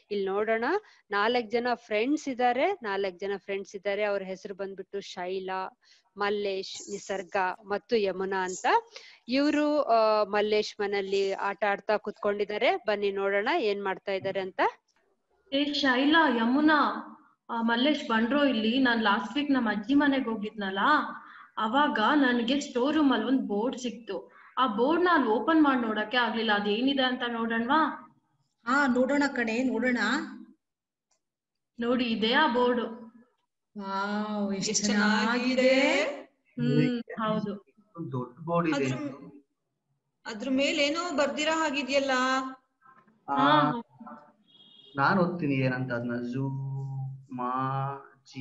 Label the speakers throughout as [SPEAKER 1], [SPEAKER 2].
[SPEAKER 1] ಇಲ್ಲಿ ನೋಡೋಣ ನಾಲ್ಕ್ ಜನ ಫ್ರೆಂಡ್ಸ್ ಇದ್ದಾರೆ ನಾಲ್ಕ್ ಜನ ಫ್ರೆಂಡ್ಸ್ ಇದ್ದಾರೆ ಅವ್ರ ಹೆಸರು ಬಂದ್ಬಿಟ್ಟು ಶೈಲಾ ಮಲ್ಲೇಶ್ ನಿಸರ್ಗ ಮತ್ತು ಯಮುನಾ ಅಂತ ಇವರು ಮಲ್ಲೇಶ್ ಮನಲ್ಲಿ ಆಟ ಆಡ್ತಾ ಕುತ್ಕೊಂಡಿದ್ದಾರೆ ಬನ್ನಿ ನೋಡೋಣ ಏನ್ ಮಾಡ್ತಾ ಇದ್ದಾರೆ ಅಂತ
[SPEAKER 2] ಏ ಶೈಲಾ ಯಮುನಾ ಆ, ಮಲ್ಲೇಶ್ ಬಂಡ್ರೋ ಇಲ್ಲಿ ನಾನ್ ಲಾಸ್ಟ್ ವೀಕ್ ನಮ್ಮ ಅಜ್ಜಿ ಮನೆಗ್ ಹೋಗಿದ್ನಲ್ಲ ಅವಾಗ ನನ್ಗೆ ಸ್ಟೋರ್ ರೂಮ್ ಅಲ್ಲಿ ಒಂದ್ ಬೋರ್ಡ್ ಸಿಕ್ತು ಆ ಬೋರ್ಡ್ ನಾನು ಓಪನ್ ಮಾಡಿ ನೋಡಕ್ಕೆ ಆಗ್ಲಿಲ್ಲ ಅದೇನಿದೆ ಅಂತ ನೋಡೋಣವಾ
[SPEAKER 3] ಹಾ ನೋಡೋಣ ಕಣೆ ನೋಡೋಣ
[SPEAKER 2] ನೋಡಿ ಇದೆ ಆ ಬೋರ್ಡ್
[SPEAKER 3] ವಾವ್
[SPEAKER 4] ಎಷ್ಟ್
[SPEAKER 3] ಎಷ್ಟು
[SPEAKER 4] ಚೆನ್ನಾಗಿದೆ.
[SPEAKER 3] ಚೆನ್ನಾಗಿದೆ
[SPEAKER 2] ಹ್ಮ್ ಹೌದು
[SPEAKER 5] ಒಂದ್ ದೊಡ್ಡ ಬೋರ್ಡ್ ಇದೆ
[SPEAKER 4] ಅದ್ರ ಅದ್ರ ಮೇಲೆ ಏನೋ ಬರ್ದಿರೋ ಹಾಗಿದ್ಯಲ್ಲ
[SPEAKER 5] ಆ,
[SPEAKER 2] ಹಾ
[SPEAKER 5] ನಾನ್ ಓದ್ತೀನಿ ಏನಂತ ಅದನ್ನ ಝೂ ಮಾ ಜಿ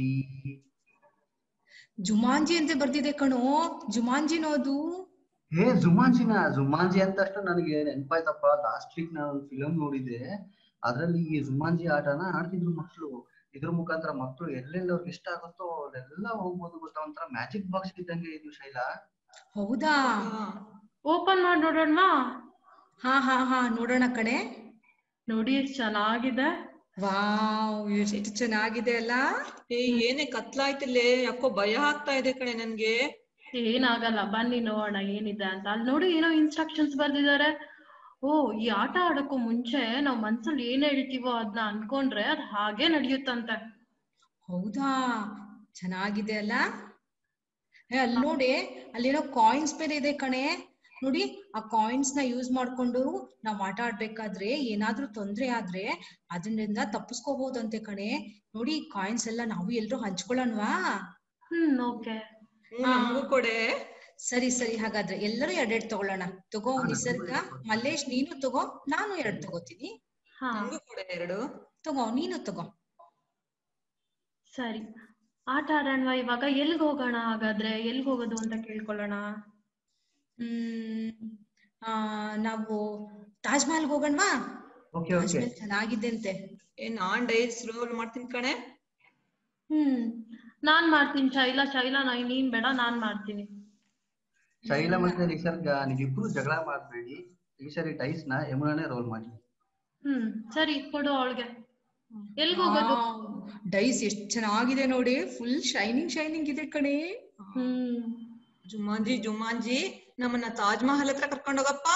[SPEAKER 3] ಜುಮಾಂಜಿ ಅಂತ ಬರ್ದಿದೆ ಕಣೋ ಜುಮಾಂಜಿನೋದು
[SPEAKER 5] ಹೇ ಜುಮಾಂಜಿನ ಜುಮಾಂಜಿ ಅಂತ ಅಷ್ಟು ನನಗೆ ನೆನಪಾಯ್ತಪ್ಪ ಲಾಸ್ಟ್ ವೀಕ್ ನಾನು ಒಂದು ಫಿಲಂ ನೋಡಿದ್ದೆ ಅದ್ರಲ್ಲಿ ಈ ಜುಮಾಂಜಿ ಆಟನ ಆಡ್ತಿದ್ರು ಮಕ್ಳು ಇದ್ರ ಮುಖಾಂತರ ಮಕ್ಳು ಎಲ್ಲೆಲ್ಲ ಅವ್ರಿಗೆ ಇಷ್ಟ ಆಗುತ್ತೋ ಅಲ್ಲೆಲ್ಲ ಹೋಗ್ಬೋದು ಗೊತ್ತಾ ಒಂಥರ ಮ್ಯಾಜಿಕ್ ಬಾಕ್ಸ್ ಇದ್ದಂಗೆ ಇದು ಶೈಲಾ
[SPEAKER 3] ಹೌದಾ
[SPEAKER 4] ಹಾ.
[SPEAKER 2] ಓಪನ್ ಮಾಡಿ ನೋಡೋಣವಾ
[SPEAKER 3] ಹಾ ಹಾ ಹಾ ನೋಡೋಣ ಕಣೆ
[SPEAKER 2] ನೋಡಿ ಎಷ್ಟ್ ಚೆನ್ನಾಗಿದೆ
[SPEAKER 3] ವಾವ್ ಎಷ್ಟು ಚೆನ್ನಾಗಿದೆ ಅಲ್ಲ
[SPEAKER 4] ಏ ಏನೇ ಕತ್ಲಾಯ್ತಿಲ್ಲೇ ಯಾಕೋ ಭಯ ಆಗ್ತಾ ಇದೆ ಕಣೆ ನನ್ಗೆ
[SPEAKER 2] ಏನಾಗಲ್ಲ ಬನ್ನಿ ನೋಡೋಣ ಏನಿದೆ ಅಂತ ಅಲ್ಲಿ ನೋಡಿ ಏನೋ ಇನ್ಸ್ಟ್ರಕ್ಷನ್ಸ್ ಬರ್ದಿದ್ದಾರೆ ಓ ಈ ಆಟ ಆಡಕ್ಕೂ ಮುಂಚೆ ನಾವ್ ಮನ್ಸಲ್ಲಿ ಏನ್ ಹೇಳ್ತೀವೋ ಅದನ್ನ ಅನ್ಕೊಂಡ್ರೆ ಅದ್ ಹಾಗೆ ನಡೆಯುತ್ತಂತೆ
[SPEAKER 3] ಹೌದಾ ಚೆನ್ನಾಗಿದೆ ಅಲ್ಲ ಏ, ಅಲ್ಲಿ ನೋಡಿ ಅಲ್ಲೇನೋ ಕಾಯಿನ್ಸ್ ಬೇರೆ ಇದೆ ಕಣೆ ನೋಡಿ ಆ ಕಾಯಿನ್ಸ್ ನ ಯೂಸ್ ಮಾಡ್ಕೊಂಡು ನಾವ್ ಆಟ ಆಡ್ಬೇಕಾದ್ರೆ ಏನಾದ್ರೂ ತೊಂದ್ರೆ ಆದ್ರೆ ಅದರಿಂದ ತಪ್ಪಿಸ್ಕೋಬಹುದಂತೆ ಕಣೆ ನೋಡಿ ಕಾಯಿನ್ಸ್ ಎಲ್ಲ ನಾವು ಎಲ್ರು ಹಂಚ್ಕೊಳ್ಳೋಣವಾ
[SPEAKER 2] ಹ್ಮ್ ಓಕೆ
[SPEAKER 4] ಹ್ಮ್, ನಮ್ಗೂ ಕೊಡೆ
[SPEAKER 3] ಸರಿ ಸರಿ ಹಾಗಾದ್ರೆ ಎಲ್ಲರೂ ಎರಡೆರಡು ತಗೊಳ್ಳೋಣ ತಗೋ
[SPEAKER 5] ಹಾ,
[SPEAKER 3] ನಿಸರ್ಗ
[SPEAKER 5] ನಮ್ಗೂ
[SPEAKER 3] ಮಲ್ಲೇಶ್ ನೀನು ತಗೋ ನಾನು ಎರಡು ತಗೋತೀನಿ
[SPEAKER 2] ಹಾ
[SPEAKER 4] ನಮ್ಗೂ ಕೊಡೆ ಎರಡು
[SPEAKER 3] ತಗೋ ನೀನು ತಗೋ
[SPEAKER 2] ಸರಿ ಆಟ ಆಡೋಣವಾ ಇವಾಗ ಎಲ್ಗ್ ಹೋಗೋಣ ಹಾಗಾದ್ರೆ ಎಲ್ಗ್ ಹೋಗೋದು ಅಂತ ಕೇಳ್ಕೊಳ್ಳೋಣ
[SPEAKER 3] ಹ್ಮ್ ಆ ನಾವು ತಾಜ್ ಮಹಲ್ ಹೋಗೋಣವಾ
[SPEAKER 5] ಓಕೆ
[SPEAKER 3] ತಾಜ್
[SPEAKER 5] ಓಕೆ
[SPEAKER 3] ಮಹಲ್ ಚೆನ್ನಾಗಿದೆ ಅಂತೆ
[SPEAKER 4] ಏ ನಾನ್ ಡೈಸ್ ರೋಲ್ ಮಾಡ್ತೀನಿ ಕಣೆ
[SPEAKER 2] ಹ್ಮ್ ನಾನ್ ಮಾಡ್ತೀನಿ ಶೈಲಾ ಶೈಲಾ ನಾ ನೀನ್ ಬೇಡ ನಾನ್ ಮಾಡ್ತೀನಿ
[SPEAKER 5] ಶೈಲಾ ಮತ್ತೆ ನಿಸರ್ಗ ನೀವಿಬ್ರು ಜಗಳ ಮಾಡ್ಬೇಡಿ ಈ ಸರಿ ಟೈಸ್ ನ ಯಮುನಾನೇ ರೋಲ್ ಮಾಡಿ
[SPEAKER 2] ಹ್ಮ್ ಸರಿ ಕೊಡು ಅವಳಿಗೆ ಎಲ್ಗ್ ಹೋಗೋದು
[SPEAKER 3] ಡೈಸ್ ಎಷ್ಟ್ ಚೆನ್ನಾಗಿದೆ ನೋಡಿ ಫುಲ್ ಶೈನಿಂಗ್ ಶೈನಿಂಗ್ ಇದೆ ಕಣೆ
[SPEAKER 2] ಹ್ಮ್
[SPEAKER 4] ಜುಮಾಂಜಿ ಜುಮಾಂಜಿ ನಮ್ಮನ್ನ ತಾಜ್ ಮಹಲ್ ಹತ್ರ ಕರ್ಕೊಂಡೋಗಪ್ಪ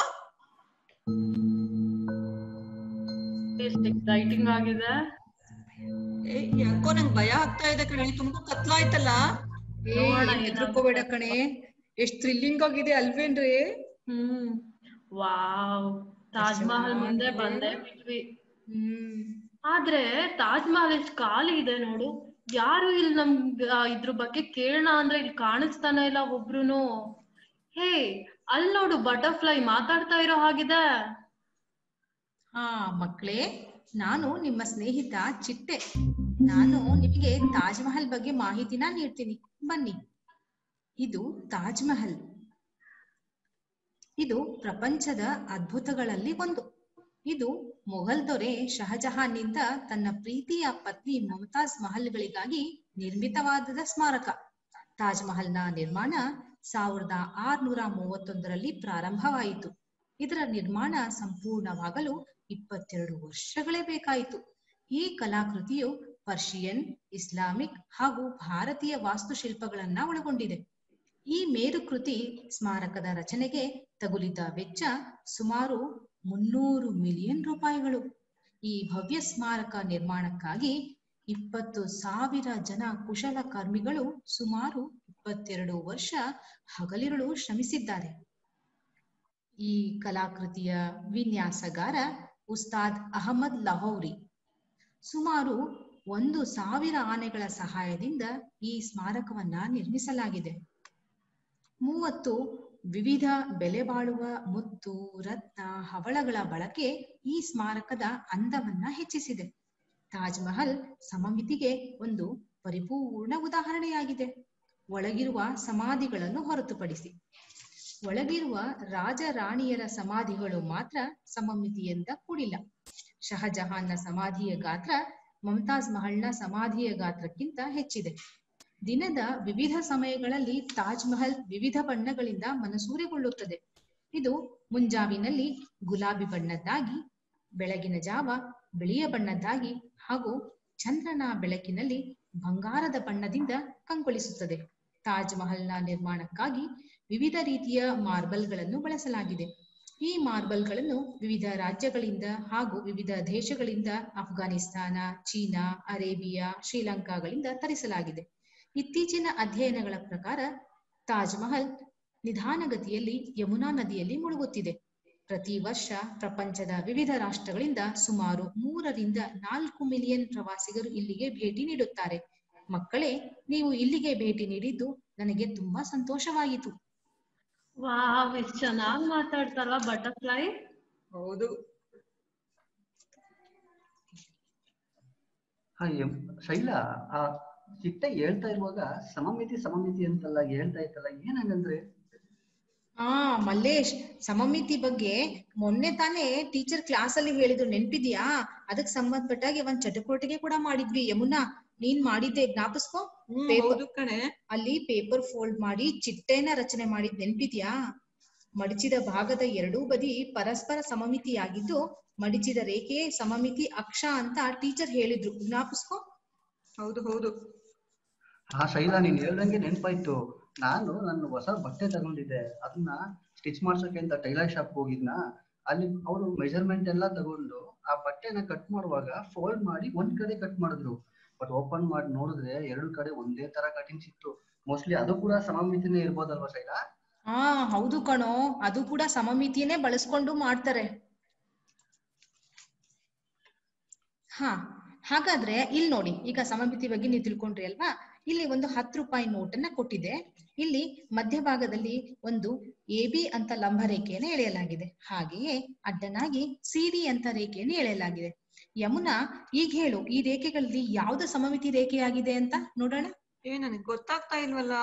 [SPEAKER 2] ಎಷ್ಟ್ ಎಕ್ಸೈಟಿಂಗ್ ಆಗಿದೆ
[SPEAKER 4] ಏ ಯಾಕೋ ನಂಗ್ ಭಯ ಆಗ್ತಾ ಇದೆ ಕಣೆ ತುಂಬಾ ಕತ್ಲಾಯ್ತಲ್ಲ
[SPEAKER 3] ಏ
[SPEAKER 2] ನೋಡೋಣ
[SPEAKER 3] ಏನ್ ಹೆದ್ರುಕೋಬೇಡ ಕಣೆ ಎಷ್ಟ್ ಥ್ರಿಲ್ಲಿಂಗ್ ಆಗಿದೆ ಅಲ್ವೇನ್ರಿ
[SPEAKER 2] ಹ್ಮ್ ವಾವ್ ತಾಜ್ ಮಹಲ್ ಮುಂದೆ ಬಂದೆ ಬಿಟ್ವಿ
[SPEAKER 3] ಹ್ಮ್
[SPEAKER 2] ಆದ್ರೆ ತಾಜ್ ಮಹಲ್ ಎಷ್ಟ್ ಖಾಲಿ ಇದೆ ನೋಡು ಯಾರು ಇಲ್ಲಿ ನಮ್ಗ್ ಆ, ಇದ್ರ ಬಗ್ಗೆ ಕೇಳೋಣ ಅಂದ್ರೆ ಇಲ್ಲಿ ಕಾಣಿಸ್ತಾನೆ ಇಲ್ಲ ಒಬ್ರುನು ಹೇ ಅಲ್ ನೋಡು ಬಟರ್ಫ್ಲೈ ಮಾತಾಡ್ತಾ ಇರೋ ಹಾಗಿದೆ
[SPEAKER 3] ಹಾ ಮಕ್ಳೇ ನಾನು ನಿಮ್ಮ ಸ್ನೇಹಿತ ಚಿಟ್ಟೆ ನಾನು ನಿಮಗೆ ತಾಜ್ ಮಹಲ್ ಬಗ್ಗೆ ಮಾಹಿತಿನ ನೀಡ್ತೀನಿ ಬನ್ನಿ ಇದು ತಾಜ್ ಮಹಲ್ ಇದು ಪ್ರಪಂಚದ ಅದ್ಭುತಗಳಲ್ಲಿ ಒಂದು ಇದು ಮೊಘಲ್ ದೊರೆ ಶಹಜಹಾನ್ನಿಂದ ತನ್ನ ಪ್ರೀತಿಯ ಪತ್ನಿ ಮಮತಾಜ್ ಮಹಲ್ಗಳಿಗಾಗಿ ನಿರ್ಮಿತವಾದ ಸ್ಮಾರಕ ತಾಜ್ ಮಹಲ್ನ ನಿರ್ಮಾಣ ಸಾವಿರದ ಆರ್ನೂರ ಮೂವತ್ತೊಂದರಲ್ಲಿ ಪ್ರಾರಂಭವಾಯಿತು ಇದರ ನಿರ್ಮಾಣ ಸಂಪೂರ್ಣವಾಗಲು ಇಪ್ಪತ್ತೆರಡು ವರ್ಷಗಳೇ ಬೇಕಾಯಿತು ಈ ಕಲಾಕೃತಿಯು ಪರ್ಷಿಯನ್ ಇಸ್ಲಾಮಿಕ್ ಹಾಗೂ ಭಾರತೀಯ ವಾಸ್ತುಶಿಲ್ಪಗಳನ್ನ ಒಳಗೊಂಡಿದೆ ಈ ಮೇರುಕೃತಿ ಸ್ಮಾರಕದ ರಚನೆಗೆ ತಗುಲಿದ ವೆಚ್ಚ ಸುಮಾರು ಮುನ್ನೂರು ಮಿಲಿಯನ್ ರೂಪಾಯಿಗಳು ಈ ಭವ್ಯ ಸ್ಮಾರಕ ನಿರ್ಮಾಣಕ್ಕಾಗಿ ಇಪ್ಪತ್ತು ಸಾವಿರ ಜನ ಕುಶಲಕರ್ಮಿಗಳು ಸುಮಾರು ಇಪ್ಪತ್ತೆರಡು ವರ್ಷ ಹಗಲಿರುಳು ಶ್ರಮಿಸಿದ್ದಾರೆ ಈ ಕಲಾಕೃತಿಯ ವಿನ್ಯಾಸಗಾರ ಉಸ್ತಾದ್ ಅಹಮದ್ ಲಹೌರಿ ಸುಮಾರು ಒಂದು ಸಾವಿರ ಆನೆಗಳ ಸಹಾಯದಿಂದ ಈ ಸ್ಮಾರಕವನ್ನ ನಿರ್ಮಿಸಲಾಗಿದೆ ಮೂವತ್ತು ವಿವಿಧ ಬೆಲೆ ಬಾಳುವ ಮುತ್ತು ರತ್ನ ಹವಳಗಳ ಬಳಕೆ ಈ ಸ್ಮಾರಕದ ಅಂದವನ್ನ ಹೆಚ್ಚಿಸಿದೆ ತಾಜ್ ಮಹಲ್ ಸಮಮಿತಿಗೆ ಒಂದು ಪರಿಪೂರ್ಣ ಉದಾಹರಣೆಯಾಗಿದೆ ಒಳಗಿರುವ ಸಮಾಧಿಗಳನ್ನು ಹೊರತುಪಡಿಸಿ ಒಳಗಿರುವ ರಾಜ ರಾಣಿಯರ ಸಮಾಧಿಗಳು ಮಾತ್ರ ಸಮಮಿತಿಯಿಂದ ಕೂಡಿಲ್ಲ ಶಹಜಹಾನ್ನ ಸಮಾಧಿಯ ಗಾತ್ರ ಮಮತಾಜ್ ಮಹಲ್ನ ಸಮಾಧಿಯ ಗಾತ್ರಕ್ಕಿಂತ ಹೆಚ್ಚಿದೆ ದಿನದ ವಿವಿಧ ಸಮಯಗಳಲ್ಲಿ ತಾಜ್ ಮಹಲ್ ವಿವಿಧ ಬಣ್ಣಗಳಿಂದ ಮನಸೂರೆಗೊಳ್ಳುತ್ತದೆ ಇದು ಮುಂಜಾವಿನಲ್ಲಿ ಗುಲಾಬಿ ಬಣ್ಣದ್ದಾಗಿ ಬೆಳಗಿನ ಜಾವ ಬಿಳಿಯ ಬಣ್ಣದ್ದಾಗಿ ಹಾಗೂ ಚಂದ್ರನ ಬೆಳಕಿನಲ್ಲಿ ಬಂಗಾರದ ಬಣ್ಣದಿಂದ ಕಂಗೊಳಿಸುತ್ತದೆ ತಾಜ್ ಮಹಲ್ನ ನಿರ್ಮಾಣಕ್ಕಾಗಿ ವಿವಿಧ ರೀತಿಯ ಮಾರ್ಬಲ್ಗಳನ್ನು ಬಳಸಲಾಗಿದೆ ಈ ಮಾರ್ಬಲ್ಗಳನ್ನು ವಿವಿಧ ರಾಜ್ಯಗಳಿಂದ ಹಾಗೂ ವಿವಿಧ ದೇಶಗಳಿಂದ ಅಫ್ಘಾನಿಸ್ತಾನ ಚೀನಾ ಅರೇಬಿಯಾ ಶ್ರೀಲಂಕಾಗಳಿಂದ ತರಿಸಲಾಗಿದೆ ಇತ್ತೀಚಿನ ಅಧ್ಯಯನಗಳ ಪ್ರಕಾರ ತಾಜ್ ಮಹಲ್ ನಿಧಾನಗತಿಯಲ್ಲಿ ಯಮುನಾ ನದಿಯಲ್ಲಿ ಮುಳುಗುತ್ತಿದೆ ಪ್ರತಿ ವರ್ಷ ಪ್ರಪಂಚದ ವಿವಿಧ ರಾಷ್ಟ್ರಗಳಿಂದ ಸುಮಾರು ಮೂರರಿಂದ ನಾಲ್ಕು ಮಿಲಿಯನ್ ಪ್ರವಾಸಿಗರು ಇಲ್ಲಿಗೆ ಭೇಟಿ ನೀಡುತ್ತಾರೆ ಮಕ್ಕಳೇ ನೀವು ಇಲ್ಲಿಗೆ ಭೇಟಿ ನೀಡಿದ್ದು ನನಗೆ ತುಂಬಾ ಸಂತೋಷವಾಯಿತು
[SPEAKER 2] ವಾವ್ ಎಷ್ಟ್ ಚೆನ್ನಾಗ್ ಮಾತಾಡ್ತಾರಲ್ಲ ಬಟರ್ಫ್ಲೈ
[SPEAKER 4] ಹೌದು
[SPEAKER 5] ಹಾ ಎಂ- ಶೈಲಾ ಆ ಚಿಟ್ಟೆ ಹೇಳ್ತಾ ಇರುವಾಗ ಸಮಮಿತಿ ಸಮಮಿತಿ ಅಂತೆಲ್ಲ ಹೇಳ್ತಾ ಇತ್ತಲ್ಲ ಏನಂಗಂದ್ರೆ
[SPEAKER 3] ಆ ಮಲ್ಲೇಶ್ ಸಮಮಿತಿ ಬಗ್ಗೆ ಮೊನ್ನೆ ತಾನೇ ಟೀಚರ್ ಕ್ಲಾಸ್ ಅಲ್ಲಿ ಹೇಳಿದ್ರು ನೆನ್ಪಿದ್ಯಾ ಅದಕ್ ಸಂಬಂಧಪಟ್ಟಾಗಿ ಒಂದ್ ಚಟುವಟಿಕೆ ಕೂಡ ಮಾಡಿದ್ವಿ ಯಮುನಾ ನೀನ್ ಮಾಡಿದ್ದೆ ಜ್ಞಾಪಿಸ್ಕೋ
[SPEAKER 4] ಹ್ಮ್
[SPEAKER 3] Paper-
[SPEAKER 4] ಹೌದು ಕಣೆ
[SPEAKER 3] ಅಲ್ಲಿ ಪೇಪರ್ ಫೋಲ್ಡ್ ಮಾಡಿ ಚಿಟ್ಟೆನ ರಚನೆ ಮಾಡಿದ್ ನೆನ್ಪಿದ್ಯಾ ಮಡಿಚಿದ ಭಾಗದ ಎರಡೂ ಬದಿ ಪರಸ್ಪರ ಸಮಮಿತಿಯಾಗಿದ್ದು ಮಡಿಚಿದ ರೇಖೆ ಸಮಮಿತಿ ಅಕ್ಷ ಅಂತ ಟೀಚರ್ ಹೇಳಿದ್ರು ಜ್ಞಾಪಿಸ್ಕೋ
[SPEAKER 4] ಹೌದು ಹೌದು
[SPEAKER 5] ಹಾ ಶೈಲಾ ನೀನ್ ಹೇಳ್ದಂಗೆ ನೆನ್ಪಾಯ್ತು ನಾನು ನನ್ನ ಹೊಸ ಬಟ್ಟೆ ತಗೊಂಡಿದ್ದೆ ಅದನ್ನ ಸ್ಟಿಚ್ ಮಾಡ್ಸೋಕೆ ಅಂತ ಟೈಲರ್ ಶಾಪ್ ಹೋಗಿದ್ನ ಅಲ್ಲಿ ಅವರು ಮೆಜರ್ಮೆಂಟ್ ಎಲ್ಲ ತಗೊಂಡು ಆ ಬಟ್ಟೆನ ಕಟ್ ಮಾಡುವಾಗ ಫೋಲ್ಡ್ ಮಾಡಿ ಒಂದ್ ಕಡೆ ಕಟ್ ಮಾಡಿದ್ರು ಬಟ್ ಓಪನ್ ಮಾಡಿ ನೋಡಿದ್ರೆ ಎರಡು ಕಡೆ ಒಂದೇ ತರ ಕಟಿಂಗ್ಸ್ ಇತ್ತು ಮೋಸ್ಟ್ಲಿ ಅದು ಕೂಡ ಸಮಮಿತಿನೇ ಇರ್ಬೋದಲ್ವಾ ಶೈಲಾ
[SPEAKER 3] ಹಾ ಹೌದು ಕಣೋ ಅದು ಕೂಡ ಸಮಮಿತಿಯನ್ನೇ ಬಳಸ್ಕೊಂಡು ಮಾಡ್ತಾರೆ ಹಾ ಹಾಗಾದ್ರೆ ಇಲ್ಲಿ ನೋಡಿ ಈಗ ಸಮಮಿತಿ ಬಗ್ಗೆ ನೀವು ತಿಳ್ಕೊಂಡ್ರಿ ಅಲ್ವಾ ಇಲ್ಲಿ ಒಂದು ಹತ್ತು ರೂಪಾಯಿ ನೋಟನ್ನ ಕೊಟ್ಟಿದೆ ಇಲ್ಲಿ ಮಧ್ಯಭಾಗದಲ್ಲಿ ಒಂದು ಎ ಬಿ ಅಂತ ಲಂಬ ರೇಖೆಯನ್ನು ಎಳೆಯಲಾಗಿದೆ ಹಾಗೆಯೇ ಅಡ್ಡನಾಗಿ ಸಿ ಡಿ ಅಂತ ರೇಖೆಯನ್ನು ಎಳೆಯಲಾಗಿದೆ ಯಮುನಾ ಈಗ ಹೇಳು ಈ ರೇಖೆಗಳಲ್ಲಿ ಯಾವ್ದು ಸಮಮಿತಿ ರೇಖೆಯಾಗಿದೆ ಅಂತ ನೋಡೋಣ
[SPEAKER 4] ಏ ನನಗ್ ಗೊತ್ತಾಗ್ತಾ ಇಲ್ವಲ್ಲ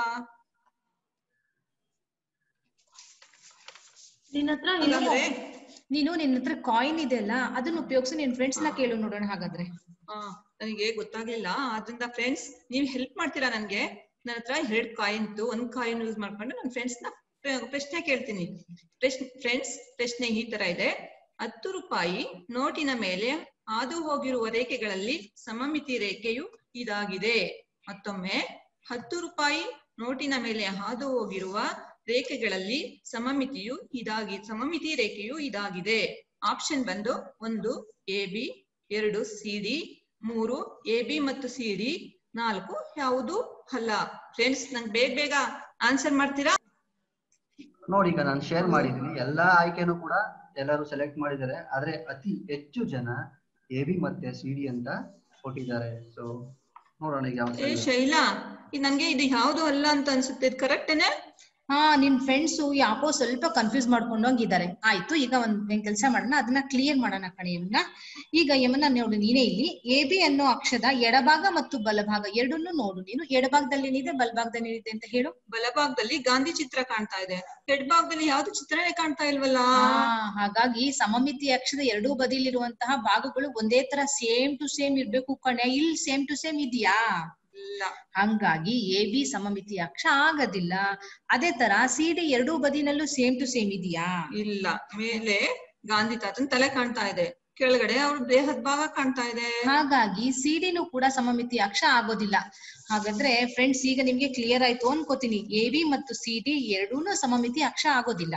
[SPEAKER 2] ನಿನ್ ಹತ್ರ
[SPEAKER 4] ಹಾಗಾದ್ರೆ
[SPEAKER 3] ನೀನು ನಿನ್ನ ಹತ್ರ ಕಾಯಿನ್ ಇದೆ ಅಲ್ಲ ಅದನ್ನ ಉಪಯೋಗಿಸಿ ನಿನ್ ಫ್ರೆಂಡ್ಸ್ ನ ಕೇಳು ನೋಡೋಣ ಹಾಗಾದ್ರೆ
[SPEAKER 4] ಆ ನನಗೆ ಗೊತ್ತಾಗ್ಲಿಲ್ಲ ಆದ್ರಿಂದ ಫ್ರೆಂಡ್ಸ್ ನೀವ್ ಹೆಲ್ಪ್ ಮಾಡ್ತೀರಾ ನನ್ಗೆ ನನ್ನ ಹತ್ರ ಎರಡ್ ಕಾಯಿನ್ ಇತ್ತು ಒಂದ್ ಕಾಯಿನ್ ಯೂಸ್ ಮಾಡ್ಕೊಂಡು ನನ್ನ ಫ್ರೆಂಡ್ಸ್ ನ ಪ್ರ- ಪ್ರಶ್ನೆ ಕೇಳ್ತೀನಿ ಫ್ರೆಂಡ್ಸ್ ಪ್ರಶ್ನೆ ಈ ತರ ಇದೆ ಹತ್ತು ರೂಪಾಯಿ ನೋಟಿನ ಮೇಲೆ ಹಾದು ಹೋಗಿರುವ ರೇಖೆಗಳಲ್ಲಿ ಸಮಮಿತಿ ರೇಖೆಯು ಇದಾಗಿದೆ ಮತ್ತೊಮ್ಮೆ ಹತ್ತು ರೂಪಾಯಿ ನೋಟಿನ ಮೇಲೆ ಹಾದು ಹೋಗಿರುವ ರೇಖೆಗಳಲ್ಲಿ ಸಮಮಿತಿಯು ಇದಾಗಿ ಸಮಮಿತಿ ರೇಖೆಯು ಇದಾಗಿದೆ ಆಪ್ಷನ್ ಬಂದು ಒಂದು ಎ ಬಿ ಎರಡು ಸಿ ಡಿ ಮೂರು ಎ ಬಿ ಮತ್ತು ಸಿ ಡಿ ನಾಲ್ಕು ಯಾವುದು ಅಲ್ಲ ಫ್ರೆಂಡ್ಸ್ ನಂಗೆ ಬೇಗ ಬೇಗ ಆನ್ಸರ್ ಮಾಡ್ತೀರಾ
[SPEAKER 5] ನೋಡಿ ಈಗ ನಾನು ಶೇರ್ ಮಾಡಿದೀನಿ ಎಲ್ಲಾ ಆಯ್ಕೆನೂ ಕೂಡ ಎಲ್ಲರೂ ಸೆಲೆಕ್ಟ್ ಮಾಡಿದ್ದಾರೆ ಆದ್ರೆ ಅತಿ ಹೆಚ್ಚು ಜನ ಎ ಬಿ ಮತ್ತೆ ಸಿ ಡಿ ಅಂತ ಕೊಟ್ಟಿದ್ದಾರೆ ಸೊ ನೋಡೋಣ ಈಗ ಯಾವ
[SPEAKER 4] ಏ ಶೈಲಾ ಇದ್ ನನ್ಗೆ ಇದು ಯಾವ್ದು ಅಲ್ಲ ಅಂತ ಅನ್ಸುತ್ತೆ ಇದು ಕರೆಕ್ಟೇನೆ
[SPEAKER 3] ಹಾ ನಿನ್ ಫ್ರೆಂಡ್ಸ್ ಯಾಕೋ ಸ್ವಲ್ಪ ಕನ್ಫ್ಯೂಸ್ ಮಾಡ್ಕೊಂಡೋಗಿದ್ದಾರೆ ಆಯ್ತು ಈಗ ಒಂದ್ ಒಂದ್ ಕೆಲಸ ಮಾಡೋಣ ಅದನ್ನ ಕ್ಲಿಯರ್ ಮಾಡೋಣ ಕಣೆ ಯಮುನ ಈಗ ಯಮುನ ನೋಡು ನೀನೇ ಇಲ್ಲಿ ಎ ಬಿ ಅನ್ನೋ ಅಕ್ಷದ ಎಡಭಾಗ ಮತ್ತು ಬಲಭಾಗ ಎರಡನ್ನೂ ನೋಡು ನೀನು ಎಡಭಾಗದಲ್ಲಿ ಏನಿದೆ ಬಲಭಾಗದಲ್ಲಿ ಏನಿದೆ ಅಂತ ಹೇಳು
[SPEAKER 4] ಬಲಭಾಗದಲ್ಲಿ ಗಾಂಧಿ ಚಿತ್ರ ಕಾಣ್ತಾ ಇದೆ ಎಡಭಾಗದಲ್ಲಿ ಯಾವ್ದು ಚಿತ್ರನೇ ಕಾಣ್ತಾ ಇಲ್ವಲ್ಲ
[SPEAKER 3] ಹಾ ಹಾಗಾಗಿ ಸಮಮಿತಿ ಅಕ್ಷದ ಎರಡೂ ಬದಿಲಿರುವಂತಹ ಭಾಗಗಳು ಒಂದೇ ತರ ಸೇಮ್ ಟು ಸೇಮ್ ಇರ್ಬೇಕು ಕಣೆ ಇಲ್ಲಿ ಸೇಮ್ ಟು ಸೇಮ್ ಇದೆಯಾ
[SPEAKER 4] ಇಲ್ಲ
[SPEAKER 3] ಹಂಗಾಗಿ ಎ ಬಿ ಸಮಮಿತಿ ಅಕ್ಷ ಆಗೋದಿಲ್ಲ ಅದೇ ತರ ಸಿ ಡಿ ಎರಡೂ ಬದಿನಲ್ಲೂ ಸೇಮ್ ಟು ಸೇಮ್ ಇದೆಯಾ
[SPEAKER 4] ಇಲ್ಲ ಮೇಲೆ ಗಾಂಧಿ ತಾತನ್ ತಲೆ ಕಾಣ್ತಾ ಇದೆ ಕೆಳಗಡೆ ಅವ್ರ ದೇಹದ ಭಾಗ ಕಾಣ್ತಾ ಇದೆ
[SPEAKER 3] ಹಾಗಾಗಿ ಸಿಡಿನೂ ಕೂಡ ಸಮಮಿತಿ ಅಕ್ಷ ಆಗೋದಿಲ್ಲ ಹಾಗಾದ್ರೆ ಫ್ರೆಂಡ್ಸ್ ಈಗ ನಿಮ್ಗೆ ಕ್ಲಿಯರ್ ಆಯ್ತು ಅನ್ಕೋತೀನಿ ಎ ಬಿ ಮತ್ತು ಸಿ ಡಿ ಎರಡೂನು ಸಮಮಿತಿ ಅಕ್ಷ ಆಗೋದಿಲ್ಲ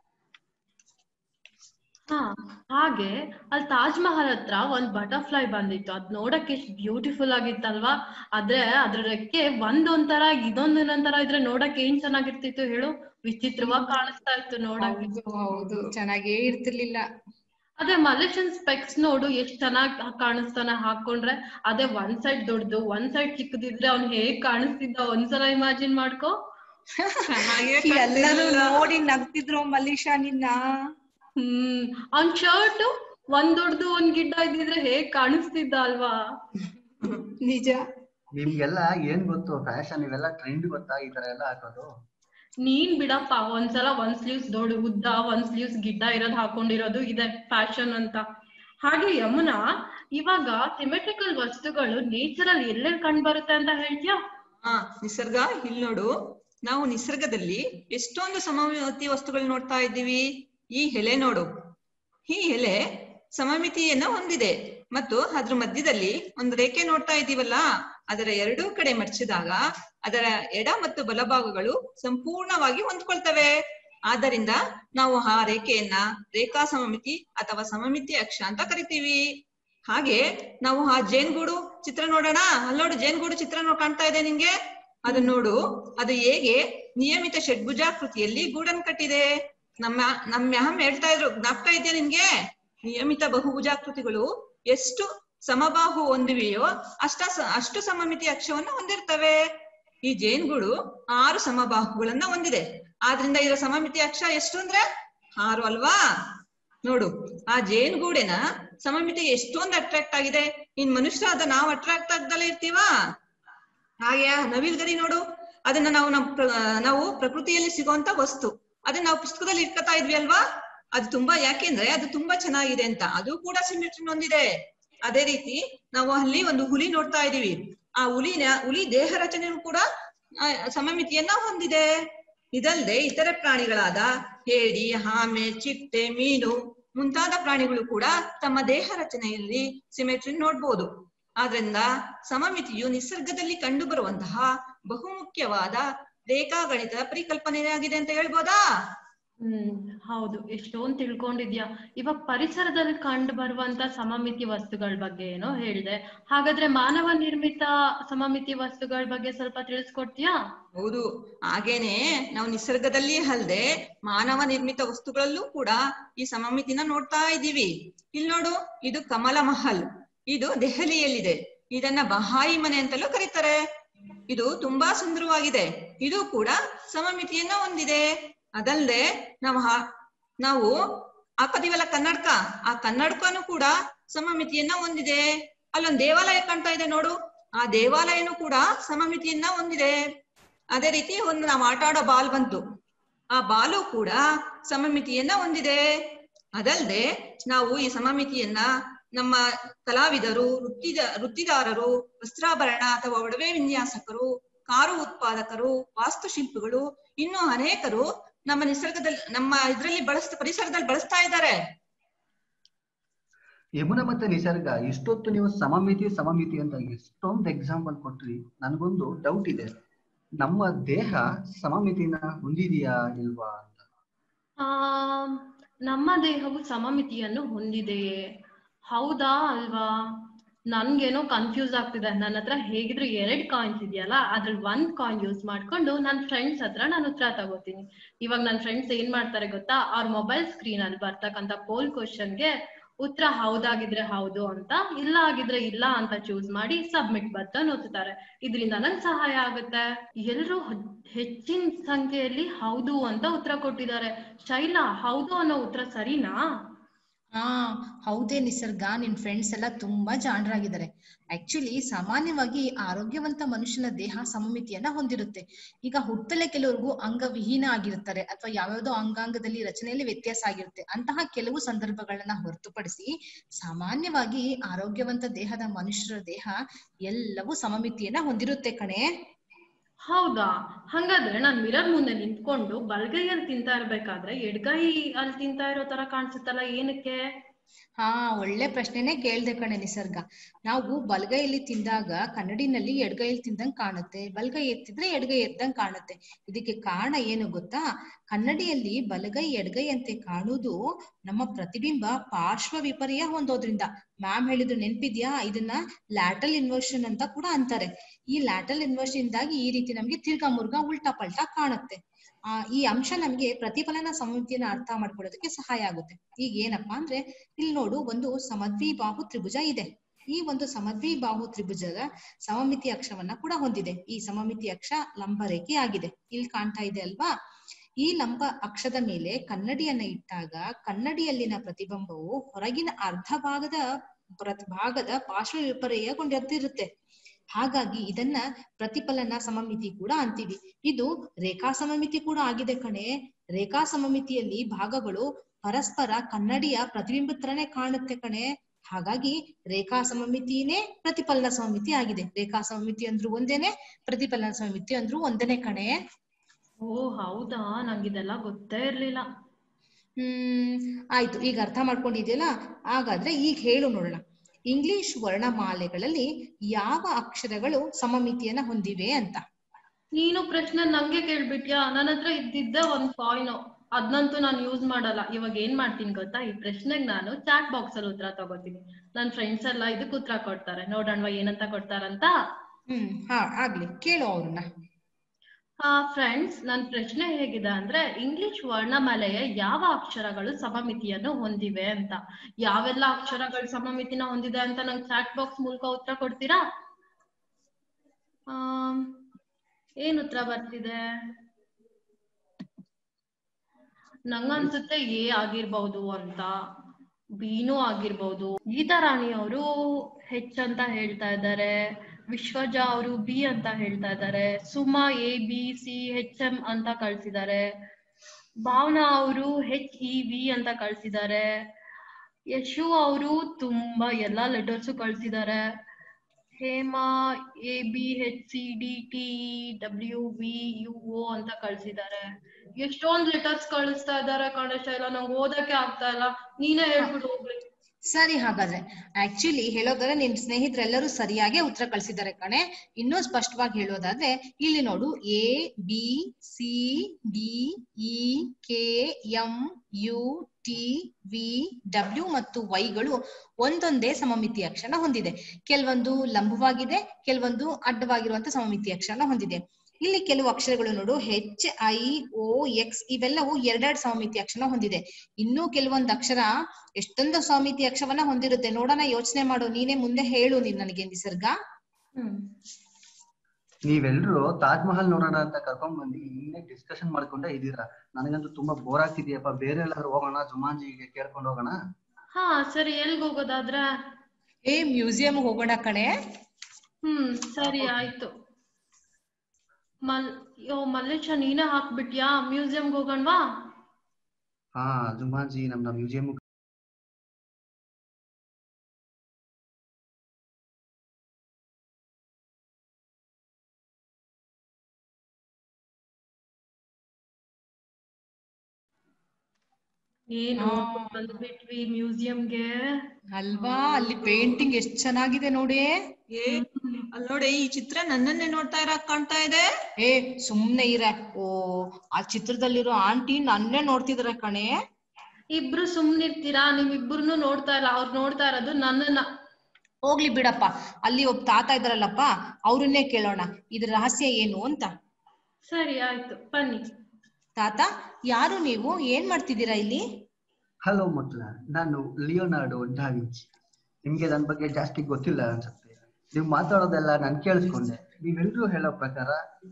[SPEAKER 2] ಹಾ ಹಾಗೆ ಅಲ್ಲಿ ತಾಜ್ ಮಹಲ್ ಹತ್ರ ಒಂದ್ ಬಟರ್ಫ್ಲೈ ಬಂದಿತ್ತು ಅದ್ ನೋಡಕ್ ಎಷ್ಟ್ ಬ್ಯೂಟಿಫುಲ್ ಆಗಿತ್ತಲ್ವಾ ಆದ್ರೆ ಅದ್ರ ರೆಕ್ಕೆ ಒಂದ್ ಒಂಥರ ಇದೊಂದ್ ಒಂಥರ ಇದ್ರೆ ನೋಡಕ್ ಏನ್ ಚೆನ್ನಾಗಿರ್ತಿತ್ತು ಹೇಳು ವಿಚಿತ್ರವಾಗಿ ಕಾಣಿಸ್ತಾ ಇತ್ತು ನೋಡಕ್ಕೆ
[SPEAKER 3] ಹೌದು ಚೆನ್ನಾಗೇ ಇರ್ತಿರ್ಲಿಲ್ಲ
[SPEAKER 2] ಅದೇ ಮಲೇಷಿಯನ್ ಸ್ಪೆಕ್ಸ್ ನೋಡು ಎಷ್ಟ್ ಚೆನ್ನಾಗ್ ಕಾಣಿಸ್ತಾನೆ ಹಾಕೊಂಡ್ರೆ ಅದೇ ಒಂದ್ ಸೈಡ್ ದೊಡ್ಡದು ಒಂದ್ ಸೈಡ್ ಚಿಕ್ಕದಿದ್ರೆ ಅವ್ನ್ ಹೇಗ್ ಕಾಣಿಸ್ತಿದ್ದ ಒಂದ್ಸಲ ಇಮ್ಯಾಜಿನ್ ಮಾಡ್ಕೋ
[SPEAKER 4] ಚೆನ್ನಾಗೇ
[SPEAKER 3] ಎಲ್ಲರೂ
[SPEAKER 4] ಕಾಣ್ತಿರ್ಲಿಲ್ಲ.
[SPEAKER 3] ನೋಡಿ ನಗ್ತಿದ್ರು ಮಲೀಶಾ ನಿನ್ನ
[SPEAKER 2] ಹ್ಮ್ ಅವ್ನ್ ಶರ್ಟ್ ಒಂದ್ ದೊಡ್ಡದು ಒಂದ್ ಗಿಡ್ಡ ಇದ್ದಿದ್ರೆ ಹೇಗ್ ಕಾಣಿಸ್ತಿದ್ದ ಅಲ್ವಾ
[SPEAKER 3] ನಿಜ
[SPEAKER 5] ನಿಮ್ಗೆಲ್ಲ ಏನ್ ಗೊತ್ತು ಫ್ಯಾಷನ್ ಇವೆಲ್ಲ ಟ್ರೆಂಡ್ ಗೊತ್ತಾ ಈ ತರ ಎಲ್ಲ ಹಾಕೋದು
[SPEAKER 2] ನೀನ್ ಬಿಡಪ್ಪ ಒಂದ್ಸಲ ಒಂದ್ ಸ್ಲೀವ್ಸ್ ದೊಡ್ಡ ಉದ್ದ ಒಂದ್ ಸ್ಲೀವ್ಸ್ ಗಿಡ್ಡ ಇರೋದ್ ಹಾಕೊಂಡಿರೋದು ಇದೆ ಫ್ಯಾಷನ್ ಅಂತ ಹಾಗೆ ಯಮುನಾ ಇವಾಗ ಸಿಮೆಟ್ರಿಕಲ್ ವಸ್ತುಗಳು ನೇಚರ್ ಅಲ್ಲಿ ಎಲ್ಲೆಲ್ಲಿ ಕಂಡು ಬರುತ್ತೆ ಅಂತ ಹೇಳ್ತೀಯಾ
[SPEAKER 4] ಹಾ ನಿಸರ್ಗ ಇಲ್ಲಿ ನೋಡು ನಾವು ನಿಸರ್ಗದಲ್ಲಿ ಎಷ್ಟೊಂದು ಸಮಮಿತಿ ವಸ್ತುಗಳು ನೋಡ್ತಾ ಇದ್ದೀವಿ ಈ ಎಲೆ ನೋಡು ಈ ಎಲೆ ಸಮಮಿತಿಯನ್ನ ಹೊಂದಿದೆ ಮತ್ತು ಅದ್ರ ಮಧ್ಯದಲ್ಲಿ ಒಂದು ರೇಖೆ ನೋಡ್ತಾ ಇದ್ದೀವಲ್ಲ ಅದರ ಎರಡೂ ಕಡೆ ಮಡಚಿದಾಗ ಅದರ ಎಡ ಮತ್ತು ಬಲಭಾಗಗಳು ಸಂಪೂರ್ಣವಾಗಿ ಹೊಂದ್ಕೊಳ್ತವೆ ಆದ್ದರಿಂದ ನಾವು ಆ ರೇಖೆಯನ್ನ ರೇಖಾ ಸಮಮಿತಿ ಅಥವಾ ಸಮಮಿತಿ ಅಕ್ಷ ಅಂತ ಕರಿತೀವಿ ಹಾಗೆ ನಾವು ಆ ಜೇನ್ಗೂಡು ಚಿತ್ರ ನೋಡೋಣ ಅಲ್ಲಿ ನೋಡು ಜೇನ್ಗೂಡು ಚಿತ್ರ ನೋ ಕಾಣ್ತಾ ಇದೆ ನಿಂಗೆ ಅದನ್ನ ನೋಡು ಅದು ಹೇಗೆ ನಿಯಮಿತ ಷಡ್ಭುಜಾಕೃತಿಯಲ್ಲಿ ಗೂಡನ್ ಕಟ್ಟಿದೆ ನಮ್ಮ ನಮ್ಮ ಮ್ಯಾಮ್ ಹೇಳ್ತಾ ಇದ್ರು ಜ್ಞಾಪಕ ಇದೆಯಾ ನಿನ್ಗೆ ನಿಯಮಿತ ಬಹುಭುಜಾಕೃತಿಗಳು ಎಷ್ಟು ಸಮಬಾಹು ಹೊಂದಿವೆಯೋ ಅಷ್ಟ ಸ- ಅಷ್ಟು ಸಮಮಿತಿ ಅಕ್ಷವನ್ನ ಹೊಂದಿರ್ತವೆ ಈ ಜೇನ್ಗೂಡು ಆರು ಸಮಬಾಹುಗಳನ್ನ ಹೊಂದಿದೆ ಆದ್ರಿಂದ ಇದರ ಸಮಮಿತಿ ಅಕ್ಷ ಎಷ್ಟು ಅಂದ್ರೆ ಆರು ಅಲ್ವಾ ನೋಡು ಆ ಜೇನ್ಗೂಡಿನ ಸಮಮಿತಿ ಎಷ್ಟೊಂದು ಅಟ್ರಾಕ್ಟ್ ಆಗಿದೆ ಇನ್ ಮನುಷ್ಯರಾದ ನಾವು ಅಟ್ರಾಕ್ಟ್ ಆಗ್ದಲೇ ಇರ್ತೀವಾ ಹಾಗೆ ಆ ನವಿಲ್ಗರಿ ನೋಡು ಅದನ್ನ ನಾವು ನಮ್ ಪ್ರ- ನಾವು ಪ್ರಕೃತಿಯಲ್ಲಿ ಸಿಗುವಂತ ವಸ್ತು ಅದನ್ನ ನಾವು ಪುಸ್ತಕದಲ್ಲಿ ಇಟ್ಕೊತಾ ಇದ್ವಿ ಅಲ್ವಾ ಅದು ತುಂಬಾ ಯಾಕೆಂದ್ರೆ ಅದು ತುಂಬಾ ಚೆನ್ನಾಗಿದೆ ಅಂತ ಅದು ಕೂಡ ಸಿಮೆಟ್ರಿ ಹೊಂದಿದೆ ಅದೇ ರೀತಿ ನಾವು ಅಲ್ಲಿ ಒಂದು ಹುಲಿ ನೋಡ್ತಾ ಇದೀವಿ ಆ ಹುಲಿನ ಹುಲಿ ದೇಹ ರಚನೆಯೂ ಕೂಡ ಆ, ಸಮಮಿತಿಯನ್ನ ಹೊಂದಿದೆ ಇದಲ್ಲದೆ ಇತರೆ ಪ್ರಾಣಿಗಳಾದ ಹೇಡಿ ಆಮೆ ಚಿಟ್ಟೆ ಮೀನು ಮುಂತಾದ ಪ್ರಾಣಿಗಳು ಕೂಡ ತಮ್ಮ ದೇಹ ರಚನೆಯಲ್ಲಿ ಸಿಮೆಟ್ರಿ ನೋಡ್ಬೋದು ಆದ್ರಿಂದ ಸಮಮಿತಿಯು ನಿಸರ್ಗದಲ್ಲಿ ಕಂಡುಬರುವಂತಹ ಬಹುಮುಖ್ಯವಾದ ರೇಖಾಗಣಿತದ ಪರಿಕಲ್ಪನೆಯಾಗಿದೆ ಅಂತ ಹೇಳ್ಬೋದಾ
[SPEAKER 2] ಹ್ಮ್ ಹೌದು ಎಷ್ಟೊಂದ್ ತಿಳ್ಕೊಂಡಿದ್ಯಾ ಇವಾಗ ಪರಿಸರದಲ್ಲಿ ಕಂಡು ಬರುವಂತ ಸಮಮಿತಿ ವಸ್ತುಗಳ ಬಗ್ಗೆ ಏನೋ ಹೇಳಿದೆ ಹಾಗಾದ್ರೆ ಮಾನವ ನಿರ್ಮಿತ ಸಮಮಿತಿ ವಸ್ತುಗಳ ಬಗ್ಗೆ ಸ್ವಲ್ಪ ತಿಳಿಸ್ಕೊಡ್ತೀಯಾ
[SPEAKER 4] ಹೌದು ಹಾಗೇನೆ ನಾವು ನಿಸರ್ಗದಲ್ಲಿ ಅಲ್ಲದೆ ಮಾನವ ನಿರ್ಮಿತ ವಸ್ತುಗಳಲ್ಲೂ ಕೂಡ ಈ ಸಮಮಿತಿನ ನೋಡ್ತಾ ಇದ್ದೀವಿ ಇಲ್ಲಿ ನೋಡು ಇದು ಕಮಲ ಮಹಲ್ ಇದು ದೆಹಲಿಯಲ್ಲಿದೆ ಇದನ್ನ ಬಹಾಯಿ ಮನೆ ಅಂತಲೂ ಕರೀತಾರೆ ಇದು ತುಂಬಾ ಸುಂದರವಾಗಿದೆ ಇದು ಕೂಡ ಸಮಮಿತಿಯನ್ನ ಹೊಂದಿದೆ ಅದಲ್ಲದೆ ನಾವು ಹಾ- ನಾವು ಹಾಕೋದಿವಲ್ಲ ಕನ್ನಡಕ ಆ ಕನ್ನಡಕನು ಕೂಡ ಸಮಮಿತಿಯನ್ನ ಹೊಂದಿದೆ ಅಲ್ಲೊಂದ್ ದೇವಾಲಯ ಕಾಣ್ತಾ ಇದೆ ನೋಡು ಆ ದೇವಾಲಯನು ಕೂಡ ಸಮಮಿತಿಯನ್ನ ಹೊಂದಿದೆ ಅದೇ ರೀತಿ ಒಂದು ನಾವು ಆಟ ಆಡೋ ಬಾಲ್ ಬಂತು ಆ ಬಾಲು ಕೂಡ ಸಮಮಿತಿಯನ್ನ ಹೊಂದಿದೆ ಅದಲ್ಲದೆ ನಾವು ಈ ಸಮಮಿತಿಯನ್ನ ನಮ್ಮ ಕಲಾವಿದರು ವೃತ್ತಿದ ವೃತ್ತಿದಾರರು ವಸ್ತ್ರಾಭರಣ ಅಥವಾ ಒಡವೆ ವಿನ್ಯಾಸಕರು ಕಾರು ಉತ್ಪಾದಕರು ವಾಸ್ತುಶಿಲ್ಪಿಗಳು ಇನ್ನು ಅನೇಕರು ನಮ್ಮ ನಿಸರ್ಗದಲ್ಲಿ ನಮ್ಮ ಇದ್ರಲ್ಲಿ ಬಳಸ್ತಾ ಪರಿಸರದಲ್ಲಿ ಬಳಸ್ತಾ ಇದ್ದಾರೆ
[SPEAKER 5] ಯಮುನಾ ಮತ್ತೆ ನಿಸರ್ಗ ಇಷ್ಟೊತ್ತು ನೀವು ಸಮಮಿತಿ ಸಮಮಿತಿ ಅಂತ ಎಷ್ಟೊಂದು ಎಕ್ಸಾಂಪಲ್ ಕೊಟ್ರಿ ನನಗೊಂದು ಡೌಟ್ ಇದೆ ನಮ್ಮ ದೇಹ ಸಮಮಿತಿನ ಹೊಂದಿದೆಯಾ ಇಲ್ವಾ ಅಂತ
[SPEAKER 2] ಆ ನಮ್ಮ ದೇಹವು ಸಮಮಿತಿಯನ್ನು ಹೊಂದಿದೆಯೇ ಹೌದಾ ಅಲ್ವಾ ನನ್ಗೇನೋ ಕನ್ಫ್ಯೂಸ್ ಆಗ್ತಿದೆ ನನ್ನ ಹತ್ರ ಹೇಗಿದ್ರು ಎರಡ್ ಕಾಯಿನ್ಸ್ ಇದೆಯಲ್ಲ ಅದ್ರಲ್ಲಿ ಒಂದ್ ಕಾಯಿನ್ ಯೂಸ್ ಮಾಡ್ಕೊಂಡು ನನ್ ಫ್ರೆಂಡ್ಸ್ ಹತ್ರ ನಾನು ಉತ್ತರ ತಗೋತೀನಿ ಇವಾಗ ನನ್ ಫ್ರೆಂಡ್ಸ್ ಏನ್ ಮಾಡ್ತಾರೆ ಗೊತ್ತಾ ಅವ್ರ ಮೊಬೈಲ್ ಸ್ಕ್ರೀನ್ ಅಲ್ಲಿ ಬರ್ತಕ್ಕಂತ ಪೋಲ್ ಕ್ವಶನ್ಗೆ ಉತ್ತರ ಹೌದಾಗಿದ್ರೆ ಹೌದು ಅಂತ ಇಲ್ಲ ಆಗಿದ್ರೆ ಇಲ್ಲ ಅಂತ ಚೂಸ್ ಮಾಡಿ ಸಬ್ಮಿಟ್ ಬಟನ್ ಒತ್ತುತ್ತಾರೆ ಇದರಿಂದ ನಂಗೆ ಸಹಾಯ ಆಗುತ್ತೆ ಎಲ್ರು ಹೆ- ಹೆಚ್ಚಿನ ಸಂಖ್ಯೆಯಲ್ಲಿ ಹೌದು ಅಂತ ಉತ್ತರ ಕೊಟ್ಟಿದ್ದಾರೆ ಶೈಲಾ ಹೌದು ಅನ್ನೋ ಉತ್ತರ ಸರಿನಾ
[SPEAKER 3] ಹಾ ಹೌದೇ ನಿಸರ್ಗ ನಿನ್ ಫ್ರೆಂಡ್ಸ್ ಎಲ್ಲ ತುಂಬಾ ಜಾಣರಾಗಿದ್ದಾರೆ ಆಕ್ಚುಲಿ ಸಾಮಾನ್ಯವಾಗಿ ಆರೋಗ್ಯವಂತ ಮನುಷ್ಯನ ದೇಹ ಸಮಮಿತಿಯನ್ನ ಹೊಂದಿರುತ್ತೆ ಈಗ ಹುಟ್ಟಲೆ ಕೆಲವ್ರಿಗೂ ಅಂಗವಿಹೀನ ಆಗಿರ್ತಾರೆ ಅಥವಾ ಯಾವ್ಯಾವ್ದೋ ಅಂಗಾಂಗದಲ್ಲಿ ರಚನೆಯಲ್ಲಿ ವ್ಯತ್ಯಾಸ ಆಗಿರುತ್ತೆ ಅಂತಹ ಕೆಲವು ಸಂದರ್ಭಗಳನ್ನ ಹೊರತುಪಡಿಸಿ ಸಾಮಾನ್ಯವಾಗಿ ಆರೋಗ್ಯವಂತ ದೇಹದ ಮನುಷ್ಯರ ದೇಹ ಎಲ್ಲವೂ ಸಮಮಿತಿಯನ್ನ ಹೊಂದಿರುತ್ತೆ ಕಣೆ
[SPEAKER 2] ಹೌದಾ ಹಂಗಾದ್ರೆ ನಾನ್ ಮಿರರ್ ಮುಂದೆ ನಿಂತ್ಕೊಂಡು ಬಲ್ಗೈಯಲ್ಲಿ ತಿಂತಾ ಇರ್ಬೇಕಾದ್ರೆ ಎಡ್ಗೈ ಅಲ್ಲಿ ತಿಂತಾ ಇರೋ ತರ ಕಾಣಿಸುತ್ತಲ್ಲ ಏನಕ್ಕೆ
[SPEAKER 3] ಹಾ ಒಳ್ಳೆ ಪ್ರಶ್ನೆನೇ ಕೇಳ್ದೆ ಕಣೆ ನಿಸರ್ಗ ನಾವು ಬಲಗೈಯಲ್ಲಿ ತಿಂದಾಗ ಕನ್ನಡಿನಲ್ಲಿ ಎಡಗೈಯಲ್ಲಿ ತಿಂದಂಗ್ ಕಾಣುತ್ತೆ ಬಲಗೈ ಎತ್ತಿದ್ರೆ ಎಡಗೈ ಎದ್ದಂಗ್ ಕಾಣುತ್ತೆ ಇದಕ್ಕೆ ಕಾರಣ ಏನು ಗೊತ್ತಾ ಕನ್ನಡಿಯಲ್ಲಿ ಬಲಗೈ ಎಡಗೈ ಅಂತೆ ಕಾಣುವುದು ನಮ್ಮ ಪ್ರತಿಬಿಂಬ ಪಾರ್ಶ್ವ ವಿಪರ್ಯ ಹೊಂದೋದ್ರಿಂದ ಮ್ಯಾಮ್ ಹೇಳಿದ್ರು ನೆನ್ಪಿದ್ಯಾ ಇದನ್ನ ಲ್ಯಾಟಲ್ ಇನ್ವರ್ಷನ್ ಅಂತ ಕೂಡ ಅಂತಾರೆ ಈ ಲ್ಯಾಟಲ್ ಇನ್ವರ್ಷನ್ ಇಂದಾಗಿ ಈ ರೀತಿ ನಮ್ಗೆ ತಿರ್ಗಾ ಮುರ್ಗಾ ಉಲ್ಟಾ ಪಲ್ಟಾ ಕಾಣುತ್ತೆ ಆ ಈ ಅಂಶ ನಮ್ಗೆ ಪ್ರತಿಫಲನ ಸಮಮಿತಿಯನ್ನ ಅರ್ಥ ಮಾಡ್ಕೊಳ್ಳೋದಕ್ಕೆ ಸಹಾಯ ಆಗುತ್ತೆ ಈಗ ಏನಪ್ಪಾ ಅಂದ್ರೆ ಇಲ್ಲಿ ನೋಡು ಒಂದು ಸಮದ್ವಿಬಾಹು ತ್ರಿಭುಜ ಇದೆ ಈ ಒಂದು ಸಮದ್ವಿಬಾಹು ತ್ರಿಭುಜದ ಸಮಮಿತಿ ಅಕ್ಷವನ್ನ ಕೂಡ ಹೊಂದಿದೆ ಈ ಸಮಮಿತಿ ಅಕ್ಷ ಲಂಬರೇಖೆ ಆಗಿದೆ ಇಲ್ಲಿ ಕಾಣ್ತಾ ಇದೆ ಅಲ್ವಾ ಈ ಲಂಬ ಅಕ್ಷದ ಮೇಲೆ ಕನ್ನಡಿಯನ್ನ ಇಟ್ಟಾಗ ಕನ್ನಡಿಯಲ್ಲಿನ ಪ್ರತಿಬಿಂಬವು ಹೊರಗಿನ ಅರ್ಧ ಭಾಗದ ಪ್ರತಿ ಭಾಗದ ಪಾರ್ಶ್ವ ವಿಪರ್ಯಗೊಂಡಿರ್ತಿರುತ್ತೆ ಹಾಗಾಗಿ ಇದನ್ನ ಪ್ರತಿಫಲನ ಸಮಮಿತಿ ಕೂಡ ಅಂತೀವಿ ಇದು ರೇಖಾ ಸಮಮಿತಿ ಕೂಡ ಆಗಿದೆ ಕಣೆ ರೇಖಾ ಸಮಮಿತಿಯಲ್ಲಿ ಭಾಗಗಳು ಪರಸ್ಪರ ಕನ್ನಡಿಯ ಪ್ರತಿಬಿಂಬ ತರನೇ ಕಾಣುತ್ತೆ ಕಣೆ ಹಾಗಾಗಿ ರೇಖಾ ಸಮಮಿತಿನೇ ಪ್ರತಿಫಲನ ಸಮಮಿತಿ ಆಗಿದೆ ರೇಖಾ ಸಮಮಿತಿ ಅಂದ್ರೂ ಒಂದೇನೆ ಪ್ರತಿಫಲನ ಸಮಮಿತಿ ಅಂದ್ರೂ ಒಂದೇನೆ ಕಣೆ
[SPEAKER 2] ಓ ಹೌದಾ ನಂಗಿದೆಲ್ಲ ಗೊತ್ತೇ ಇರ್ಲಿಲ್ಲ
[SPEAKER 3] ಹ್ಮ್ ಆಯ್ತು ಈಗ ಅರ್ಥ ಮಾಡ್ಕೊಂಡಿದ್ಯಲ್ಲ ಹಾಗಾದ್ರೆ ಈಗ ಹೇಳು ನೋಡೋಣ ಇಂಗ್ಲಿಷ್ ವರ್ಣಮಾಲೆಗಳಲ್ಲಿ ಯಾವ ಅಕ್ಷರಗಳು ಸಮಮಿತಿಯನ್ನ ಹೊಂದಿವೆ ಅಂತ
[SPEAKER 2] ನೀನು ಪ್ರಶ್ನೆ ನಂಗೆ ಕೇಳ್ಬಿಟ್ಯಾ ನನ್ನ ಹತ್ರ ಇದ್ದಿದ್ದೆ ಒಂದ್ ಕಾಯಿನ್ ಅದ್ನಂತೂ ನಾನು ಯೂಸ್ ಮಾಡಲ್ಲ ಇವಾಗ ಏನ್ ಮಾಡ್ತೀನಿ ಗೊತ್ತಾ ಈ ಪ್ರಶ್ನೆಗ್ ನಾನು ಚಾಟ್ ಬಾಕ್ಸ್ ಅಲ್ಲಿ ಉತ್ತರ ತಗೋತೀನಿ ನನ್ ಫ್ರೆಂಡ್ಸ್ ಎಲ್ಲ ಇದಕ್ ಉತ್ತರ ಕೊಡ್ತಾರೆ ನೋಡೋಣವಾ ಏನಂತ ಕೊಡ್ತಾರಂತ
[SPEAKER 3] ಹ್ಮ್ ಹಾ ಆಗ್ಲಿ ಕೇಳು ಅವ್ರನ್ನ
[SPEAKER 2] ಹಾ ಫ್ರೆಂಡ್ಸ್ ನನ್ ಪ್ರಶ್ನೆ ಹೇಗಿದೆ ಅಂದ್ರೆ ಇಂಗ್ಲಿಷ್ ವರ್ಣಮಾಲೆಯ ಯಾವ ಅಕ್ಷರಗಳು ಸಮಮಿತಿಯನ್ನು ಹೊಂದಿವೆ ಅಂತ ಯಾವೆಲ್ಲ ಅಕ್ಷರಗಳು ಸಮಮಿತಿನ ಹೊಂದಿದೆ ಅಂತ ನಂಗೆ ಚಾಟ್ ಬಾಕ್ಸ್ ಮೂಲಕ ಉತ್ತರ ಕೊಡ್ತೀರಾ ಆಮ್, ಏನ್ ಉತ್ತರ ಬರ್ತಿದೆ ನಂಗನ್ಸುತ್ತೆ ಎ ಆಗಿರ್ಬಹುದು ಅಂತ ಬಿನೂ ಆಗಿರ್ಬಹುದು ಗೀತಾ ರಾಣಿ ಅವರು ಹೆಚ್ ಅಂತ ಹೇಳ್ತಾ ಇದ್ದಾರೆ ವಿಶ್ವಜ ಅವರು ಬಿ ಅಂತ ಹೇಳ್ತಾ ಇದ್ದಾರೆ Suma A B C H M ಅಂತ ಕಳ್ಸಿದ್ದಾರೆ ಭಾವನಾ ಅವರು ಹೆಚ್ ಇ ವಿ ಅಂತ ಕಳ್ಸಿದ್ದಾರೆ ಯಶು ಅವರು ತುಂಬಾ ಎಲ್ಲಾ ಲೆಟರ್ಸ್ ಕಳ್ಸಿದ್ದಾರೆ Hema A B H C D T W V U O ಅಂತ ಕಳ್ಸಿದ್ದಾರೆ ಎಷ್ಟೊಂದ್ ಲೆಟರ್ಸ್ ಕಳಿಸ್ತಾ ಇದ್ದಾರೆ ಗಣೇಶ ಇಲ್ಲ ನಂಗೆ ಓದಕ್ಕೆ ಆಗ್ತಾ ಇಲ್ಲ ನೀನೇ ಹೇಳ್ಬಿಡು ಹೋಗ್ಲಿ
[SPEAKER 3] ಸರಿ ಹಾಗಾದ್ರೆ ಆಕ್ಚುಲಿ ಹೇಳೋದಾದ್ರೆ ನಿನ್ ಸ್ನೇಹಿತರೆಲ್ಲರೂ ಸರಿಯಾಗಿ ಉತ್ತರ ಕಳ್ಸಿದ್ದಾರೆ ಕಣೆ ಇನ್ನೂ ಸ್ಪಷ್ಟವಾಗಿ ಹೇಳೋದಾದ್ರೆ ಇಲ್ಲಿ ನೋಡು A B C D E K M U T V W ಮತ್ತು ವೈಗಳು ಒಂದೊಂದೇ ಸಮಮಿತಿ ಅಕ್ಷರ ಹೊಂದಿದೆ ಕೆಲವೊಂದು ಲಂಬವಾಗಿದೆ ಕೆಲವೊಂದು ಅಡ್ಡವಾಗಿರುವಂತ ಸಮಮಿತಿ ಅಕ್ಷರ ಹೊಂದಿದೆ ಇಲ್ಲಿ ಕೆಲವು ಅಕ್ಷರಗಳು ನೋಡು ಹೆಚ್ ಐ ಓ ಎಕ್ಸ್ ಇವೆಲ್ಲವೂ ಎರಡೆರಡು ಸಮಮಿತಿ ಅಕ್ಷರ ಹೊಂದಿದೆ ಇನ್ನೂ ಕೆಲವೊಂದು ಅಕ್ಷರ ಎಷ್ಟೊಂದು ಸಮಮಿತಿ ಅಕ್ಷರವನ್ನ ಹೊಂದಿರುತ್ತೆ ನೋಡೋಣ ಯೋಚನೆ ಮಾಡು ನೀನೇ ಮುಂದೆ ಹೇಳು ನೀನ್ ನನಗೆ ನಿಸರ್ಗ
[SPEAKER 2] ಹ್ಮ್
[SPEAKER 5] ನೀವೆಲ್ರು ತಾಜ್ ಮಹಲ್ ನೋಡೋಣ ಅಂತ ಕರ್ಕೊಂಡ್ ಬಂದು ಇನ್ನೇ ಡಿಸ್ಕಷನ್ ಮಾಡ್ಕೊಂಡೇ ಇದೀರಾ ನನಗಂತೂ ತುಂಬಾ ಬೋರ್ ಆಗ್ತಿದ್ಯಪ್ಪ ಬೇರೆ ಎಲ್ಲಾದ್ರೂ ಹೋಗೋಣ ಜುಮಾಂಜಿಗೆ ಕೇಳ್ಕೊಂಡು ಹೋಗೋಣ
[SPEAKER 2] ಹಾ ಸರಿ ಎಲ್ಗ್ ಹೋಗೋದಾದ್ರೆ
[SPEAKER 3] ಏ ಮ್ಯೂಸಿಯಂ ಹೋಗೋಣ ಕಣೆ
[SPEAKER 2] ಹ್ಮ್ ಸರಿ ಆಯ್ತು ಮಲ್ ಯೋ ಮಲ್ಲೇಶ ನೀನೇ ಹಾಕ್ಬಿಟ್ಯಾ ಮ್ಯೂಸಿಯಂಗೆ ಹೋಗೋಣವಾ
[SPEAKER 5] ಹಾ ಜುಮಾಂಜಿ ನಮ್ನ ಮ್ಯೂಸಿಯಂ
[SPEAKER 2] ಏನು
[SPEAKER 3] ಹಾ.
[SPEAKER 2] ಬಂದ್ಬಿಟ್ವಿ ಮ್ಯೂಸಿಯಂಗೆ
[SPEAKER 3] ಅಲ್ವಾ ಅಲ್ಲಿ ಪೇಂಟಿಂಗ್ ಎಷ್ಟ್ ಚೆನ್ನಾಗಿದೆ ನೋಡಿ
[SPEAKER 4] ಏ ಅಲ್ ನೋಡಿ ಈ ಚಿತ್ರ ನನ್ನನ್ನೇ ನೋಡ್ತಾ ಇರ ಕಾಣ್ತಾ ಇದೆ
[SPEAKER 3] ಏ ಸುಮ್ನೆ ಇರ ಓ ಆ ಚಿತ್ರದಲ್ಲಿರೋ ಆಂಟಿ ನನ್ನೇ ನೋಡ್ತಿದಾರೆ ಕಣೆ
[SPEAKER 2] ಇಬ್ರು ಸುಮ್ನಿರ್ತೀರಾ ನಿಮ್ ಇಬ್ರುನು ನೋಡ್ತಾ ಇಲ್ಲ ಅವ್ರು ನೋಡ್ತಾ ಇರೋದು ನನ್ನನ್ನ
[SPEAKER 3] ಹೋಗ್ಲಿ ಬಿಡಪ್ಪ ಅಲ್ಲಿ ಒಬ್ಬ ತಾತ ಇದಾರಲ್ಲಪ್ಪ ಅವ್ರನ್ನೇ ಕೇಳೋಣ ಇದ್ರ ರಹಸ್ಯ ಏನು ಅಂತ
[SPEAKER 2] ಸರಿ ಆಯ್ತು ಬನ್ನಿ
[SPEAKER 3] ತಾತ ಯಾರು ನೀವು ಏನ್ ಮಾಡ್ತಿದ್ದೀರಾ ಇಲ್ಲಿ
[SPEAKER 5] ಹಲೋ ಮಕ್ಳ ನಾನು ಲಿಯೋನಾರ್ಡೋ ಡಾವಿಂಚಿ ನಿಮ್ಗೆ ನನ್ ಬಗ್ಗೆ ಜಾಸ್ತಿ ಗೊತ್ತಿಲ್ಲ ಅನ್ಸುತ್ತೆ ನೀವು ಮಾತಾಡೋದೆಲ್ಲ ನಾನ್ ಕೇಳಿಸ್ಕೊಂಡೆ ನೀವೆಲ್ರೂ ಹೇಳೋ ಪ್ರಕಾರ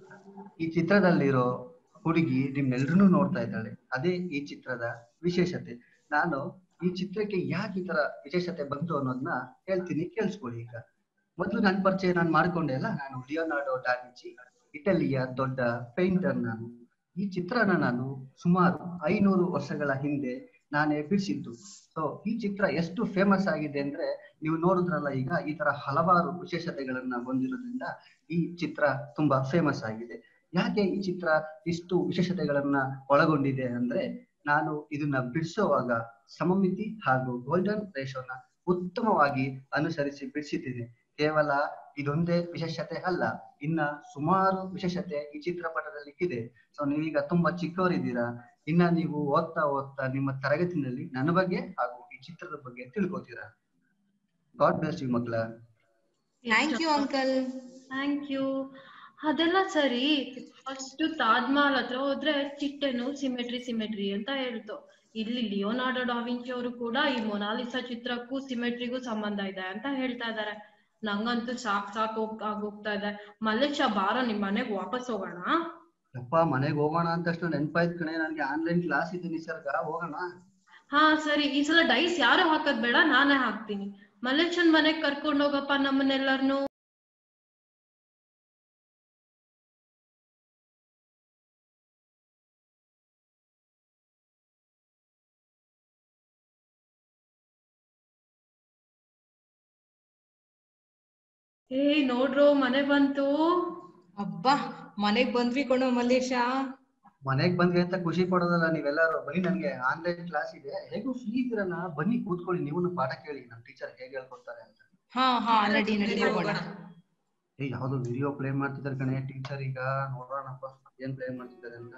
[SPEAKER 5] ಈ ಚಿತ್ರದಲ್ಲಿರೋ ಹುಡುಗಿ ನಿಮ್ನೆಲ್ರೂ ನೋಡ್ತಾ ಇದ್ದಾಳೆ ಅದೇ ಈ ಚಿತ್ರದ ವಿಶೇಷತೆ ನಾನು ಈ ಚಿತ್ರಕ್ಕೆ ಯಾಕೆ ಈ ತರ ವಿಶೇಷತೆ ಬಂತು ಅನ್ನೋದನ್ನ ಹೇಳ್ತೀನಿ ಕೇಳಿಸ್ಕೊಳ್ಳಿ ಈಗ ಮೊದಲು ನನ್ನ ಪರಿಚಯ ನಾನು ಮಾಡ್ಕೊಂಡೆ ಅಲ್ಲ ನಾನು ಲಿಯೋನಾರ್ಡೋ ಡಾವಿಂಚಿ ಇಟಲಿಯ ದೊಡ್ಡ ಪೇಂಟರ್ ನಾನು ಈ ಚಿತ್ರನ ನಾನು ಸುಮಾರು ಐನೂರು ವರ್ಷಗಳ ಹಿಂದೆ ನಾನೇ ಬಿಡಿಸಿದ್ದು ಸೊ ಈ ಚಿತ್ರ ಎಷ್ಟು ಫೇಮಸ್ ಆಗಿದೆ ಅಂದ್ರೆ ನೀವು ನೋಡಿದ್ರಲ್ಲ ಈಗ ಈ ತರ ಹಲವಾರು ವಿಶೇಷತೆಗಳನ್ನ ಹೊಂದಿರೋದ್ರಿಂದ ಈ ಚಿತ್ರ ತುಂಬಾ ಫೇಮಸ್ ಆಗಿದೆ ಯಾಕೆ ಈ ಚಿತ್ರ ಇಷ್ಟು ವಿಶೇಷತೆಗಳನ್ನ ಒಳಗೊಂಡಿದೆ ಅಂದ್ರೆ ನಾನು ಇದನ್ನ ಬಿಡಿಸುವಾಗ ಸಮಮಿತಿ ಹಾಗೂ ಗೋಲ್ಡನ್ ರೇಷೋನ ಉತ್ತಮವಾಗಿ ಅನುಸರಿಸಿ ಬಿಡಿಸಿದ್ದೀನಿ ಕೇವಲ ಇದೊಂದೇ ವಿಶೇಷತೆ ಅಲ್ಲ ಇನ್ನ ಸುಮಾರು ವಿಶೇಷತೆ ಈ ಚಿತ್ರಪಟದಲ್ಲಿ ಇದೆ ಸೊ ನೀವೀಗ ತುಂಬಾ ಚಿಕ್ಕವರಿದ್ದೀರಾ ಇನ್ನ ನೀವು ಓದ್ತಾ ಓದ್ತಾ ನಿಮ್ಮ ತರಗತಿನಲ್ಲಿ ನನ್ನ ಬಗ್ಗೆ ಹಾಗೂ ಈ ಚಿತ್ರದ ಬಗ್ಗೆ ತಿಳ್ಕೊತೀರಾ ಗಾಡ್ ಬ್ಲೆಸ್ ಯು ಮಕ್ಕಳ
[SPEAKER 3] thank you uncle
[SPEAKER 2] thank you ಅದೆಲ್ಲ ಸರಿ ಫಸ್ಟ್ ತಾಜ್ ಮಹಲ್ ಹತ್ರ ಹೋದ್ರೆ ಚಿಟ್ಟೆನು ಸಿಮೆಟ್ರಿ ಸಿಮೆಟ್ರಿ ಅಂತ ಹೇಳ್ತು ಇಲ್ಲಿ ಲಿಯೋನಾರ್ಡೋ ಡಾವಿಂಚಿ ಅವರು ಕೂಡ ಈ ಮೊನಾಲಿಸಾ ಚಿತ್ರಕ್ಕೂ ಸಿಮೆಟ್ರಿಗೂ ಸಂಬಂಧ ಇದೆ ಅಂತ ಹೇಳ್ತಾ ಇದಾರೆ ನಂಗಂತೂ ಸಾಕ್ ಸಾಕ್ ಹೋಗ್ ಆಗೋಗ್ತಾ ಇದೆ ಮಲ್ಲೇಶ ಬಾರ ನಿಮ್ ಮನೆಗ್ ವಾಪಸ್ ಹೋಗೋಣ
[SPEAKER 5] ಅಪ್ಪ ಮನೆಗೆ ಹೋಗೋಣ ಅಂತಷ್ಟು ನೆನ್ಪಾಯ್ತು ಕಣೆ ನನ್ಗೆ ಆನ್ಲೈನ್ ಕ್ಲಾಸ್ ಇದೆ ನಿಸರ್ಗ ಹೋಗೋಣ
[SPEAKER 2] ಹಾ ಸರಿ ಈ ಸಲ ಡೈಸ್ ಯಾರು ಹಾಕೋದ್ ಬೇಡ ನಾನೇ ಹಾಕ್ತೀನಿ ಮಲ್ಲೇಶನ್ ಮನೆಗ್ ಕರ್ಕೊಂಡ್ ಹೋಗಪ್ಪ ನಮ್ಮನ್ನೆಲ್ಲರ್ನು ಏ ನೋಡ್ರೋ ಮನೆ ಬಂತು
[SPEAKER 3] ಅಬ್ಬಾ ಮನೆಗ್ ಬಂದ್ವಿ ಕಣೋ ಮಲ್ಲೇಶ
[SPEAKER 5] ಮನೆಗ್ ಬಂದ್ವಿ ಅಂತ ಖುಷಿ ಪಡೋದಲ್ಲ ನೀವೆಲ್ಲರೂ ಬನ್ನಿ ನನ್ಗೆ ಆನ್ಲೈನ್ ಕ್ಲಾಸ್ ಇದೆ ಹೇಗೂ ಫ್ರೀ ಇದ್ದೀರಲ್ಲ ಬನ್ನಿ ಕೂತ್ಕೊಳ್ಳಿ ನೀವು ಪಾಠ ಕೇಳಿ ನಮ್ ಟೀಚರ್ ಹೇಗೆ ಹೇಳ್ಕೊಡ್ತಾರೆ ಅಂತ
[SPEAKER 3] ಹಾ ಹಾ ನಡಿ ನಡಿ
[SPEAKER 4] ನಡಿ
[SPEAKER 3] ಹೋಗೋಣ
[SPEAKER 4] ಹೋಗೋಣ
[SPEAKER 5] ಏ ಯಾವ್ದೋ ವಿಡಿಯೋ ಪ್ಲೇ ಮಾಡ್ತಿದ್ದಾರೆ ಕಣೆ ಟೀಚರ್ ಈಗ ನೋಡೋಣಪ್ಪ ಏನ್ ಪ್ಲೇ ಮಾಡ್ತಿದ್ದಾರೆ ಅಂತ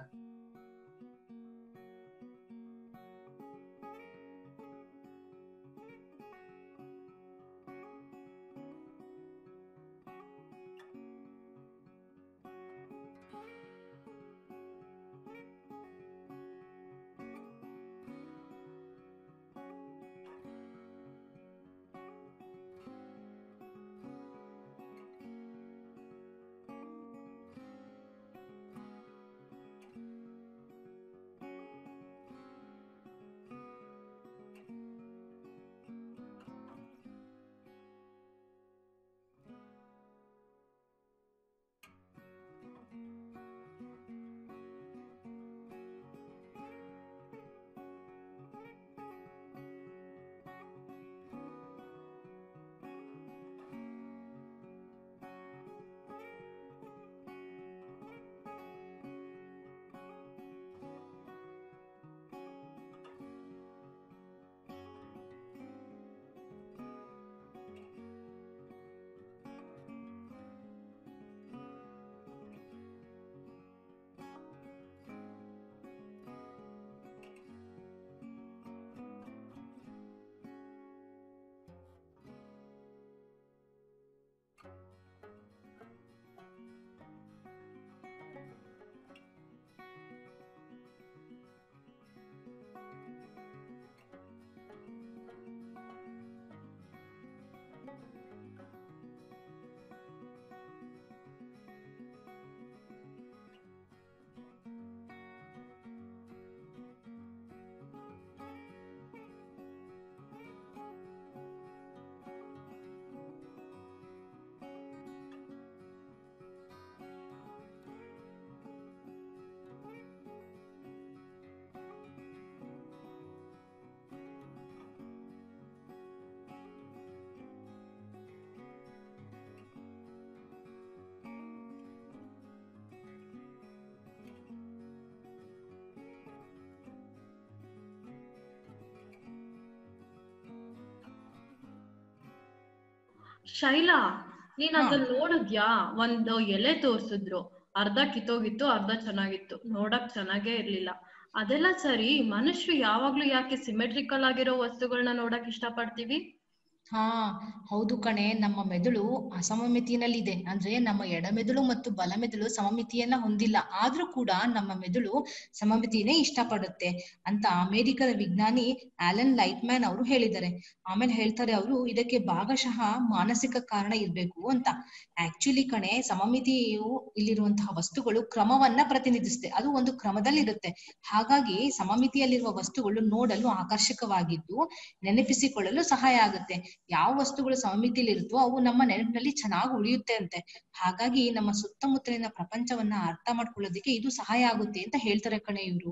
[SPEAKER 2] ಶೈಲಾ ನೀನ್
[SPEAKER 3] ಹಾ.
[SPEAKER 2] ಅದ್ರಲ್ಲಿ ನೋಡಿದ್ಯಾ ಒಂದು ಎಲೆ ತೋರ್ಸಿದ್ರು ಅರ್ಧ ಕಿತ್ತೋಗಿತ್ತು ಅರ್ಧ ಚೆನ್ನಾಗಿತ್ತು ನೋಡಕ್ ಚೆನ್ನಾಗೇ ಇರ್ಲಿಲ್ಲ ಅದೆಲ್ಲ ಸರಿ ಮನುಷ್ಯರು ಯಾವಾಗ್ಲೂ ಯಾಕೆ ಸಿಮೆಟ್ರಿಕಲ್ ಆಗಿರೋ ವಸ್ತುಗಳನ್ನ ನೋಡಕ್ ಇಷ್ಟಪಡ್ತೀವಿ
[SPEAKER 3] ಹಾ ಹೌದು ಕಣೆ ನಮ್ಮ ಮೆದುಳು ಅಸಮಮಿತಿಯಲ್ಲಿದೆ ಅಂದ್ರೆ ನಮ್ಮ ಎಡಮೆದುಳು ಮತ್ತು ಬಲಮೆದುಳು ಸಮಮಿತಿಯನ್ನ ಹೊಂದಿಲ್ಲ ಆದ್ರೂ ಕೂಡ ನಮ್ಮ ಮೆದುಳು ಸಮಮಿತಿನೇ ಇಷ್ಟಪಡುತ್ತೆ ಅಂತ ಅಮೆರಿಕದ ವಿಜ್ಞಾನಿ ಆಲನ್ ಲೈಟ್ಮ್ಯಾನ್ ಅವರು ಹೇಳಿದ್ದಾರೆ ಆಮೇಲೆ ಹೇಳ್ತಾರೆ ಅವರು ಇದಕ್ಕೆ ಭಾಗಶಃ ಮಾನಸಿಕ ಕಾರಣ ಇರ್ಬೇಕು ಅಂತ ಆಕ್ಚುಲಿ ಕಣೆ ಸಮಮಿತಿಯು ಇಲ್ಲಿರುವಂತಹ ವಸ್ತುಗಳು ಕ್ರಮವನ್ನ ಪ್ರತಿನಿಧಿಸುತ್ತೆ ಅದು ಒಂದು ಕ್ರಮದಲ್ಲಿರುತ್ತೆ ಹಾಗಾಗಿ ಸಮಮಿತಿಯಲ್ಲಿರುವ ವಸ್ತುಗಳು ನೋಡಲು ಆಕರ್ಷಕವಾಗಿದ್ದು ನೆನಪಿಸಿಕೊಳ್ಳಲು ಸಹಾಯ ಆಗುತ್ತೆ ಯಾವ ವಸ್ತುಗಳು ಸಮಮಿತಿಯಲ್ಲಿರುತ್ತೋ ಅವು ನಮ್ಮ ನೆನಪಿನಲ್ಲಿ ಚೆನ್ನಾಗಿ ಉಳಿಯುತ್ತೆ ಅಂತೆ ಹಾಗಾಗಿ ನಮ್ಮ ಸುತ್ತಮುತ್ತಲಿನ ಪ್ರಪಂಚವನ್ನ ಅರ್ಥ ಮಾಡ್ಕೊಳ್ಳೋದಕ್ಕೆ ಇದು ಸಹಾಯ ಆಗುತ್ತೆ ಅಂತ ಹೇಳ್ತಾರೆ ಕಣೆ ಇವ್ರು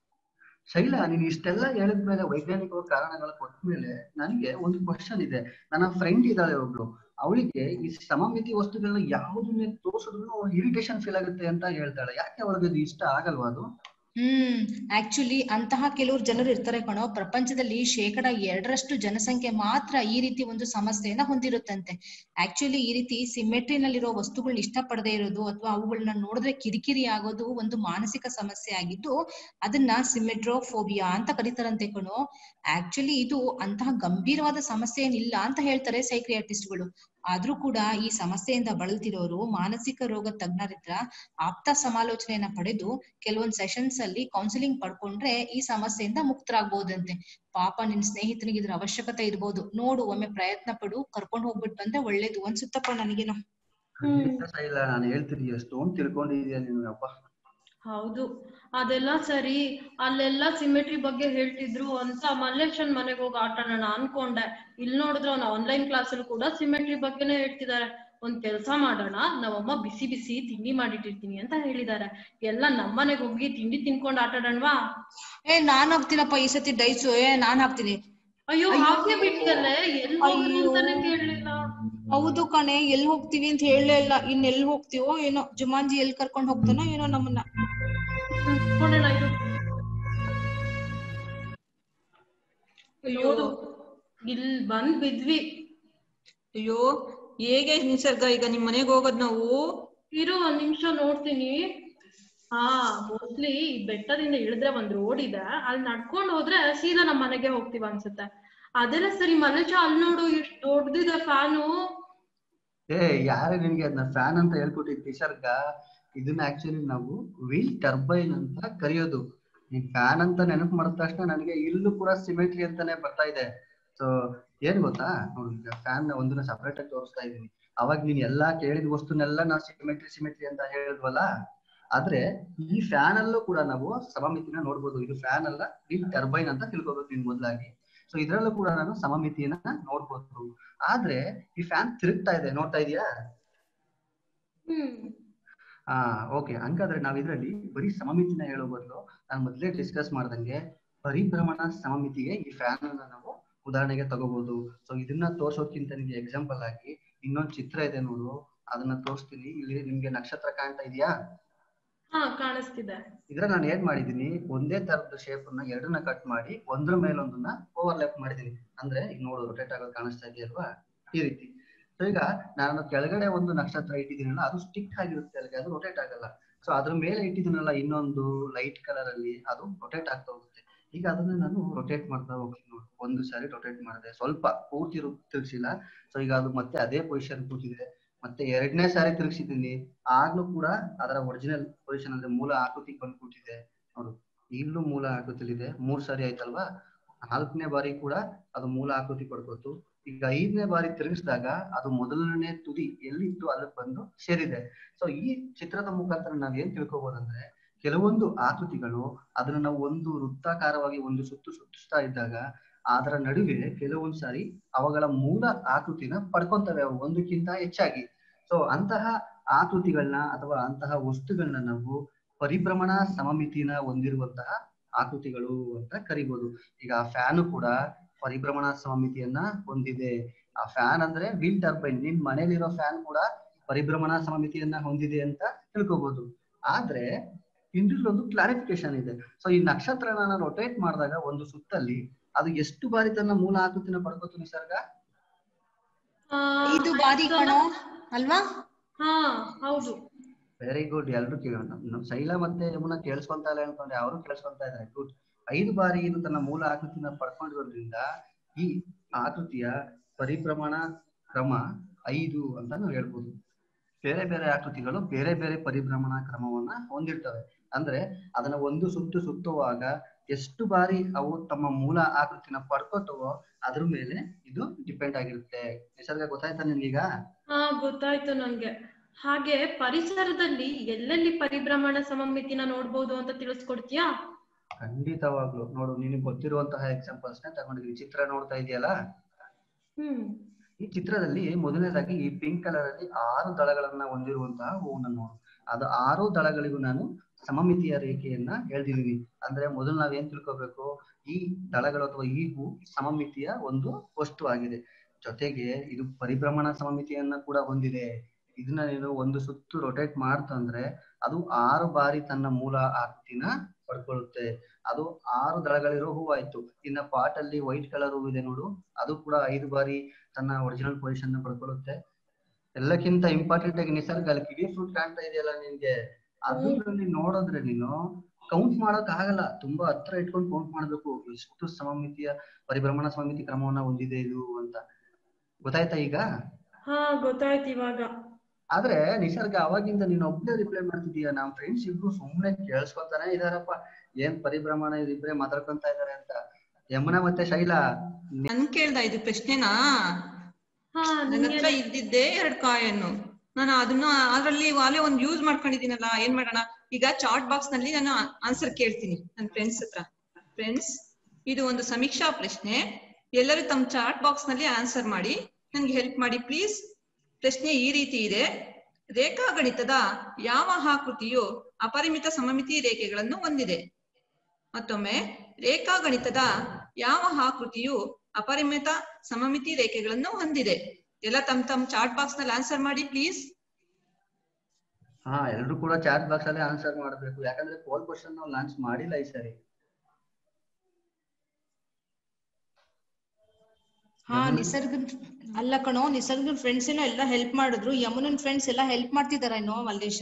[SPEAKER 5] ಶೈಲಾ ನೀನ್ ಇಷ್ಟೆಲ್ಲ ಹೇಳಿದ್ಮೇಲೆ ವೈಜ್ಞಾನಿಕ ಕಾರಣಗಳ ಕೊಟ್ಮೇಲೆ ನನಗೆ ಒಂದು ಕ್ವಶನ್ ಇದೆ ನನ್ನ ಫ್ರೆಂಡ್ ಇದ್ದಾಳೆ ಒಬ್ಳು ಅವಳಿಗೆ ಈ ಸಮಮಿತಿ ವಸ್ತುಗಳನ್ನ ಯಾವುದನ್ನೇ ತೋರಿಸಿದ್ರು ಇರಿಟೇಷನ್ ಫೀಲ್ ಆಗುತ್ತೆ ಅಂತ ಹೇಳ್ತಾಳೆ ಯಾಕೆ ಅವಳಿಗೆ ಅದು ಇಷ್ಟ ಆಗಲ್ವಾ ಅದು
[SPEAKER 3] ಹ್ಮ್ ಆಕ್ಚುಲಿ ಅಂತಹ ಕೆಲವರು ಜನರು ಇರ್ತಾರೆ ಕಣೋ ಪ್ರಪಂಚದಲ್ಲಿ ಶೇಕಡ ಎರಡರಷ್ಟು ಜನಸಂಖ್ಯೆ ಮಾತ್ರ ಈ ರೀತಿ ಒಂದು ಸಮಸ್ಯೆಯನ್ನ ಹೊಂದಿರುತ್ತಂತೆ ಆಕ್ಚುಲಿ ಈ ರೀತಿ ಸಿಮೆಟ್ರಿನಲ್ಲಿರೋ ವಸ್ತುಗಳನ್ನ ಇಷ್ಟಪಡದೆ ಇರೋದು ಅಥವಾ ಅವುಗಳನ್ನ ನೋಡಿದ್ರೆ ಕಿರಿಕಿರಿ ಆಗೋದು ಒಂದು ಮಾನಸಿಕ ಸಮಸ್ಯೆ ಆಗಿದ್ದು ಅದನ್ನ ಸಿಮೆಟ್ರೋಫೋಬಿಯಾ ಅಂತ ಕರೀತಾರಂತೆ ಕಣೋ ಆಕ್ಚುಲಿ ಇದು ಅಂತಹ ಗಂಭೀರವಾದ ಸಮಸ್ಯೆ ಏನಿಲ್ಲ ಅಂತ ಹೇಳ್ತಾರೆ ಸೈಕ್ರಿಯಾಟಿಸ್ಟ್ಗಳು ಆದ್ರೂ ಕೂಡ ಈ ಸಮಸ್ಯೆಯಿಂದ ಬಳಲ್ತಿರೋರು ಮಾನಸಿಕ ರೋಗ ತಜ್ಞರಿದ್ರ ಆಪ್ತ ಸಮಾಲೋಚನೆಯನ್ನ ಪಡೆದು ಕೆಲವೊಂದ್ ಸೆಷನ್ಸ್ ಅಲ್ಲಿ ಕೌನ್ಸಿಲಿಂಗ್ ಪಡ್ಕೊಂಡ್ರೆ ಈ ಸಮಸ್ಯೆಯಿಂದ ಮುಕ್ತರಾಗ್ಬೋದಂತೆ ಪಾಪ ನಿನ್ ಸ್ನೇಹಿತನಿಗೆ ಇದ್ರ ಅವಶ್ಯಕತೆ ಇರ್ಬೋದು ನೋಡು ಒಮ್ಮೆ ಪ್ರಯತ್ನ ಪಡು ಕರ್ಕೊಂಡ್ ಹೋಗ್ಬಿಟ್ಟು ಬಂದ್ರೆ ಒಳ್ಳೇದು ಅನ್ಸುತ್ತಪ್ಪ ನನಗೇನೋ
[SPEAKER 5] ಖಂಡಿತ ಶೈಲಾ ನಾನು ಹೇಳ್ತೀನಿ ಎಷ್ಟೊಂದು ತಿಳ್ಕೊಂಡಿದ್ಯಾ ನೀನು ಅಪ್ಪ
[SPEAKER 2] ಹೌದು ಅದೆಲ್ಲ ಸರಿ ಅಲ್ಲೆಲ್ಲ ಸಿಮೆಟ್ರಿ ಬಗ್ಗೆ ಹೇಳ್ತಿದ್ರು ಅಂತ ಮಲ್ಲೇಶನ್ ಮನೆಗೆ ಹೋಗಿ ಆಟ ಆಡೋಣ ಅನ್ಕೊಂಡೆ ಇಲ್ಲಿ ನೋಡಿದ್ರೆ ಅವ್ನ ಆನ್ಲೈನ್ ಕ್ಲಾಸ್ ಅಲ್ಲಿ ಕೂಡ ಸಿಮೆಟ್ರಿ ಬಗ್ಗೆನೇ ಹೇಳ್ತಿದ್ದಾರೆ ಒಂದ್ ಕೆಲ್ಸ ಮಾಡೋಣ ನಮ್ಮಮ್ಮ ಬಿಸಿ ಬಿಸಿ ತಿಂಡಿ ಮಾಡಿಟ್ಟಿರ್ತೀನಿ ಅಂತ ಹೇಳಿದ್ದಾರೆ ಎಲ್ಲ ನಮ್ಮನೆಗ್ ಹೋಗಿ ತಿಂಡಿ ತಿನ್ಕೊಂಡ್ ಆಟ ಆಡೋಣವಾ
[SPEAKER 3] ಏ ನಾನ್ ಹಾಕ್ತೀನಪ್ಪ ಈ ಸತಿ ಡೈಸು ಏ ನಾನ್ ಹಾಕ್ತೀನಿ
[SPEAKER 2] ಅಯ್ಯೋ
[SPEAKER 3] ಅಯ್ಯೋ.
[SPEAKER 2] ಹಾಗೆ ಬಿಟ್ಟಲ್ಲೇ ಎಲ್ಲಿ ಹೋಗ್ರು
[SPEAKER 3] ಅಯ್ಯೋ.
[SPEAKER 2] ಅಂತಾನೆ ಕೇಳಲಿಲ್ಲ
[SPEAKER 3] ಹೌದು ಕಣೆ ಎಲ್ ಹೋಗ್ತೀವಿ ಅಂತ ಹೇಳಲೇ ಇಲ್ಲ ಇನ್ ಎಲ್ ಹೋಗ್ತೀವೋ ಏನೋ ಜುಮಾನ್ಜಿ ಎಲ್ ಕರ್ಕೊಂಡ್ ಹೋಗ್ತಾನೋ ಏನೋ ನಮ್ಮನ್ನ
[SPEAKER 2] ನೋಡೋಣ ಇದು ನೋಡು ಇಲ್ ಬಂದ್ ಬಿದ್ವಿ
[SPEAKER 4] ಅಯ್ಯೋ ಹೇಗೆ ನಿಸರ್ಗ ಈಗ ನಿಮ್ ಮನೆಗೆ ಹೋಗೋದ್ ನಾವು
[SPEAKER 2] ಇರು ಒಂದ್ ನಿಮಿಷ ನೋಡ್ತೀನಿ ಹಾ ಮೋಸ್ಟ್ಲಿ ಬೆಟ್ಟದಿಂದ ಇಳಿದ್ರೆ ಒಂದ್ ರೋಡ್ ಇದೆ ಅಲ್ಲಿ ನಡ್ಕೊಂಡ್ ಹೋದ್ರೆ ಸೀದಾ ನಮ್ ಮನೆಗೆ ಹೋಗ್ತೀವಿ ಅನ್ಸುತ್ತೆ ಅದೆಲ್ಲ ಸರಿ ಮಲ್ಲೇಶ ಅಲ್ಲಿ ನೋಡು ಎಷ್ಟು ದೊಡ್ಡದಿದೆ ಫ್ಯಾನು
[SPEAKER 5] ಏ ಯಾರು ನಿನ್ಗೆ ಅದನ್ನ ಫ್ಯಾನ್ ಅಂತ ಹೇಳ್ಕೊಟ್ಟಿದ್ ನಿಸರ್ಗ ಇದನ್ನ ಆಕ್ಚುಲಿ ನಾವು ವೀಲ್ ಟರ್ಬೈನ್ ಅಂತ ಕರೆಯೋದು ಈ ಫ್ಯಾನ್ ಅಂತ ನೆನಪು ಮಾಡಿದ ತಕ್ಷಣ ನನಗೆ ಇಲ್ಲೂ ಕೂಡ ಸಿಮೆಟ್ರಿ ಅಂತಾನೆ ಬರ್ತಾ ಇದೆ ಸೊ ಏನ್ ಗೊತ್ತಾ ನೋಡಿ ಈಗ ಫ್ಯಾನ್ ಒಂದನ್ನ ಸಪರೇಟ್ ಆಗಿ ತೋರಿಸ್ತಾ ಇದೀನಿ ಅವಾಗ ನೀನ್ ಎಲ್ಲಾ ಕೇಳಿದ ವಸ್ತುನೆಲ್ಲ ನಾವು ಸಿಮೆಟ್ರಿ ಸಿಮೆಟ್ರಿ ಅಂತ ಹೇಳಿದ್ವಲ್ಲ ಆದ್ರೆ ಈ ಫ್ಯಾನ್ ಅಲ್ಲೂ ಕೂಡ ನಾವು ಸಮಮಿತಿನ ನೋಡ್ಬೋದು ಇದು ಫ್ಯಾನ್ ಅಲ್ಲ ವೀಲ್ ಟರ್ಬೈನ್ ಅಂತ ತಿಳ್ಕೊಬೇಕು ನೀನ್ ಮೊದ್ಲಾಗಿ ಸೊ ಇದ್ರಲ್ಲೂ ಕೂಡ ನಾನು ಸಮಮಿತಿಯನ್ನ ನೋಡ್ಬೋದು ಆದ್ರೆ ಈ ಫ್ಯಾನ್ ತಿರುಗ್ತಾ ಇದೆ ನೋಡ್ತಾ ಇದೀಯಾ
[SPEAKER 2] ಹ್ಮ್
[SPEAKER 5] ಆ ಓಕೆ ಹಂಗಾದ್ರೆ ನಾವ್ ಇದ್ರಲ್ಲಿ ಬರೀ ಸಮಮಿತಿನ ಹೇಳೋ ಬದಲು ನಾನು ಮೊದ್ಲೇ ಡಿಸ್ಕಸ್ ಮಾಡ್ದಂಗೆ ಪರಿಭ್ರಮಣ ಸಮಮಿತಿಗೆ ಈ ಫ್ಯಾನ್ ಅನ್ನ ನಾವು ಉದಾಹರಣೆಗೆ ತಗೋಬಹುದು ಸೊ ಇದನ್ನ ತೋರ್ಸೋದ್ಕಿಂತ ನಿಮ್ಗೆ ಎಕ್ಸಾಂಪಲ್ ಆಗಿ ಇನ್ನೊಂದ್ ಚಿತ್ರ ಇದೆ ನೋಡು ಅದನ್ನ ತೋರಿಸ್ತೀನಿ ಇಲ್ಲಿ ನಿಮ್ಗೆ ನಕ್ಷತ್ರ ಕಾಣ್ತಾ ಇದೆಯಾ
[SPEAKER 2] ಹಾ ಕಾಣಿಸ್ತಿದೆ
[SPEAKER 5] ಇದ್ರಲ್ಲಿ ನಾನು ಏನ್ ಮಾಡಿದೀನಿ ಒಂದೇ ತರದ ಶೇಪ್ ಅನ್ನ ಎರಡನ್ನ ಕಟ್ ಮಾಡಿ ಒಂದ್ರ ಮೇಲೊಂದನ್ನ ಓವರ್ಲ್ಯಾಪ್ ಮಾಡಿದೀನಿ ಅಂದ್ರೆ ಈಗ ನೋಡು ರೊಟೇಟ್ ಆಗೋದು ಕಾಣಿಸ್ತಾ ಇದೆಯಲ್ವಾ ಈ ರೀತಿ ಸೊ ಈಗ ನಾನು ಕೆಳಗಡೆ ಒಂದು ನಕ್ಷತ್ರ ಇಟ್ಟಿದ್ದೀನಲ್ಲ ಅದು ಸ್ಟಿಕ್ ಆಗಿರುತ್ತೆ ಅಲ್ಲಿಗೆ ಅದು ರೊಟೇಟ್ ಆಗಲ್ಲ ಸೊ ಅದ್ರ ಮೇಲೆ ಇಟ್ಟಿದ್ದೀನಲ್ಲ ಇನ್ನೊಂದು ಲೈಟ್ ಕಲರ್ ಅಲ್ಲಿ ಅದು ರೊಟೇಟ್ ಆಗ್ತಾ ಹೋಗುತ್ತೆ ಈಗ ಅದನ್ನ ನಾನು ರೊಟೇಟ್ ಮಾಡ್ತಾ ಹೋಗ್ತೀನಿ ನೋಡಿ ಒಂದು ಸಾರಿ ರೊಟೇಟ್ ಮಾಡಿದೆ ಸ್ವಲ್ಪ ಪೂರ್ತಿ ರು- ತಿರ್ಗ್ಸಿಲ್ಲ ಸೊ ಈಗ ಅದು ಮತ್ತೆ ಅದೇ ಪೊಸಿಷನ್ ಕೂತಿದೆ ಮತ್ತೆ ಎರಡನೇ ಸಾರಿ ತಿರ್ಗಿಸಿದ್ದೀನಿ ಆಗ್ಲೂ ಕೂಡ ಅದರ ಒರಿಜಿನಲ್ ಪೊಸಿಷನ್ ಅಂದ್ರೆ ಮೂಲ ಆಕೃತಿಗೆ ಬಂದ್ಬಿಟ್ಟಿದೆ ನೋಡು ಇಲ್ಲೂ ಮೂಲ ಆಕೃತಿಲಿದೆ ಮೂರ್ ಸಾರಿ ಆಯ್ತಲ್ವಾ ನಾಲ್ಕನೇ ಬಾರಿ ಕೂಡ ಅದು ಮೂಲ ಆಕೃತಿ ಪಡ್ಕೋತು ಈಗ ಐದನೇ ಬಾರಿ ತಿರುಗಿಸಿದಾಗ ಅದು ಮೊದಲನೇ ತುದಿ ಎಲ್ಲಿತ್ತು ಅದಕ್ಕೆ ಬಂದು ಸೇರಿದೆ ಸೊ ಈ ಚಿತ್ರದ ಮುಖಾಂತರ ನಾವ್ ಏನ್ ತಿಳ್ಕೊಬೋದಂದ್ರೆ ಕೆಲವೊಂದು ಆಕೃತಿಗಳು ಅದನ್ನ ನಾವು ಒಂದು ವೃತ್ತಾಕಾರವಾಗಿ ಒಂದು ಸುತ್ತು ಸುತ್ತಿಸ್ತಾ ಇದ್ದಾಗ ಅದರ ನಡುವೆ ಕೆಲವೊಂದ್ ಸಾರಿ ಅವುಗಳ ಮೂಲ ಆಕೃತಿನ ಪಡ್ಕೊಂತವೆ ಅವು ಒಂದಕ್ಕಿಂತ ಹೆಚ್ಚಾಗಿ ಸೊ ಅಂತಹ ಆಕೃತಿಗಳನ್ನ ಅಥವಾ ಅಂತಹ ವಸ್ತುಗಳನ್ನ ನಾವು ಪರಿಭ್ರಮಣ ಸಮಮಿತಿನ ಹೊಂದಿರುವಂತಹ ಆಕೃತಿಗಳು ಅಂತ ಕರಿಬಹುದು ಈಗ ಆ ಫ್ಯಾನು ಕೂಡ ಪರಿಭ್ರಮಣ ಸಮಮಿತಿಯನ್ನ ಹೊಂದಿದೆ ಆ ಫ್ಯಾನ್ ಅಂದ್ರೆ ವೀಲ್ ಟರ್ಬೈನ್ ನಿನ್ ಮನೇಲಿರೋ ಫ್ಯಾನ್ ಕೂಡ ಪರಿಭ್ರಮಣ ಸಮಮಿತಿಯನ್ನ ಹೊಂದಿದೆ ಅಂತ ತಿಳ್ಕೊಬಹುದು ಆದ್ರೆ ಇದ್ರಲ್ಲಿ ಒಂದು ಕ್ಲಾರಿಫಿಕೇಶನ್ ಇದೆ ಸೊ ಈ ನಕ್ಷತ್ರನ ರೊಟೇಟ್ ಮಾಡಿದಾಗ ಒಂದು ಸುತ್ತಲ್ಲಿ ಅದು ಎಷ್ಟು ಬಾರಿ ತನ್ನ ಮೂಲ ಆಕೃತಿನ ಪಡ್ಕೋತು ನಿಸರ್ಗ
[SPEAKER 2] ಆ,
[SPEAKER 3] ಇದು ಬಾರಿ ಕಣೋ ಅಲ್ವಾ
[SPEAKER 2] ಹಾ ಹೌದು
[SPEAKER 5] ವೆರಿ ಗುಡ್ ಎಲ್ರು ಕೇಳೋಣ ನಮ್ ಶೈಲ ಮತ್ತೆ ಯಮುನಾ ಕೇಳಿಸ್ಕೊಂತ ಇಲ್ಲ ಅನ್ಕೊಂಡೆ ಅವರು ಕೇಳಿಸ್ಕೊಂತ ಇದ್ದಾರೆ ಗುಡ್ ಐದು ಬಾರಿ ಇದು ತನ್ನ ಮೂಲ ಆಕೃತಿನ ಪಡ್ಕೊಂಡಿರೋದ್ರಿಂದ ಈ ಆಕೃತಿಯ ಪರಿಭ್ರಮಣ ಕ್ರಮ ಐದು ಅಂತ ನಾವು ಹೇಳ್ಬೋದು ಬೇರೆ ಬೇರೆ ಆಕೃತಿಗಳು ಬೇರೆ ಬೇರೆ ಪರಿಭ್ರಮಣ ಕ್ರಮವನ್ನ ಹೊಂದಿರ್ತವೆ ಅಂದ್ರೆ ಅದನ್ನ ಒಂದು ಸುತ್ತು ಸುತ್ತುವಾಗ ಎಷ್ಟು ಬಾರಿ ಅವು ತಮ್ಮ ಮೂಲ ಆಕೃತಿನ ಪಡ್ಕೋತವೋ ಅದ್ರ ಮೇಲೆ ಇದು ಡಿಪೆಂಡ್ ಆಗಿರುತ್ತೆ ನಿಸರ್ಗ ಗೊತ್ತಾಯ್ತಾ ನಿನ್ಗೀಗ
[SPEAKER 2] ಹಾ ಗೊತ್ತಾಯ್ತು ನಂಗೆ ಹಾಗೆ ಪರಿಸರದಲ್ಲಿ ಎಲ್ಲೆಲ್ಲಿ ಪರಿಭ್ರಮಣ ಸಮಮಿತಿನ ನೋಡ್ಬೋದು ಅಂತ ತಿಳಿಸ್ಕೊಡ್ತೀಯಾ
[SPEAKER 5] ಖಂಡಿತವಾಗ್ಲು ನೋಡು ನಿನಗೆ ಗೊತ್ತಿರುವಂತಹ ಎಕ್ಸಾಂಪಲ್ಸ್ ನ ತಗೊಂಡಿದೀನಿ ಚಿತ್ರ ನೋಡ್ತಾ ಇದೆಯಲ್ಲ
[SPEAKER 2] ಹ್ಮ್
[SPEAKER 5] ಈ ಚಿತ್ರದಲ್ಲಿ ಮೊದಲನೇದಾಗಿ ಈ ಪಿಂಕ್ ಕಲರ್ ಅಲ್ಲಿ ಆರು ದಳಗಳನ್ನ ಹೊಂದಿರುವಂತಹ ಹೂವನ್ನ ನೋಡು ಅದು ಆರು ದಳಗಳಿಗೂ ನಾನು ಸಮಮಿತಿಯ ರೇಖೆಯನ್ನ ಹೇಳ್ತಿದೀನಿ ಅಂದ್ರೆ ಮೊದಲು ನಾವೇನ್ ತಿಳ್ಕೊಬೇಕು ಈ ದಳಗಳು ಅಥವಾ ಈ ಹೂ ಸಮಮಿತಿಯ ಒಂದು ವಸ್ತು ಆಗಿದೆ ಜೊತೆಗೆ ಇದು ಪರಿಭ್ರಮಣ ಸಮಮಿತಿಯನ್ನ ಕೂಡ ಹೊಂದಿದೆ ಇದನ್ನ ನೀನು ಒಂದು ಸುತ್ತು ರೊಟೇಟ್ ಮಾಡ್ತಂದ್ರೆ ಅದು ಆರು ಬಾರಿ ತನ್ನ ಮೂಲ ಆಕೃತಿನ ಪಡ್ಕೊಳ್ಳುತ್ತೆ ಅದು ಆರು ದಳಗಳಿರೋ ಹೂವಾಯ್ತು ಇನ್ನ ಪಾಟ್ ಅಲ್ಲಿ ವೈಟ್ ಕಲರ್ ಹೂ ಇದೆ ನೋಡು ಅದು ಕೂಡ ಐದು ಬಾರಿ ತನ್ನ ಒರಿಜಿನಲ್ ಪೊಸಿಷನ್ ನ ಪಡ್ಕೊಳ್ಳುತ್ತೆ ಎಲ್ಲಕ್ಕಿಂತ ಇಂಪಾರ್ಟೆಂಟ್ ಆಗಿ ನಿಸರ್ಗ ಅಲ್ಲಿ ಕಿವಿ ಫ್ರೂಟ್ ಕಾಣ್ತಾ ಇದೆಯಲ್ಲ ನಿನ್ಗೆ ಅದ್ರಲ್ಲಿ ನೋಡಿದ್ರೆ ನೀನು ಕೌಂಟ್ ಮಾಡಕ್ ಆಗಲ್ಲ ತುಂಬಾ ಹತ್ರ ಇಟ್ಕೊಂಡು ಕೌಂಟ್ ಮಾಡ್ಬೇಕು ಎಷ್ಟು ಸಮಮಿತಿಯ ಪರಿಭ್ರಮಣ ಸಮಮಿತಿ ಕ್ರಮವನ್ನ ಹೊಂದಿದೆ ಇದು ಅಂತ ಗೊತ್ತಾಯ್ತಾ ಈಗ
[SPEAKER 2] ಹಾ ಗೊತ್ತಾಯ್ತು ಇವಾಗ
[SPEAKER 5] ಆದ್ರೆ ನಿಸರ್ಗ ಅವಾಗಿಂದ ನೀನ್ ಒಬ್ನೇ ರಿಪ್ಲೈ ಮಾಡ್ತಿದೀಯ ನಮ್ ಫ್ರೆಂಡ್ಸ್ ಇಬ್ರು ಸುಮ್ನೆ ಕೇಳಿಸ್ಕೊತಾನೆ ಇದಾರಪ್ಪ ಏನ್ ಪರಿಭ್ರಮಣ ಇಬ್ರೇ ಮಾತಾಡ್ಕೊಂತ ಇದಾರೆ ಅಂತ ಯಮುನಾ ಮತ್ತೆ ಶೈಲಾ
[SPEAKER 4] ನನ್ ಕೇಳ್ದ ಇದು ಪ್ರಶ್ನೆನಾ
[SPEAKER 2] ಹಾ
[SPEAKER 4] ನನ್ನ
[SPEAKER 2] ನಿಂಗೆ
[SPEAKER 4] ಹತ್ರ ಇದ್ದಿದ್ದೆ ಎರಡ್ ಕಾಯನ್ನು ನಾನು ಅದನ್ನ ಅದ್ರಲ್ಲಿ ವಾಲೆ ಒಂದ್ ಯೂಸ್ ಮಾಡ್ಕೊಂಡಿದ್ದೀನಲ್ಲ ಏನ್ ಮಾಡೋಣ ಈಗ ಚಾಟ್ ಬಾಕ್ಸ್ ನಲ್ಲಿ ನಾನು ಆನ್ಸರ್ ಕೇಳ್ತೀನಿ ನನ್ನ ಫ್ರೆಂಡ್ಸ್ ಹತ್ರ ಫ್ರೆಂಡ್ಸ್ ಇದು ಒಂದು ಸಮೀಕ್ಷಾ ಪ್ರಶ್ನೆ ಎಲ್ಲರೂ ತಮ್ಮ ಚಾಟ್ ಬಾಕ್ಸ್ ನಲ್ಲಿ ಆನ್ಸರ್ ಮಾಡಿ ನನ್ಗೆ ಹೆಲ್ಪ್ ಮಾಡಿ ಪ್ಲೀಸ್ ಪ್ರಶ್ನೆ ಈ ರೀತಿ ಇದೆ ರೇಖಾಗಣಿತದ ಯಾವ ಆಕೃತಿಯು ಅಪರಿಮಿತ ಸಮಮಿತಿ ರೇಖೆಗಳನ್ನು ಹೊಂದಿದೆ ಮತ್ತೊಮ್ಮೆ ರೇಖಾಗಣಿತದ ಯಾವ ಆಕೃತಿಯು ಅಪರಿಮಿತ ಸಮಮಿತಿ ರೇಖೆಗಳನ್ನು ಹೊಂದಿದೆ ಎಲ್ಲ ತಮ್ ತಮ್ ಚಾಟ್ ಬಾಕ್ಸ್ ನಲ್ಲಿ ಆನ್ಸರ್ ಮಾಡಿ ಪ್ಲೀಸ್
[SPEAKER 5] ಹಾ ಎಲ್ರು ಕೂಡ ಚಾಟ್ ಬಾಕ್ಸ್ ಅಲ್ಲಿ ಆನ್ಸರ್ ಮಾಡ್ಬೇಕು ಯಾಕಂದ್ರೆ ಪೋಲ್ ಕ್ವಶನ್ ನಾವು ಲಾಂಚ್ ಮಾಡಿಲ್ಲ ಈ ಸರಿ
[SPEAKER 3] ಹಾ ನಿಸರ್ಗನ್ ಅಲ್ಲ ಕಣೋ ನಿಸರ್ಗನ್ ಫ್ರೆಂಡ್ಸ್ ಏನೋ ಎಲ್ಲ ಹೆಲ್ಪ್ ಮಾಡಿದ್ರು ಯಮುನನ್ ಫ್ರೆಂಡ್ಸ್ ಎಲ್ಲ ಹೆಲ್ಪ್ ಮಾಡ್ತಿದಾರ ಏನೋ ಮಲ್ಲೇಶ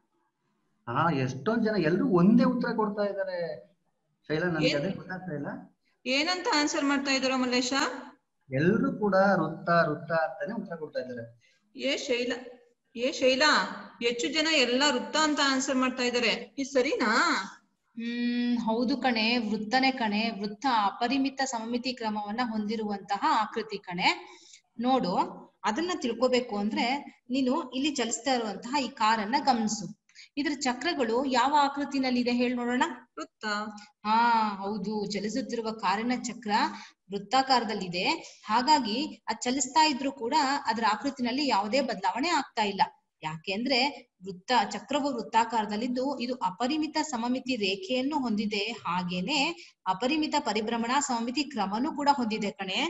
[SPEAKER 5] ಹಾ ಎಷ್ಟೊಂದ್ ಜನ ಎಲ್ರು ಒಂದೇ ಉತ್ತರ ಕೊಡ್ತಾ ಇದಾರೆ ಶೈಲಾ ನನ್ಗೆ
[SPEAKER 4] ಏನ್-
[SPEAKER 5] ಅದೇ ಗೊತ್ತಾಗ್ತಾ ಇಲ್ಲ
[SPEAKER 4] ಏನಂತ ಆನ್ಸರ್ ಮಾಡ್ತಾ ಇದಾರ ಮಲ್ಲೇಶ
[SPEAKER 5] ಎಲ್ರು ಕೂಡ ವೃತ್ತ ವೃತ್ತ ಅಂತಾನೆ ಉತ್ತರ ಕೊಡ್ತಾ ಇದಾರೆ
[SPEAKER 4] ಏ ಶೈಲಾ ಏ ಶೈಲಾ ಹೆಚ್ಚು ಜನ ಎಲ್ಲಾ ವೃತ್ತ ಅಂತ ಆನ್ಸರ್ ಮಾಡ್ತಾ ಇದಾರೆ ಇದು ಸರಿನಾ
[SPEAKER 3] ಹ್ಮ್ ಹೌದು ಕಣೆ ವೃತ್ತನೇ ಕಣೆ ವೃತ್ತ ಅಪರಿಮಿತ ಸಮಮಿತಿ ಕ್ರಮವನ್ನ ಹೊಂದಿರುವಂತಹ ಆಕೃತಿ ಕಣೆ ನೋಡು ಅದನ್ನ ತಿಳ್ಕೊಬೇಕು ಅಂದ್ರೆ ನೀನು ಇಲ್ಲಿ ಚಲಿಸ್ತಾ ಇರುವಂತಹ ಈ ಕಾರನ್ನ ಗಮನಿಸು ಇದ್ರ ಚಕ್ರಗಳು ಯಾವ ಆಕೃತಿನಲ್ಲಿದೆ ಹೇಳಿ ನೋಡೋಣ
[SPEAKER 4] ವೃತ್ತ
[SPEAKER 3] ಹಾ ಹೌದು ಚಲಿಸುತ್ತಿರುವ ಕಾರಿನ ಚಕ್ರ ವೃತ್ತಾಕಾರದಲ್ಲಿದೆ ಹಾಗಾಗಿ ಅದ್ ಚಲಿಸ್ತಾ ಇದ್ರು ಕೂಡ ಅದರ ಆಕೃತಿನಲ್ಲಿ ಯಾವುದೇ ಬದಲಾವಣೆ ಆಗ್ತಾ ಇಲ್ಲ ಯಾಕೆಂದ್ರೆ ವೃತ್ತ ಚಕ್ರವು ವೃತ್ತಾಕಾರದಲ್ಲಿದ್ದು ಇದು ಅಪರಿಮಿತ ಸಮಮಿತಿ ರೇಖೆಯನ್ನು ಹೊಂದಿದೆ ಹಾಗೇನೆ ಅಪರಿಮಿತ ಪರಿಭ್ರಮಣಾ ಸಮಮಿತಿ ಕ್ರಮನೂ ಕೂಡ ಹೊಂದಿದೆ ಕಣೆ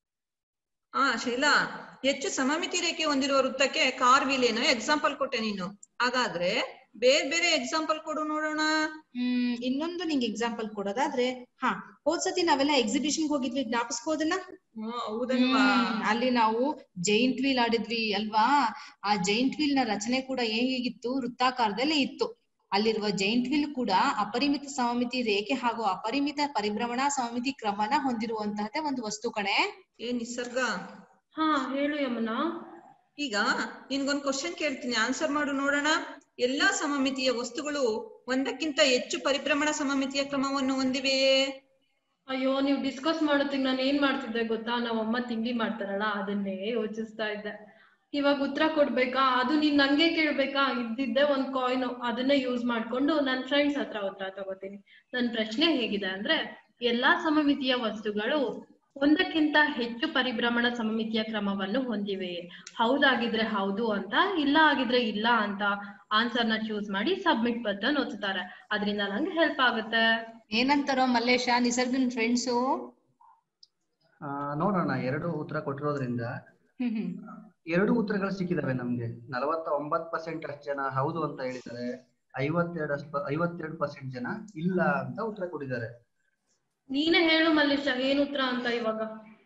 [SPEAKER 4] ಆ ಶೈಲಾ ಹೆಚ್ಚು ಸಮಮಿತಿ ರೇಖೆ ಹೊಂದಿರುವ ವೃತ್ತಕ್ಕೆ ಕಾರ್ ವೀಲ್ ಏನೋ ಎಕ್ಸಾಂಪಲ್ ಕೊಟ್ಟೆ ನೀನು ಹಾಗಾದ್ರೆ ಬೇರೆ ಬೇರೆ ಎಕ್ಸಾಂಪಲ್ ಕೊಡು ನೋಡೋಣ
[SPEAKER 3] ಹ್ಮ್ ಇನ್ನೊಂದು ನಿಂಗೆ ಎಕ್ಸಾಂಪಲ್ ಕೊಡೋದಾದ್ರೆ ಹಾ ಹೋದ್ಸತಿ ನಾವೆಲ್ಲ ಎಕ್ಸಿಬಿಷನ್ ಹೋಗಿದ್ವಿ ಜ್ಞಾಪಿಸ್ಕೋದನ್ನ
[SPEAKER 4] ಹ್ಮ್, ಹೌದಲ್ವಾ
[SPEAKER 3] ಹ್ಮ್, ಅಲ್ಲಿ ನಾವು ಜೈಂಟ್ ವೀಲ್ ಆಡಿದ್ವಿ ಅಲ್ವಾ ಆ ಜೈಂಟ್ ವೀಲ್ ನ ರಚನೆ ಕೂಡ ಹೇಗಿತ್ತು ವೃತ್ತಾಕಾರದಲ್ಲೇ ಇತ್ತು ಅಲ್ಲಿರುವ ಜೈಂಟ್ ವೀಲ್ ಕೂಡ ಅಪರಿಮಿತ ಸಮಮಿತಿ ರೇಖೆ ಹಾಗೂ ಅಪರಿಮಿತ ಪರಿಭ್ರಮಣಾ ಸಮಮಿತಿ ಕ್ರಮನ ಹೊಂದಿರುವಂತಹದ್ದೇ ಒಂದು ವಸ್ತು ಕಣೆ
[SPEAKER 4] ಏ ನಿಸರ್ಗ
[SPEAKER 2] ಹಾ ಹೇಳು ಯಮುನಾ
[SPEAKER 4] ಈಗ ನಿನ್ಗೊಂದ್ ಕ್ವಶನ್ ಕೇಳ್ತೀನಿ ಆನ್ಸರ್ ಮಾಡು ನೋಡೋಣ ಎಲ್ಲಾ ಸಮಮಿತಿಯ ವಸ್ತುಗಳು ಒಂದಕ್ಕಿಂತ ಹೆಚ್ಚು ಪರಿಭ್ರಮಣ ಸಮಮಿತಿಯ ಕ್ರಮವನ್ನು ಹೊಂದಿವೆಯೇ
[SPEAKER 2] ಅಯ್ಯೋ ನೀವು ಡಿಸ್ಕಸ್ ಮಾಡೋದಕ್ಕೆ ನಾನು ಏನ್ ಮಾಡ್ತಿದ್ದೆ ಗೊತ್ತಾ ನಮ್ಮಮ್ಮ ತಿಂಡಿ ಮಾಡ್ತಾರಲ್ಲ ಅದನ್ನೇ ಯೋಚಿಸ್ತಾ ಇದ್ದೆ ಇವಾಗ ಉತ್ತರ ಕೊಡ್ಬೇಕಾ ಅದು ನೀನ್ ನಂಗೆ ಕೇಳ್ಬೇಕಾ ಇದ್ದಿದ್ದೆ ಒಂದ್ ಕಾಯಿನ್ ಅದನ್ನೇ ಯೂಸ್ ಮಾಡ್ಕೊಂಡು ನನ್ ಫ್ರೆಂಡ್ಸ್ ಹತ್ರ ಉತ್ತರ ತಗೋತೀನಿ ನನ್ ಪ್ರಶ್ನೆ ಹೇಗಿದೆ ಅಂದ್ರೆ ಎಲ್ಲಾ ಸಮಮಿತಿಯ ವಸ್ತುಗಳು ಒಂದಕ್ಕಿಂತ ಹೆಚ್ಚು ಪರಿಭ್ರಮಣ ಸಮಮಿತಿಯ ಕ್ರಮವನ್ನು ಹೊಂದಿವೆಯೇ ಹೌದಾಗಿದ್ರೆ ಹೌದು ಅಂತ ಇಲ್ಲ ಆಗಿದ್ರೆ ಇಲ್ಲ ಅಂತ ಆನ್ಸರ್ ನ ಚೂಸ್ ಮಾಡಿ ಸಬ್ಮಿಟ್ ಬಟನ್ ಒತ್ತುತ್ತಾರೆ ಅದರಿಂದ ನಂಗೆ ಹೆಲ್ಪ್ ಆಗುತ್ತೆ
[SPEAKER 3] ಏನಂತಾರೋ ಮಲ್ಲೇಶ ನಿಸರ್ಗನ್ ಫ್ರೆಂಡ್ಸು
[SPEAKER 5] ಆ ನೋಡೋಣ ಎರಡು ಉತ್ತರ ಕೊಟ್ಟಿರೋದ್ರಿಂದ
[SPEAKER 3] ಹ್ಮ್ ಹ್ಮ್
[SPEAKER 5] ಎರಡು ಉತ್ತರಗಳು ಸಿಕ್ಕಿದಾವೆ ನಮ್ಗೆ ನಲವತ್ತ ಒಂಬತ್ ಪರ್ಸೆಂಟ್ ಅಷ್ಟು ಜನ ಹೌದು ಅಂತ ಹೇಳಿದ್ದಾರೆ ಐವತ್ತೆರಡು ಅಷ್ಟು ಐವತ್ತೆರಡು ಪರ್ಸೆಂಟ್ ಜನ ಇಲ್ಲ ಅಂತ ಉತ್ತರ ಕೊಟ್ಟಿದ್ದಾರೆ
[SPEAKER 2] ನೀನೇ ಹೇಳು ಮಲ್ಲೇಶ ಏನ್ ಉತ್ತರ ಅಂತ ಇವಾಗ